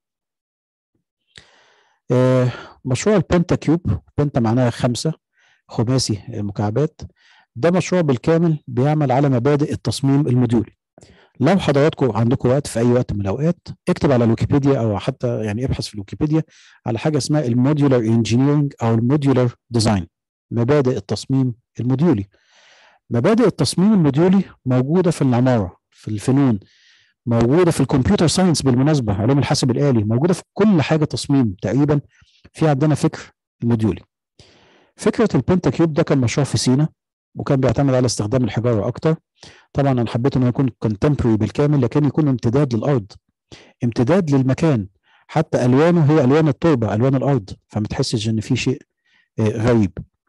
آه مشروع البنتا كيوب بنتا معناها خمسه خماسي مكعبات ده مشروع بالكامل بيعمل على مبادئ التصميم الموديولي لو حضراتكم عندكم وقت في اي وقت من الاوقات اكتب على الويكيبيديا او حتى يعني ابحث في الويكيبيديا على حاجه اسمها الموديولار انجينيرنج او الموديولار ديزاين مبادئ التصميم الموديولي مبادئ التصميم الموديولي موجوده في العماره في الفنون موجوده في الكمبيوتر ساينس بالمناسبه علوم الحاسب الالي موجوده في كل حاجه تصميم تقريبا في عندنا فكر الموديولي فكره البنتا كيوب ده كان مشروع في سينا وكان بيعتمد على استخدام الحجاره اكتر طبعا انا حبيت انه يكون كونتمبرري بالكامل لكن يكون امتداد للارض امتداد للمكان حتى الوانه هي الوان التربه الوان الارض فما تحسش ان في شيء غريب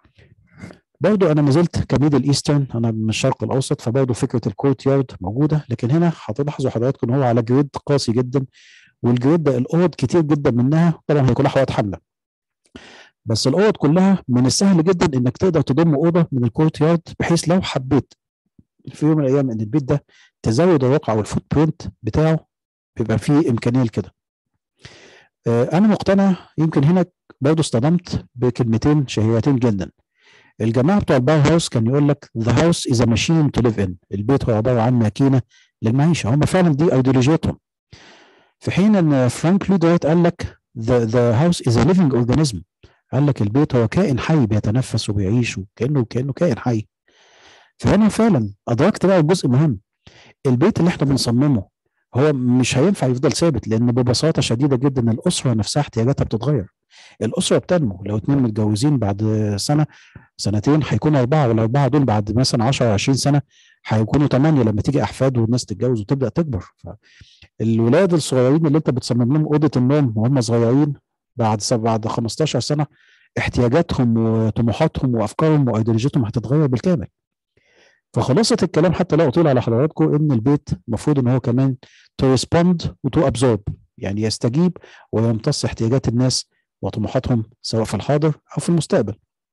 برضو انا ما زلت كميدل ايسترن انا من الشرق الاوسط فبرضو فكره الكورت يارد موجوده لكن هنا هتلاحظوا حضراتكم ان هو على جريد قاسي جدا والجريد ده الاوض كتير جدا منها طبعا هي كلها حوائط حمله بس الاوض كلها من السهل جدا انك تقدر تضم اوضه من الكورت يارد بحيث لو حبيت في يوم من الايام ان البيت ده تزود الواقع والفوت برنت بتاعه بيبقى فيه امكانيه لكده. انا مقتنع يمكن هنا برضه اصطدمت بكلمتين شهيرتين جدا. الجماعه بتوع الباو هاوس كان يقول لك ذا هاوس از ماشين تو ليف ان البيت هو عباره عن ماكينه للمعيشه هم فعلا دي ايديولوجيتهم. في حين ان فرانك لود رايت قال لك ذا ذا هاوس از ا ليفنج اورجانيزم قال لك البيت هو كائن حي بيتنفس وبيعيش وكانه كانه كائن حي فهنا فعلا ادركت بقى جزء مهم البيت اللي احنا بنصممه هو مش هينفع يفضل ثابت لان ببساطه شديده جدا الاسره نفسها احتياجاتها بتتغير الاسره بتنمو لو اتنين متجوزين بعد سنه سنتين هيكونوا اربعه والاربعه دول بعد مثلا 10 20 سنه هيكونوا ثمانيه لما تيجي احفاد والناس تتجوز وتبدا تكبر فالولاد الصغيرين اللي انت بتصمم لهم اوضه النوم وهم صغيرين بعد بعد 15 سنه احتياجاتهم وطموحاتهم وافكارهم وايديولوجيتهم هتتغير بالكامل. فخلاصه الكلام حتى لا اطيل على حضراتكم ان البيت المفروض ان هو كمان تو ريسبوند وتو ابزورب يعني يستجيب ويمتص احتياجات الناس وطموحاتهم سواء في الحاضر او في المستقبل.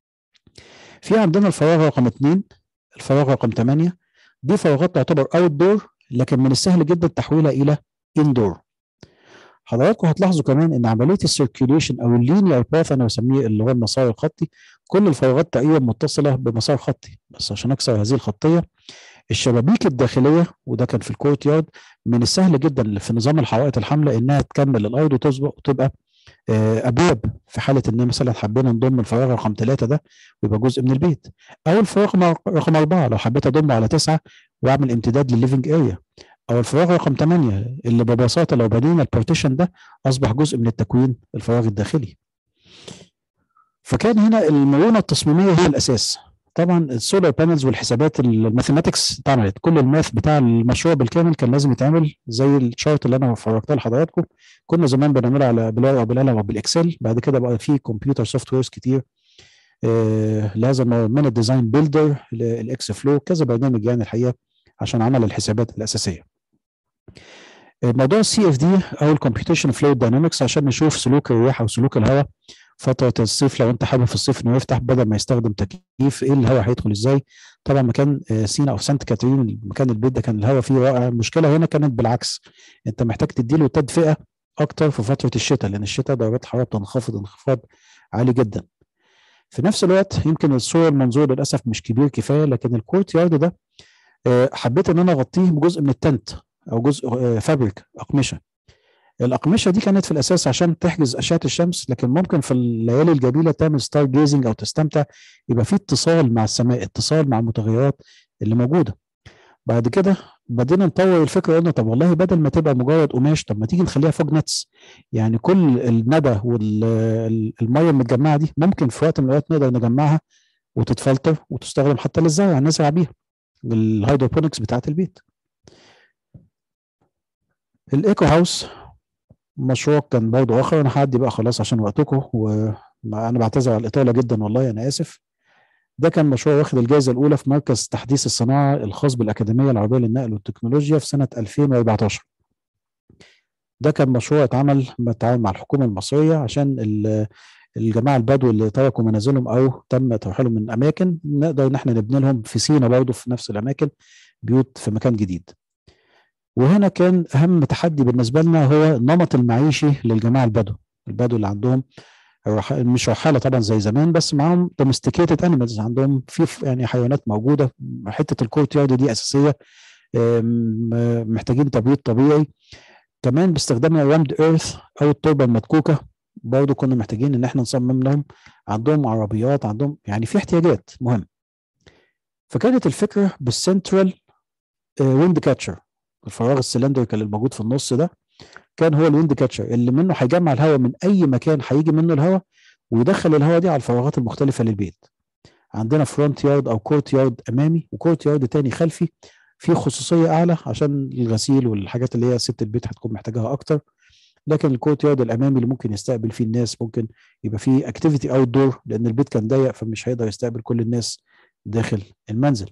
في عندنا الفراغ رقم اثنين الفراغ رقم ثمانيه دي فراغات تعتبر اوت دور لكن من السهل جدا تحويلها الى اندور. حضراتكم هتلاحظوا كمان ان عمليه السيركيوليشن او اللينير باث انا بسميه اللي هو المسار الخطي كل الفراغات تقريبا متصله بمسار خطي بس عشان اكسر هذه الخطيه الشبابيك الداخليه وده كان في الكورت يارد من السهل جدا في نظام الحوائط الحامله انها تكمل الارض وتسبق وتبقى ابواب في حاله ان مثلا حبينا نضم الفراغ رقم ثلاثه ده ويبقى جزء من البيت او الفراغ رقم اربعه لو حبيت اضمه على تسعه واعمل امتداد للليفنج اريا او الفراغ رقم 8 اللي ببساطه لو بنينا البارتيشن ده اصبح جزء من التكوين الفراغ الداخلي فكان هنا المرونه التصميميه هي الاساس طبعا السولار بانلز والحسابات الماثيماتكس اتعملت كل الماث بتاع المشروع بالكامل كان لازم يتعمل زي الشارت اللي انا فرجتها لحضراتكم كنا زمان بنعملها على بالورقه او بالقلم او بالاكسل بعد كده بقى في كمبيوتر سوفت ويرز كتير آه لازم من الديزاين بيلدر الاكس فلو كذا برنامج يعني الحقيقه عشان عمل الحسابات الاساسيه موضوع السي اف دي او الكمبيوتيشن فلويد داينامكس عشان نشوف سلوك الرياح او سلوك الهواء فتره الصيف لو انت حابب في الصيف انه يفتح بدل ما يستخدم تكييف ايه الهواء هيدخل ازاي طبعا مكان سينا او سانت كاترين مكان البيت ده كان الهواء فيه رائع المشكله هنا كانت بالعكس انت محتاج تديله تدفئه اكتر في فتره الشتاء لان الشتاء درجات الحراره بتنخفض انخفاض عالي جدا في نفس الوقت يمكن الصور المنظور للاسف مش كبير كفايه لكن الكورت يارد ده حبيت ان انا اغطيه بجزء من التنت او جزء فابريك اقمشه الاقمشه دي كانت في الاساس عشان تحجز اشعه الشمس لكن ممكن في الليالي الجميله تعمل ستار جيزنج او تستمتع يبقى في اتصال مع السماء اتصال مع المتغيرات اللي موجوده بعد كده بدينا نطور الفكره قلنا طب والله بدل ما تبقى مجرد قماش طب ما تيجي نخليها فوج نتس يعني كل الندى والميه المتجمعه دي ممكن في وقت من الاوقات نقدر نجمعها وتتفلتر وتستخدم حتى للزرع نزرع بيها الهيدروبونكس بتاعت البيت الايكو هاوس مشروع كان برضه اخر انا هعدي بقى خلاص عشان وقتكم وانا بعتذر على الاطاله جدا والله انا اسف ده كان مشروع واخد الجائزه الاولى في مركز تحديث الصناعه الخاص بالاكاديميه العربيه للنقل والتكنولوجيا في سنه 2014 ده كان مشروع اتعمل بالتعاون مع الحكومه المصريه عشان الجماعه البدو اللي تركوا منازلهم او تم ترحيلهم من اماكن نقدر ان احنا نبني لهم في سينا برضه في نفس الاماكن بيوت في مكان جديد. وهنا كان اهم تحدي بالنسبه لنا هو النمط المعيشي للجماعه البدو، البدو اللي عندهم مش رحاله طبعا زي زمان بس معاهم دومستيكيتد انيمالز عندهم في يعني حيوانات موجوده حته الكورت يارد دي اساسيه محتاجين تبريد طبيعي كمان باستخدام الرامد ايرث او التربه المدكوكه برضه كنا محتاجين ان احنا نصمم لهم عندهم عربيات عندهم يعني في احتياجات مهم فكانت الفكره بالسنترال ويند كاتشر الفراغ السلندريكال اللي موجود في النص ده كان هو الويند كاتشر اللي منه هيجمع الهواء من اي مكان هيجي منه الهواء ويدخل الهواء دي على الفراغات المختلفه للبيت عندنا فرونت يارد او كورت يارد امامي وكورت يارد تاني خلفي في خصوصيه اعلى عشان الغسيل والحاجات اللي هي ست البيت هتكون محتاجاها اكتر لكن الكورت يارد الامامي اللي ممكن يستقبل فيه الناس ممكن يبقى فيه اكتيفيتي اوت دور لان البيت كان ضيق فمش هيقدر يستقبل كل الناس داخل المنزل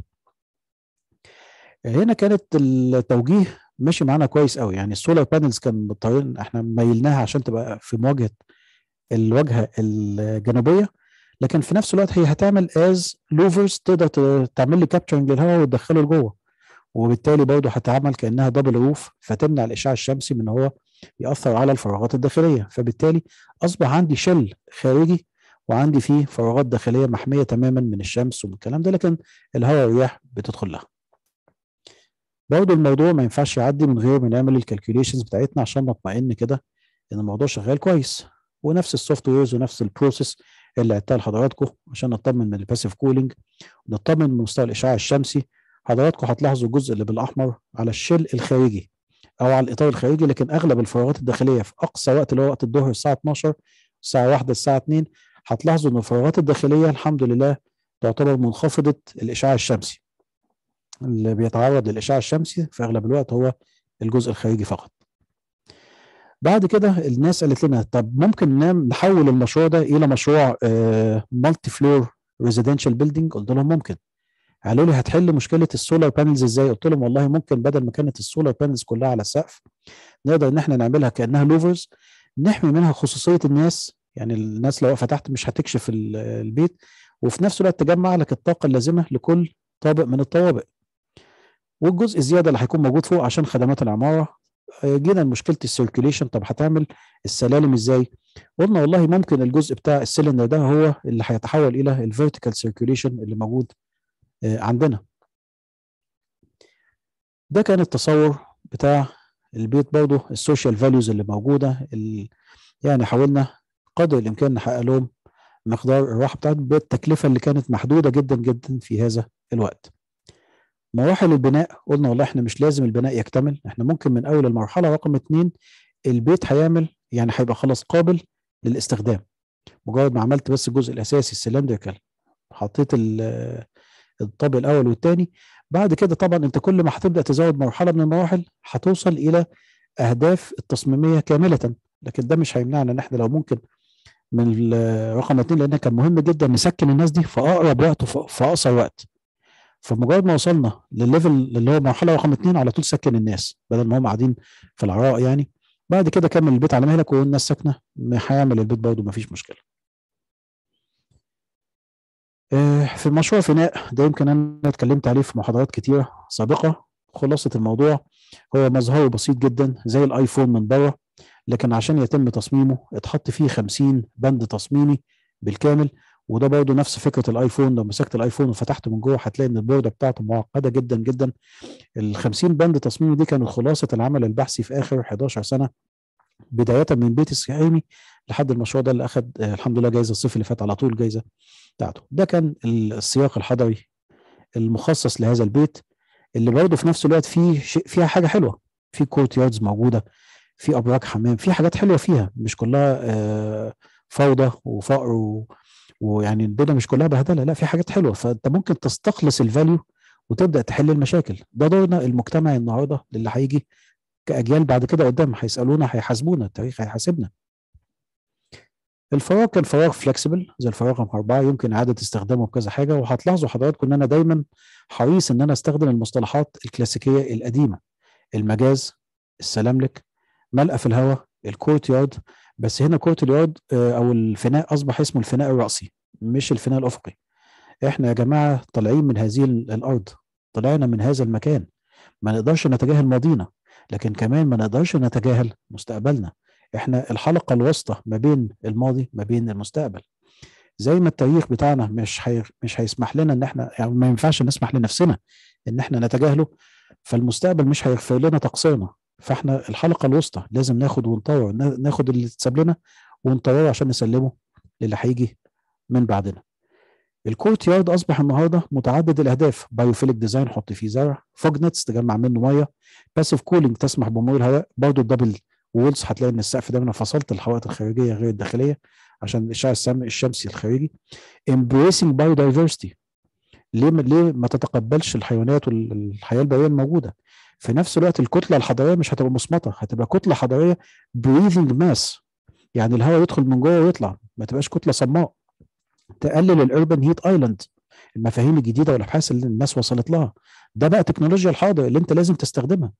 هنا كانت التوجيه ماشي معانا كويس قوي يعني السولار بانلز كان مضطرين احنا ميلناها عشان تبقى في مواجهه الواجهه الجنوبيه لكن في نفس الوقت هي هتعمل از لوفرز تقدر تعمل لي كابتشرنج للهواء وتدخله لجوه وبالتالي برضه هتعمل كانها دبل روف فتمنع الاشعاع الشمسي من هو ياثر على الفراغات الداخليه فبالتالي اصبح عندي شل خارجي وعندي فيه فراغات داخليه محميه تماما من الشمس ومن الكلام ده لكن الهواء والرياح بتدخل لها برضه الموضوع ما ينفعش يعدي من غير ما نعمل الكالكوليشنز بتاعتنا عشان نطمئن كده ان الموضوع شغال كويس ونفس السوفت ويرز ونفس البروسيس اللي عدتها لحضراتكم عشان نطمن من الباسيف كولينج نطمن من مستوى الاشعاع الشمسي حضراتكم هتلاحظوا الجزء اللي بالاحمر على الشل الخارجي او على الاطار الخارجي لكن اغلب الفراغات الداخليه في اقصى وقت اللي هو وقت الظهر الساعه 12 الساعه 1 الساعه 2 هتلاحظوا ان الفراغات الداخليه الحمد لله تعتبر منخفضه الاشعاع الشمسي اللي بيتعرض للاشعاع الشمسي في اغلب الوقت هو الجزء الخارجي فقط بعد كده الناس قالت لنا طب ممكن نحول المشروع ده الى مشروع مالتي فلور ريزيدنشال بيلدينج قلت لهم ممكن قالوا لي هتحل مشكله السولار بانلز ازاي قلت لهم والله ممكن بدل ما كانت السولار بانلز كلها على السقف نقدر ان احنا نعملها كانها لوفرز نحمي منها خصوصيه الناس يعني الناس لو واقفه تحت مش هتكشف البيت وفي نفس الوقت تجمع لك الطاقه اللازمه لكل طابق من الطوابق والجزء الزياده اللي هيكون موجود فوق عشان خدمات العماره جينا لمشكله السيركيليشن طب هتعمل السلالم ازاي؟ قلنا والله ممكن الجزء بتاع السلندر ده هو اللي هيتحول الى الفيرتيكال سيركيليشن اللي موجود عندنا. ده كان التصور بتاع البيت برضه السوشيال فاليوز اللي موجوده يعني حاولنا قدر الامكان نحقق لهم مقدار الراحه بتاعتهم بالتكلفه اللي كانت محدوده جدا جدا في هذا الوقت. مراحل البناء قلنا والله احنا مش لازم البناء يكتمل احنا ممكن من اول المرحله رقم اتنين البيت هيعمل يعني هيبقى خلاص قابل للاستخدام مجرد ما عملت بس الجزء الاساسي السلندريكال حطيت الطابق الاول والثاني بعد كده طبعا انت كل ما هتبدا تزود مرحله من المراحل هتوصل الى اهداف التصميميه كامله لكن ده مش هيمنعنا ان احنا لو ممكن من رقم اتنين لان كان مهم جدا نسكن الناس دي في اقرب وقت وفي اقصر وقت فمجرد ما وصلنا للليفل اللي هو مرحله رقم اثنين على طول سكن الناس بدل ما هم قاعدين في العراء يعني بعد كده كمل البيت على مهلك والناس ساكنه هيعمل البيت برضه مفيش مشكله. في مشروع فناء ده يمكن انا اتكلمت عليه في محاضرات كتيره سابقه خلاصه الموضوع هو مظهره بسيط جدا زي الايفون من بره لكن عشان يتم تصميمه اتحط فيه 50 بند تصميمي بالكامل وده برضه نفس فكره الايفون لو مسكت الايفون وفتحته من جوه هتلاقي ان البورده بتاعته معقده جدا جدا ال 50 بند تصميمي دي كانت خلاصه العمل البحثي في اخر 11 سنه بدايه من بيت السعيمي لحد المشروع ده اللي اخذ الحمد لله جايزه الصيف اللي فات على طول جايزه بتاعته ده كان السياق الحضري المخصص لهذا البيت اللي برضه في نفس الوقت فيه شيء فيها حاجه حلوه في كورت ياردز موجوده في ابراج حمام في حاجات حلوه فيها مش كلها فوضى وفقر و ويعني الدنيا مش كلها بهدله لا في حاجات حلوه فانت ممكن تستخلص الفاليو وتبدا تحل المشاكل ده دورنا المجتمعي النهارده اللي هيجي كاجيال بعد كده قدام هيسالونا هيحاسبونا التاريخ هيحاسبنا الفراغ كان فراغ فلكسبل زي الفراغ رقم أربعة يمكن إعادة استخدامه بكذا حاجة وهتلاحظوا حضراتكم إن أنا دايما حريص إن أنا أستخدم المصطلحات الكلاسيكية القديمة المجاز السلاملك ملقى في الهواء الكورت يارد بس هنا كورت اليارد أو الفناء أصبح اسمه الفناء الرأسي مش الفناء الأفقي إحنا يا جماعة طالعين من هذه الأرض طلعنا من هذا المكان ما نقدرش نتجاهل ماضينا لكن كمان ما نقدرش نتجاهل مستقبلنا احنا الحلقه الوسطى ما بين الماضي ما بين المستقبل زي ما التاريخ بتاعنا مش هي... مش هيسمح لنا ان احنا يعني ما ينفعش نسمح لنفسنا ان احنا نتجاهله فالمستقبل مش هيغفر لنا تقصيرنا فاحنا الحلقه الوسطى لازم ناخد ونطور ناخد اللي اتساب لنا ونطوره عشان نسلمه للي هيجي من بعدنا الكورت يارد اصبح النهارده متعدد الاهداف بايوفيليك ديزاين حط فيه زرع فوج نتس تجمع منه ميه باسيف كولينج تسمح بمرور الهواء برضه الدبل وولز هتلاقي ان السقف ده انا فصلت الحوائط الخارجيه غير الداخليه عشان الاشعاع الشمسي الخارجي embracing biodiversity ليه ليه ما تتقبلش الحيوانات والحياه البريه الموجوده في نفس الوقت الكتله الحضاريه مش هتبقى مصمته هتبقى كتله حضاريه breathing mass يعني الهواء يدخل من جوه ويطلع ما تبقاش كتله صماء تقلل الاربن هيت ايلاند المفاهيم الجديده والابحاث اللي الناس وصلت لها ده بقى تكنولوجيا الحاضر اللي انت لازم تستخدمها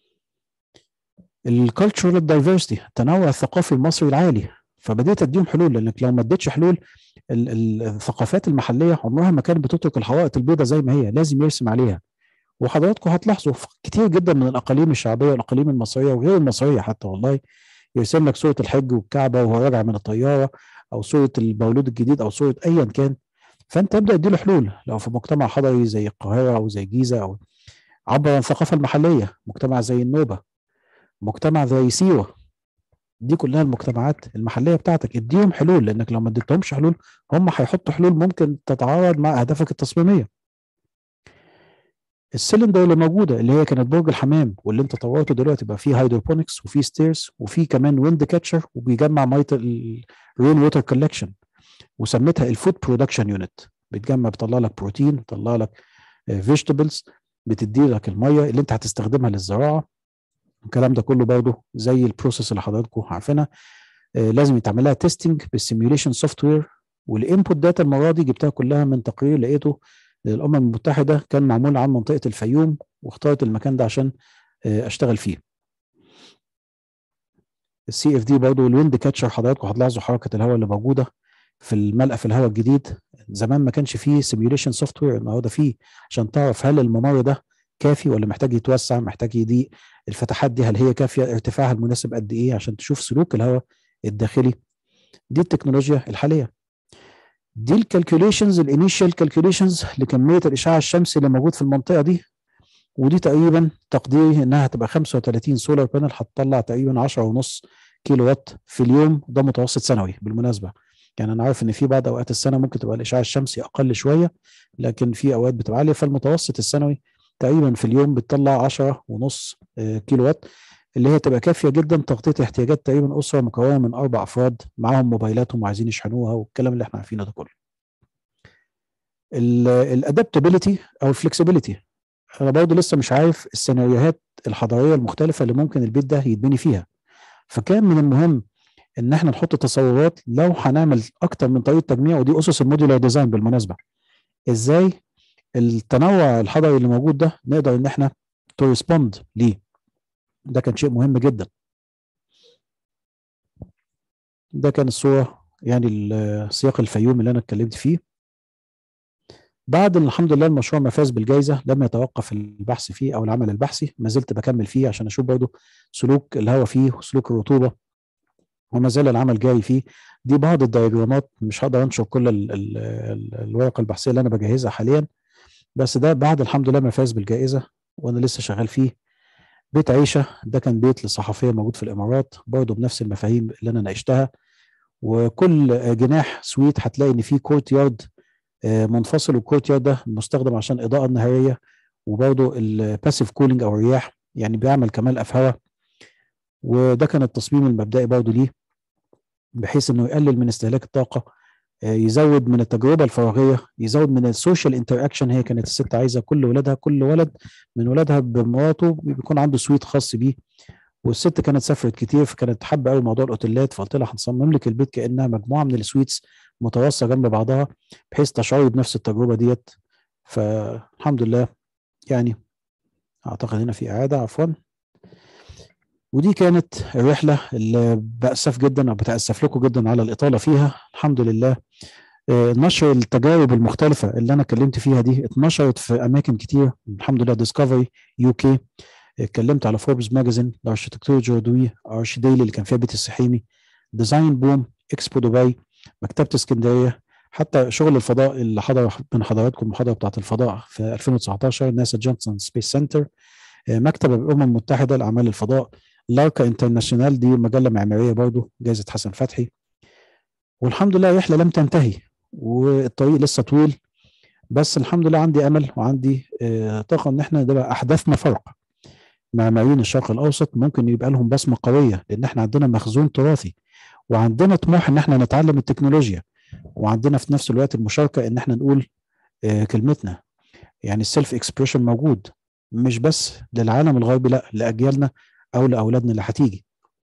الكالتشرال دايفرستي التنوع الثقافي المصري العالي فبديت اديهم حلول لانك لو ما اديتش حلول الثقافات المحليه عمرها ما كانت بتترك الحوائط البيضاء زي ما هي لازم يرسم عليها وحضراتكم هتلاحظوا كتير جدا من الاقاليم الشعبيه والاقاليم المصريه وغير المصريه حتى والله يرسم لك صوره الحج والكعبه وهو راجع من الطياره او صوره المولود الجديد او صوره ايا كان فانت ابدا اديله حلول لو في مجتمع حضري زي القاهره او زي الجيزه او عبر عن الثقافه المحليه مجتمع زي النوبه مجتمع زي سيوه دي كلها المجتمعات المحليه بتاعتك اديهم حلول لانك لو ما اديتهمش حلول هم هيحطوا حلول ممكن تتعارض مع اهدافك التصميميه السلندر اللي موجوده اللي هي كانت برج الحمام واللي انت طورته دلوقتي بقى فيه هيدروبونكس وفيه ستيرز وفيه كمان ويند كاتشر وبيجمع ميه الرين ووتر كولكشن وسميتها الفود برودكشن يونت بتجمع بتطلع لك بروتين بتطلع لك فيجيتابلز بتدي لك الميه اللي انت هتستخدمها للزراعه الكلام ده كله برضه زي البروسيس اللي حضراتكم عارفينها آه لازم يتعمل لها تيستنج بالسيميوليشن سوفت وير والانبوت داتا المره دي جبتها كلها من تقرير لقيته للامم المتحده كان معمول عن منطقه الفيوم واخترت المكان ده عشان آه اشتغل فيه السي اف دي برضه الويند كاتشر حضراتكم هتلاحظوا حركه الهواء اللي موجوده في الملقى في الهواء الجديد زمان ما كانش فيه سيميوليشن سوفت وير النهارده فيه عشان تعرف هل الممر ده كافي ولا محتاج يتوسع محتاج يضيق الفتحات دي هل هي كافيه ارتفاعها المناسب قد ايه عشان تشوف سلوك الهواء الداخلي دي التكنولوجيا الحاليه دي الكالكوليشنز الانيشال كالكوليشنز لكميه الاشعاع الشمسي اللي موجود في المنطقه دي ودي تقريبا تقديري انها هتبقى 35 سولار بانل هتطلع تقريبا 10 ونص كيلو وات في اليوم ده متوسط سنوي بالمناسبه يعني انا عارف ان في بعض اوقات السنه ممكن تبقى الاشعاع الشمسي اقل شويه لكن في اوقات بتبقى عاليه فالمتوسط السنوي تقريبا في اليوم بتطلع 10 ونص كيلو وات اللي هي تبقى كافيه جدا تغطيه احتياجات تقريبا اسره مكونه من اربع افراد معاهم موبايلاتهم وعايزين يشحنوها والكلام اللي احنا عارفينه ده كله. الادابتابيلتي او الفلكسبيليتي انا برضه لسه مش عارف السيناريوهات الحضاريه المختلفه اللي ممكن البيت ده يتبني فيها. فكان من المهم ان احنا نحط تصورات لو هنعمل اكتر من طريقه تجميع ودي اسس الموديولار ديزاين بالمناسبه. ازاي التنوع الحضري اللي موجود ده نقدر ان احنا تو ريسبوند ليه ده كان شيء مهم جدا ده كان الصورة يعني السياق الفيوم اللي أنا اتكلمت فيه بعد الحمد لله المشروع ما فاز بالجائزة لم يتوقف البحث فيه أو العمل البحثي ما زلت بكمل فيه عشان أشوف برضه سلوك الهواء فيه وسلوك الرطوبة وما زال العمل جاري فيه دي بعض الدياجرامات مش هقدر أنشر كل ال ال ال الورقة البحثية اللي أنا بجهزها حاليا بس ده بعد الحمد لله ما فاز بالجائزة وأنا لسه شغال فيه بيت عيشه ده كان بيت للصحفيه موجود في الامارات برضه بنفس المفاهيم اللي انا ناقشتها وكل جناح سويت هتلاقي ان في كورت يارد منفصل والكورت يارد ده مستخدم عشان الاضاءه النهاريه وبرضه الباسيف كولينج او الرياح يعني بيعمل كمان افهوه وده كان التصميم المبدئي برضه ليه بحيث انه يقلل من استهلاك الطاقه يزود من التجربه الفراغيه يزود من السوشيال انتر اكشن هي كانت الست عايزه كل ولادها كل ولد من ولادها بمراته بيكون عنده سويت خاص بيه والست كانت سافرت كتير فكانت حابه قوي موضوع الاوتيلات فقلت لها هنصمم لك البيت كانها مجموعه من السويتس متواصله جنب بعضها بحيث تشعري بنفس التجربه ديت فالحمد لله يعني اعتقد هنا في اعاده عفوا ودي كانت الرحله اللي باسف جدا او بتاسف لكم جدا على الاطاله فيها الحمد لله نشر التجارب المختلفه اللي انا اتكلمت فيها دي اتنشرت في اماكن كتير الحمد لله ديسكفري يو كي اتكلمت على فوربس ماجازين الاركتكتور جوردوي ارش ديلي اللي كان فيها بيت السحيمي ديزاين بوم اكسبو دبي مكتبه اسكندريه حتى شغل الفضاء اللي حضر من حضراتكم المحاضره بتاعت الفضاء في 2019 ناسا جونسون سبيس سنتر مكتب الامم المتحده لاعمال الفضاء لاركا انترناشونال دي مجله معماريه برضو جائزه حسن فتحي والحمد لله الرحله لم تنتهي والطريق لسه طويل بس الحمد لله عندي امل وعندي طاقه ان احنا نبقى احداثنا فرق معماريين الشرق الاوسط ممكن يبقى لهم بصمه قويه لان احنا عندنا مخزون تراثي وعندنا طموح ان احنا نتعلم التكنولوجيا وعندنا في نفس الوقت المشاركه ان احنا نقول كلمتنا يعني السيلف اكسبريشن موجود مش بس للعالم الغربي لا لاجيالنا او لاولادنا اللي هتيجي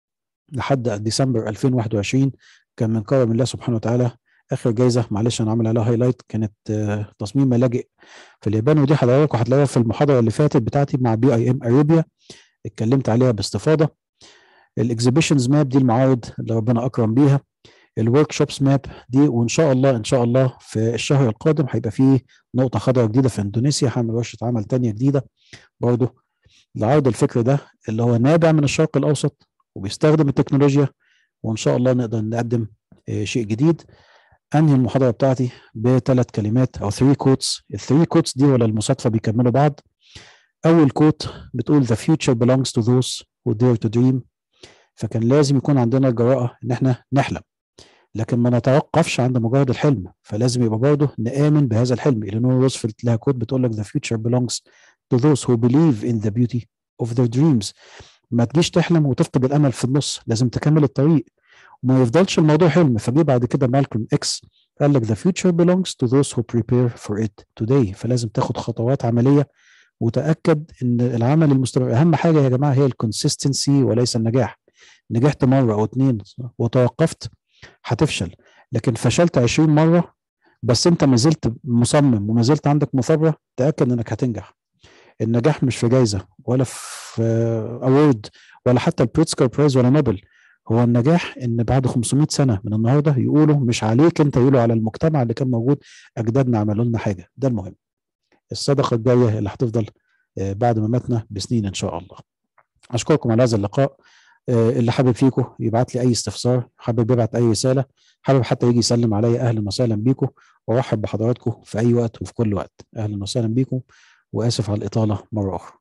لحد ديسمبر 2021 كان من كرم الله سبحانه وتعالى اخر جايزه معلش انا عامل عليها هايلايت كانت تصميم ملاجئ في اليابان ودي حضراتكم هتلاقوها في المحاضره اللي فاتت بتاعتي مع بي اي ام اريبيا اتكلمت عليها باستفاضه الاكزيبيشنز ماب دي المعارض اللي ربنا اكرم بيها الورك شوبس ماب دي وان شاء الله ان شاء الله في الشهر القادم هيبقى فيه نقطه خضراء جديده في اندونيسيا هعمل ورشه عمل تانية جديده برضه لعرض الفكر ده اللي هو نابع من الشرق الاوسط وبيستخدم التكنولوجيا وان شاء الله نقدر نقدم شيء جديد انهي المحاضره بتاعتي بثلاث كلمات او 3 كوتس الثري كوتس دي ولا المصادفه بيكملوا بعض اول كوت بتقول the future belongs to those who dare to dream فكان لازم يكون عندنا الجراءه ان احنا نحلم لكن ما نتوقفش عند مجرد الحلم فلازم يبقى برضه نآمن بهذا الحلم إلينور روزفلت لها كود بتقول لك the future belongs to those who believe in the beauty of their dreams ما تجيش تحلم وتفقد الامل في النص لازم تكمل الطريق وما يفضلش الموضوع حلم فجي بعد كده مالكولم اكس قال لك the future belongs to those who prepare for it today فلازم تاخد خطوات عمليه وتاكد ان العمل المستمر اهم حاجه يا جماعه هي الكونسيستنسي وليس النجاح نجحت مره او اتنين وتوقفت هتفشل لكن فشلت 20 مره بس انت ما زلت مصمم وما زلت عندك مثابره تاكد انك هتنجح النجاح مش في جايزه ولا في اوورد ولا حتى البريتسكر برايز ولا نوبل هو النجاح ان بعد 500 سنه من النهارده يقولوا مش عليك انت يقولوا على المجتمع اللي كان موجود اجدادنا عملوا لنا حاجه ده المهم الصدقه الجايه اللي هتفضل بعد ما ماتنا بسنين ان شاء الله اشكركم على هذا اللقاء اللي حابب فيكم يبعت لي اي استفسار حابب يبعت اي رساله حابب حتى يجي يسلم عليا اهلا وسهلا بيكم وارحب بحضراتكم في اي وقت وفي كل وقت اهلا وسهلا بيكم واسف على الاطاله مره اخرى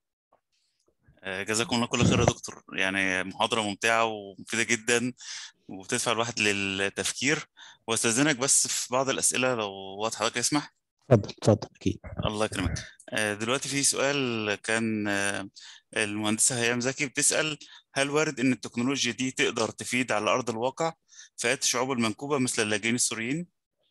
جزاكم الله كل خير يا دكتور يعني محاضرة ممتعة ومفيدة جدا وبتدفع الواحد للتفكير واستاذنك بس في بعض الأسئلة لو وقت حضرتك يسمح اتفضل اتفضل اكيد الله يكرمك دلوقتي في سؤال كان المهندسة هيام زكي بتسأل هل وارد إن التكنولوجيا دي تقدر تفيد على أرض الواقع فئات الشعوب المنكوبة مثل اللاجئين السوريين؟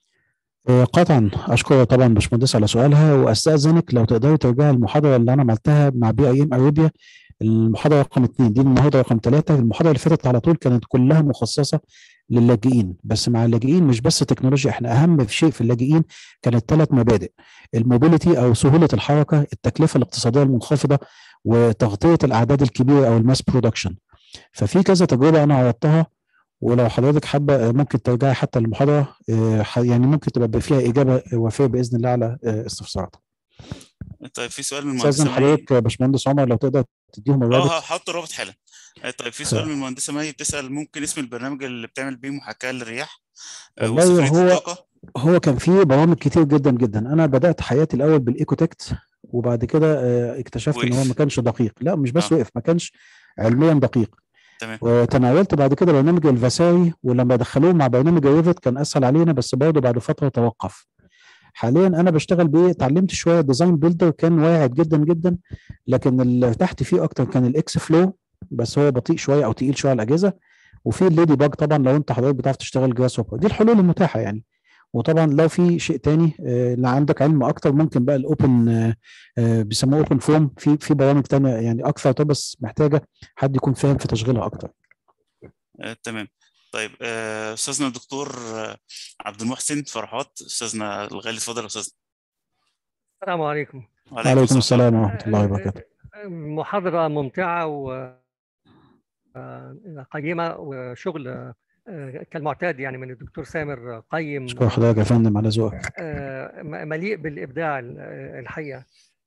قطعا اشكر طبعا باشمهندس على سؤالها واستاذنك لو تقدري ترجعي المحاضره اللي انا عملتها مع بي اي ام اريبيا المحاضره رقم اثنين دي النهارده رقم ثلاثه المحاضره اللي فاتت على طول كانت كلها مخصصه للاجئين بس مع اللاجئين مش بس تكنولوجيا احنا اهم في شيء في اللاجئين كانت ثلاث مبادئ الموبيليتي او سهوله الحركه التكلفه الاقتصاديه المنخفضه وتغطيه الاعداد الكبيره او الماس برودكشن ففي كذا تجربه انا عرضتها ولو حضرتك حابه ممكن ترجعي حتى المحاضره يعني ممكن تبقى فيها اجابه وافيه باذن الله على استفساراتك. طيب في سؤال من المهندسه استاذن حضرتك يا باشمهندس عمر لو تقدر تديهم الرابط اه هحط الرابط حالا طيب في سؤال من المهندسه مي بتسال ممكن اسم البرنامج اللي بتعمل بيه محاكاه للرياح والله هو هو كان في برامج كتير جدا جدا انا بدات حياتي الاول بالايكوتكت وبعد كده اكتشفت ان هو ما كانش دقيق لا مش بس آه. وقف ما كانش علميا دقيق تمام وتناولت بعد كده برنامج الفاساري ولما دخلوه مع برنامج الريفت كان اسهل علينا بس برضه بعد فتره توقف حاليا انا بشتغل بايه اتعلمت شويه ديزاين بيلدر كان واعد جدا جدا لكن اللي ارتحت فيه اكتر كان الاكس فلو بس هو بطيء شويه او تقيل شويه على الاجهزه وفي الليدي باج طبعا لو انت حضرتك بتعرف تشتغل جراس هوبر دي الحلول المتاحه يعني وطبعا لو في شيء تاني آه، اللي عندك علم اكتر ممكن بقى الاوبن آه، آه، بيسموه اوبن فورم في في برامج تانية يعني اكثر طب بس محتاجه حد يكون فاهم في تشغيلها اكتر آه، تمام طيب آه، استاذنا الدكتور آه، عبد المحسن فرحات استاذنا الغالي اتفضل يا استاذنا السلام عليكم وعليكم السلام ورحمه الله وبركاته محاضرة ممتعة و آه، قيمة وشغل آه، كالمعتاد يعني من الدكتور سامر قيم اشكر حضرتك يا فندم على ذوقك آه، م- مليء بالإبداع ال- الحقيقة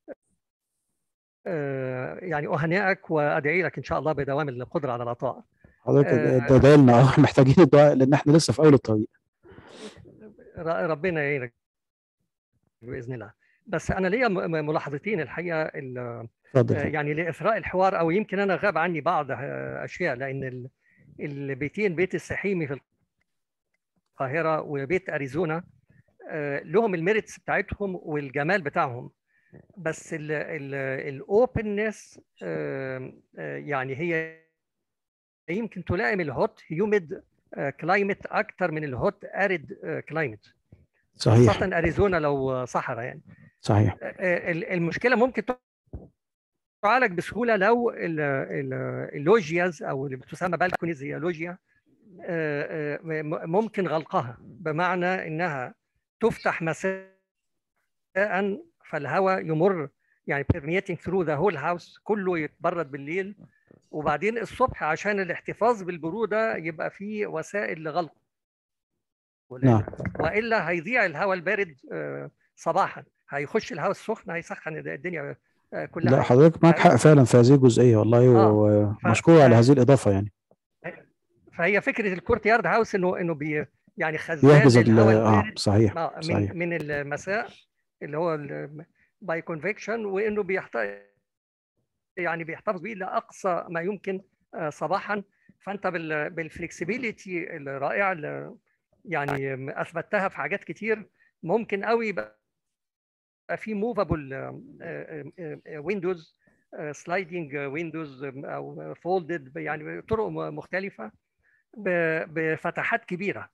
آه، يعني أهنئك وأدعي لك إن شاء الله بدوام القدرة على العطاء حضرتك آه، ده ده لنا اه محتاجين الدعاء لان احنا لسه في اول الطريق ر- ربنا يعينك بإذن الله بس أنا ليا م- م- ملاحظتين الحقيقة ال- اتفضل آه، اتفضل. يعني لإثراء الحوار أو يمكن أنا غاب عني بعض آه، أشياء لأن ال- البيتين بيت السحيمي في القاهرة وبيت أريزونا آه، لهم الميريتس بتاعتهم والجمال بتاعهم بس الاوبنس يعني هي يمكن تلائم الهوت هيوميد كلايمت اكتر من الهوت اريد كلايمت صحيح خاصه اريزونا لو صحراء يعني صحيح آه، ال- المشكله ممكن تعالج بسهوله لو ال- ال- اللوجياز او اللي بتسمى بالكونيز هي لوجيا آه، آه، م- ممكن غلقها بمعنى انها تفتح مساء فالهواء يمر يعني permeating through the whole house كله يتبرد بالليل وبعدين الصبح عشان الاحتفاظ بالبروده يبقى فيه وسائل لغلقه نعم والا هيضيع الهواء البارد آه، صباحا هيخش الهواء السخن هيسخن الدنيا آه، كلها لا حضرتك معاك حق فعلا في هذه الجزئيه والله آه. ومشكور على هذه الاضافه يعني فهي فكره الكورت يارد هاوس انه انه بي يعني خزان يحجز ال- للهواء اه البارد صحيح آه، صحيح من من المساء اللي هو باي كونفكشن وانه بيحتفظ يعني بيحتفظ بيه لاقصى ما يمكن آه، صباحا فانت بال بالفلكسبيليتي الرائعه اللي يعني اثبتها في حاجات كتير ممكن قوي يبقى في موفابل ويندوز سلايدنج ويندوز او فولدد يعني طرق مختلفه ب- بفتحات كبيره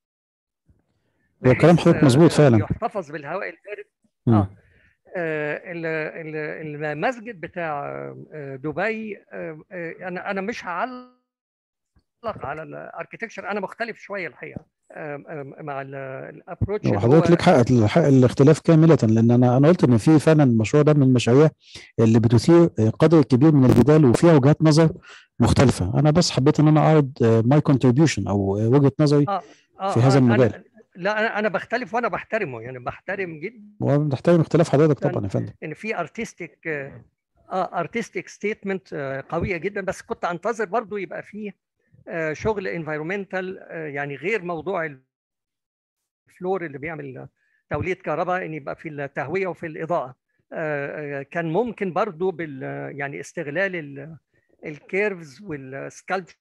هو كلام بحيث، حضرتك مظبوط آه، فعلا يحتفظ بالهواء البارد مم. آه. آه، ال- ال- المسجد بتاع آه، دبي آه، آه، انا انا مش هعلق على الاركتكشر انا مختلف شويه الحقيقه آه، آه، مع الابروتش هو حضرتك ليك حق الحق الاختلاف كاملة لأن أنا أنا قلت إن في فعلا المشروع ده من المشاريع اللي بتثير قدر كبير من الجدال وفيها وجهات نظر مختلفة أنا بس حبيت إن أنا أعرض ماي كونتريبيوشن أو وجهة نظري في هذا المجال. أنا لا انا انا بختلف وانا بحترمه يعني بحترم جدا وبنحترم اختلاف حضرتك طبعا يا فندم ان في ارتستيك اه ارتستيك ستيتمنت قويه جدا بس كنت انتظر برضو يبقى فيه آه، شغل انفايرمنتال يعني غير موضوع الفلور اللي بيعمل توليد كهرباء ان يبقى في التهويه وفي الاضاءه آه، آه، كان ممكن برضو بال يعني استغلال الكيرفز والسكالبشرال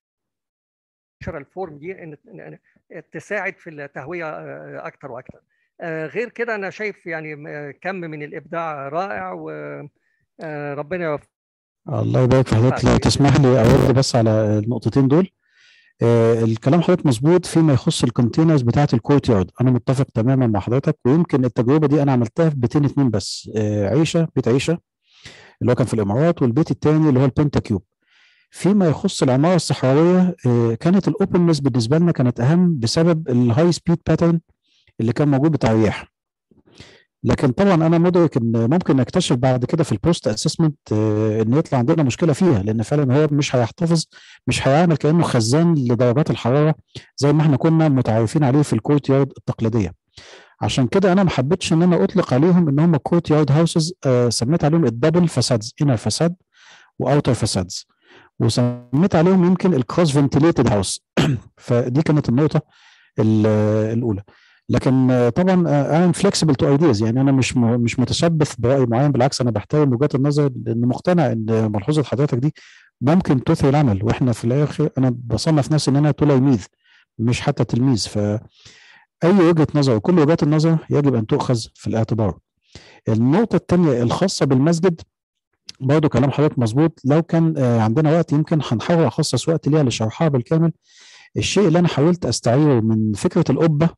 فورم دي ان إن- تساعد في التهويه آه، اكتر واكتر آه، غير كده انا شايف يعني آه، كم من الابداع رائع وربنا يوفقك الله يبارك في حضرتك لو تسمح لي أرد بس على النقطتين دول آه، الكلام حضرتك مظبوط فيما يخص الكونتينرز بتاعه الكورت يارد انا متفق تماما مع حضرتك ويمكن التجربه دي انا عملتها في بيتين اتنين بس آه، عيشه بيت عيشه اللي هو كان في الامارات والبيت الثاني اللي هو البنتا كيوب فيما يخص العماره الصحراويه آه، كانت الاوبنس بالنسبه لنا كانت اهم بسبب الهاي سبيد باترن اللي كان موجود بتاع الرياح لكن طبعا انا مدرك ان ممكن نكتشف بعد كده في البوست اسسمنت ان يطلع عندنا مشكله فيها لان فعلا هو مش هيحتفظ مش هيعمل كانه خزان لدرجات الحراره زي ما احنا كنا متعارفين عليه في الكورت يارد التقليديه عشان كده انا ما حبيتش ان انا اطلق عليهم ان هم كورت يارد هاوسز سميت عليهم الدبل فسادز انر فساد واوتر فسادز وسميت عليهم يمكن الكروس فنتليتد هاوس فدي كانت النقطه ال- الاولى لكن آه، طبعا انا فليكسبل تو ايديز يعني انا مش م- مش متشبث براي معين بالعكس انا بحترم وجهات النظر لان مقتنع ان ملحوظه حضرتك دي ممكن تثري العمل واحنا في الاخر انا بصنف نفسي ان انا تلاميذ مش حتى تلميذ ف اي وجهه نظر وكل وجهات النظر يجب ان تؤخذ في الاعتبار. النقطه الثانيه الخاصه بالمسجد برضه كلام حضرتك مظبوط لو كان آه، عندنا وقت يمكن هنحاول اخصص وقت ليها لشرحها بالكامل الشيء اللي انا حاولت استعيره من فكره القبه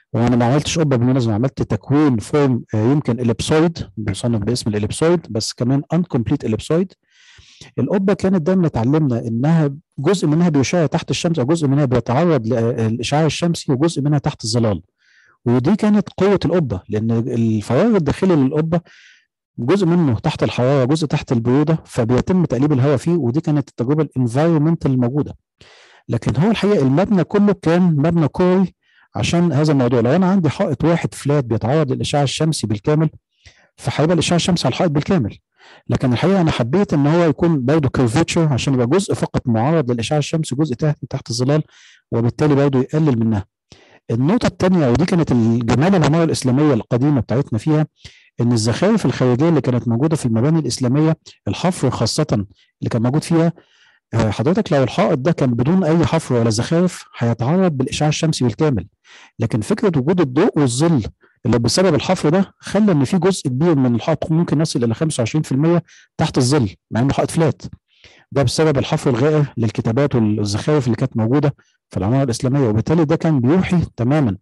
وانا ما عملتش قبه بالمناسبه عملت تكوين فورم يمكن اليبسويد بيصنف باسم الاليبسويد بس كمان انكمبليت اليبسويد القبه كانت دايما اتعلمنا انها جزء منها بيشع تحت الشمس او جزء منها بيتعرض للاشعاع الشمسي وجزء منها تحت الظلال ودي كانت قوه القبه لان الفراغ الداخلي للقبه جزء منه تحت الحراره جزء تحت البروده فبيتم تقليب الهواء فيه ودي كانت التجربه الانفايرمنتال الموجوده لكن هو الحقيقه المبنى كله كان مبنى كوري عشان هذا الموضوع لو انا عندي حائط واحد فلات بيتعرض للاشعاع الشمسي بالكامل فهيبقى الاشعاع الشمسي على الحائط بالكامل لكن الحقيقه انا حبيت ان هو يكون برضه كيرفيتشر عشان يبقى جزء فقط معرض للاشعاع الشمسي جزء تحت تحت الظلال وبالتالي برضه يقلل منها النقطة الثانية ودي كانت الجمال العمارة الإسلامية القديمة بتاعتنا فيها إن الزخارف الخارجية اللي كانت موجودة في المباني الإسلامية الحفر خاصة اللي كان موجود فيها حضرتك لو الحائط ده كان بدون أي حفر ولا زخارف هيتعرض بالإشعاع الشمسي بالكامل لكن فكرة وجود الضوء والظل اللي بسبب الحفر ده خلى ان في جزء كبير من الحائط ممكن يصل الى 25% تحت الظل مع انه حائط فلات ده بسبب الحفر الغائر للكتابات والزخارف اللي كانت موجوده في العماره الاسلاميه وبالتالي ده كان بيوحي تماما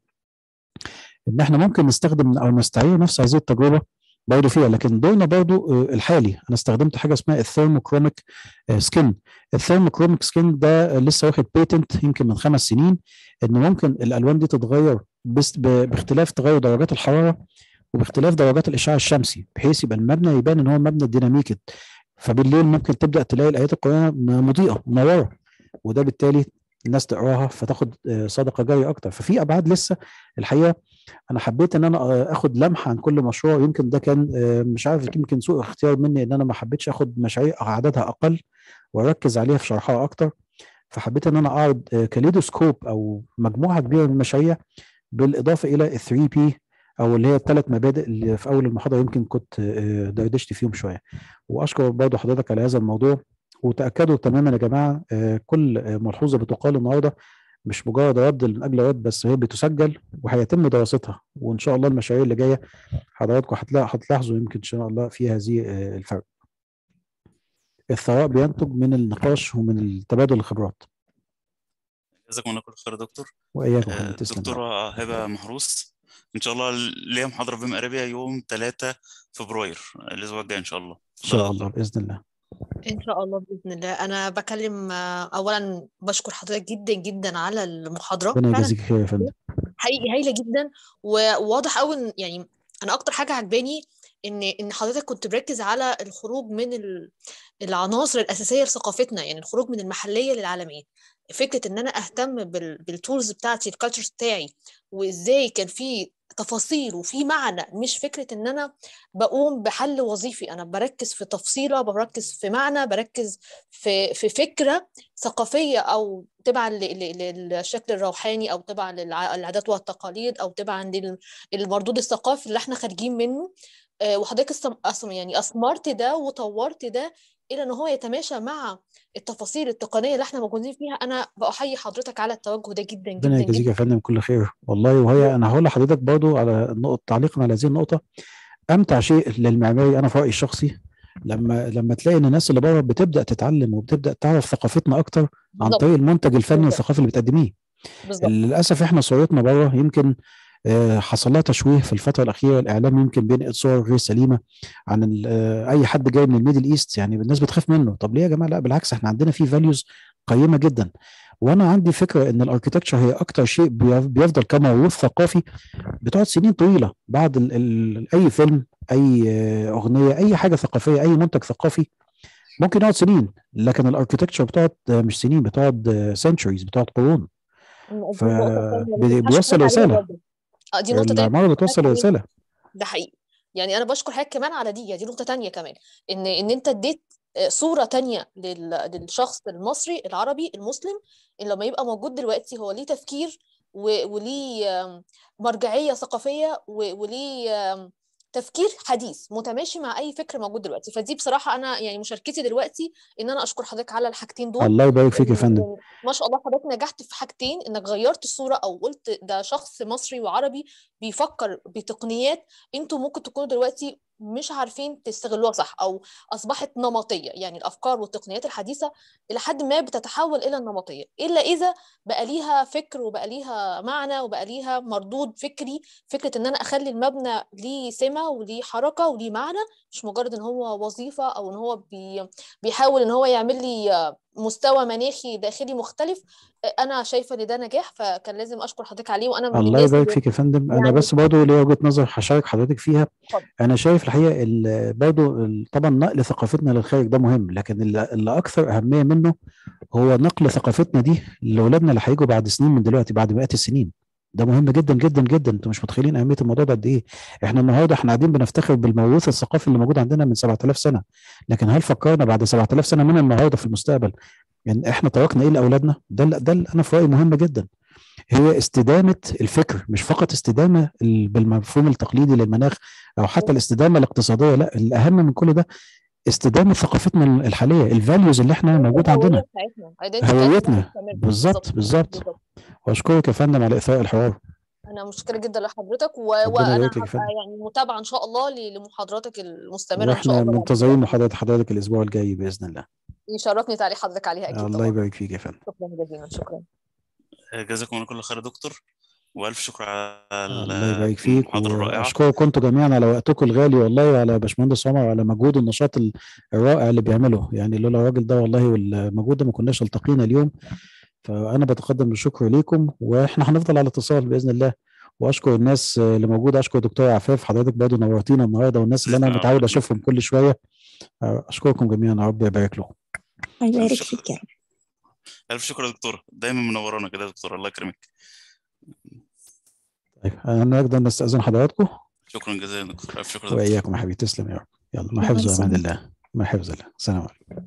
ان احنا ممكن نستخدم او نستعير نفس هذه التجربه برضه فيها لكن دورنا برضه الحالي انا استخدمت حاجه اسمها الثيرموكروميك سكين الثيرموكروميك سكين ده لسه واخد بيتنت يمكن من خمس سنين ان ممكن الالوان دي تتغير بس باختلاف تغير درجات الحراره وباختلاف درجات الاشعاع الشمسي بحيث يبقى المبنى يبان ان هو مبنى ديناميكي فبالليل ممكن تبدا تلاقي الايات القرانيه مضيئه منوره وده بالتالي الناس تقراها فتاخد صدقه جاريه اكتر ففي ابعاد لسه الحقيقه انا حبيت ان انا اخد لمحه عن كل مشروع يمكن ده كان مش عارف يمكن سوء اختيار مني ان انا ما حبيتش اخد مشاريع عددها اقل واركز عليها في شرحها اكتر فحبيت ان انا اعرض كاليدوسكوب او مجموعه كبيره من المشاريع بالاضافه الى ال 3 بي او اللي هي الثلاث مبادئ اللي في اول المحاضره يمكن كنت دردشت فيهم شويه واشكر برضه حضرتك على هذا الموضوع وتاكدوا تماما يا جماعه كل ملحوظه بتقال النهارده مش مجرد رد من اجل رد بس هي بتسجل وهيتم دراستها وان شاء الله المشاريع اللي جايه حضراتكم هتلاحظوا يمكن ان شاء الله في هذه الفرق الثراء بينتج من النقاش ومن تبادل الخبرات جزاكم الله كل خير يا دكتور واياكم آه، دكتوره هبه محروس ان شاء الله ليا محاضره في ارابيا يوم 3 فبراير الاسبوع الجاي ان شاء الله ان شاء الله باذن الله ان شاء الله باذن الله انا بكلم اولا بشكر حضرتك جدا جدا على المحاضره ربنا يجازيك خير يا فندم حقيقي هايله جدا وواضح قوي يعني انا اكتر حاجه عجباني ان ان حضرتك كنت مركز على الخروج من العناصر الاساسيه لثقافتنا يعني الخروج من المحليه للعالميه فكره ان انا اهتم بالتولز بتاعتي الكالتشر بتاعي وازاي كان في تفاصيل وفي معنى مش فكره ان انا بقوم بحل وظيفي انا بركز في تفصيله بركز في معنى بركز في في فكره ثقافيه او تبعا للشكل الروحاني او تبعا للعادات والتقاليد او تبعا للمردود الثقافي اللي احنا خارجين منه وحضرتك اصلا يعني اثمرت ده وطورت ده الى ان هو يتماشى مع التفاصيل التقنيه اللي احنا موجودين فيها انا بحيي حضرتك على التوجه ده جدا جدا ربنا يجازيك يا فندم كل خير والله وهي انا هقول لحضرتك برضو على النقطه تعليقا على هذه النقطه امتع شيء للمعماري انا في رايي الشخصي لما لما تلاقي ان الناس اللي بره بتبدا تتعلم وبتبدا تعرف ثقافتنا اكتر عن بالظبط. طريق المنتج الفني والثقافي اللي بتقدميه بالظبط للاسف احنا صورتنا بره يمكن آه، حصل لها تشويه في الفتره الاخيره الاعلام يمكن بينقل صور غير سليمه عن ال- آه، اي حد جاي من الميدل ايست يعني الناس بتخاف منه طب ليه يا جماعه لا بالعكس احنا عندنا فيه فاليوز قيمه جدا وانا عندي فكره ان الاركيتكتشر هي اكتر شيء بيف- بيفضل كموروث ثقافي بتقعد سنين طويله بعد ال ال اي فيلم اي آه، اغنيه اي حاجه ثقافيه اي منتج ثقافي ممكن يقعد سنين لكن الاركيتكتشر بتقعد آه، مش سنين بتقعد سنتشريز بتقعد قرون دي ف- نقطة تانية بي- لازم بيوصل أشكرك عليها رسالة. برضه. اه دي نقطة تانية العماره بتوصل كمان. رساله ده حقيقي يعني انا بشكر حضرتك كمان على دي يعني دي نقطة تانية كمان ان ان انت اديت آه، صورة تانية لل- للشخص المصري العربي المسلم ان لما يبقى موجود دلوقتي هو ليه تفكير و- وليه آم، مرجعية ثقافية و- وليه آم، تفكير حديث متماشي مع اي فكر موجود دلوقتي فدي بصراحة انا يعني مشاركتي دلوقتي ان انا اشكر حضرتك على الحاجتين دول الله يبارك فيك يا إن- فندم إن ما شاء الله حضرتك نجحت في حاجتين انك غيرت الصوره او قلت ده شخص مصري وعربي بيفكر بتقنيات انتوا ممكن تكونوا دلوقتي مش عارفين تستغلوها صح او اصبحت نمطيه يعني الافكار والتقنيات الحديثه الى حد ما بتتحول الى النمطيه الا اذا بقى ليها فكر وبقى ليها معنى وبقى ليها مردود فكري فكره ان انا اخلي المبنى ليه سمه وليه حركه وليه معنى مش مجرد ان هو وظيفه او ان هو بي بيحاول ان هو يعمل لي مستوى مناخي داخلي مختلف انا شايفه ان ده نجاح فكان لازم اشكر حضرتك عليه وانا من الله الناس يبارك اللي فيك يا فندم انا يعني- بس برضه ليا وجهه نظر هشارك حضرتك فيها اتفضل. انا شايف الحقيقه ال- برضه ال- طبعا نقل ثقافتنا للخارج ده مهم لكن اللي اللي اكثر اهميه منه هو نقل ثقافتنا دي لاولادنا اللي هيجوا بعد سنين من دلوقتي بعد مئات السنين ده مهم جدا جدا جدا انتوا مش متخيلين اهميه الموضوع ده قد ايه احنا النهارده احنا قاعدين بنفتخر بالموروث الثقافي اللي موجود عندنا من 7000 سنه لكن هل فكرنا بعد 7000 سنه من النهارده في المستقبل يعني احنا تركنا ايه لاولادنا ده ال- ده ال- انا في رايي مهم جدا هي استدامه الفكر مش فقط استدامه ال- بالمفهوم التقليدي للمناخ او حتى الاستدامه الاقتصاديه لا الاهم من كل ده استدامه ثقافتنا الحاليه الفاليوز اللي احنا موجوده عندنا الهوية بتاعتنا identity بتاعتنا هويتنا تستمر. بالظبط بالظبط واشكرك يا فندم على اثراء الحوار انا مشكره جدا لحضرتك و... ربنا وانا يبارك لك يا هبقى فندم. يعني متابعه ان شاء الله ل- لمحاضراتك المستمره ان شاء واحنا الله منتظرين محاضره حضرتك الاسبوع الجاي باذن الله يشرفني تعليق حضرتك عليها اكيد الله طبعا يبارك فيك يا فندم شكرا جزيلا شكرا جزاكم الله كل خير يا دكتور والف شكر على ال- الله يبارك فيك المحاضره الرائعه واشكركم انتوا جميعا على وقتكم الغالي والله وعلى باشمهندس عمر وعلى مجهود النشاط ال- الرائع اللي بيعمله يعني لولا الراجل ده والله والمجهود ده ما كناش التقينا اليوم فانا بتقدم بالشكر ليكم واحنا هنفضل على اتصال باذن الله واشكر الناس اللي موجوده اشكر دكتور عفاف حضرتك برضه نورتينا النهارده والناس اللي انا بإذن الله. متعود اشوفهم كل شويه اشكركم جميعا يا رب يبارك لكم يبارك شكرا. فيك يا رب الف شكر يا دكتور دايما منورانا كده يا دكتور الله يكرمك طيب انا نقدر نستاذن حضراتكم شكرا جزيلا يا دكتور الف شكر يا دكتور واياكم يا حبيبي تسلم يا رب يلا مع مع حفظ وامان السلامة. الله مع حفظ الله السلام عليكم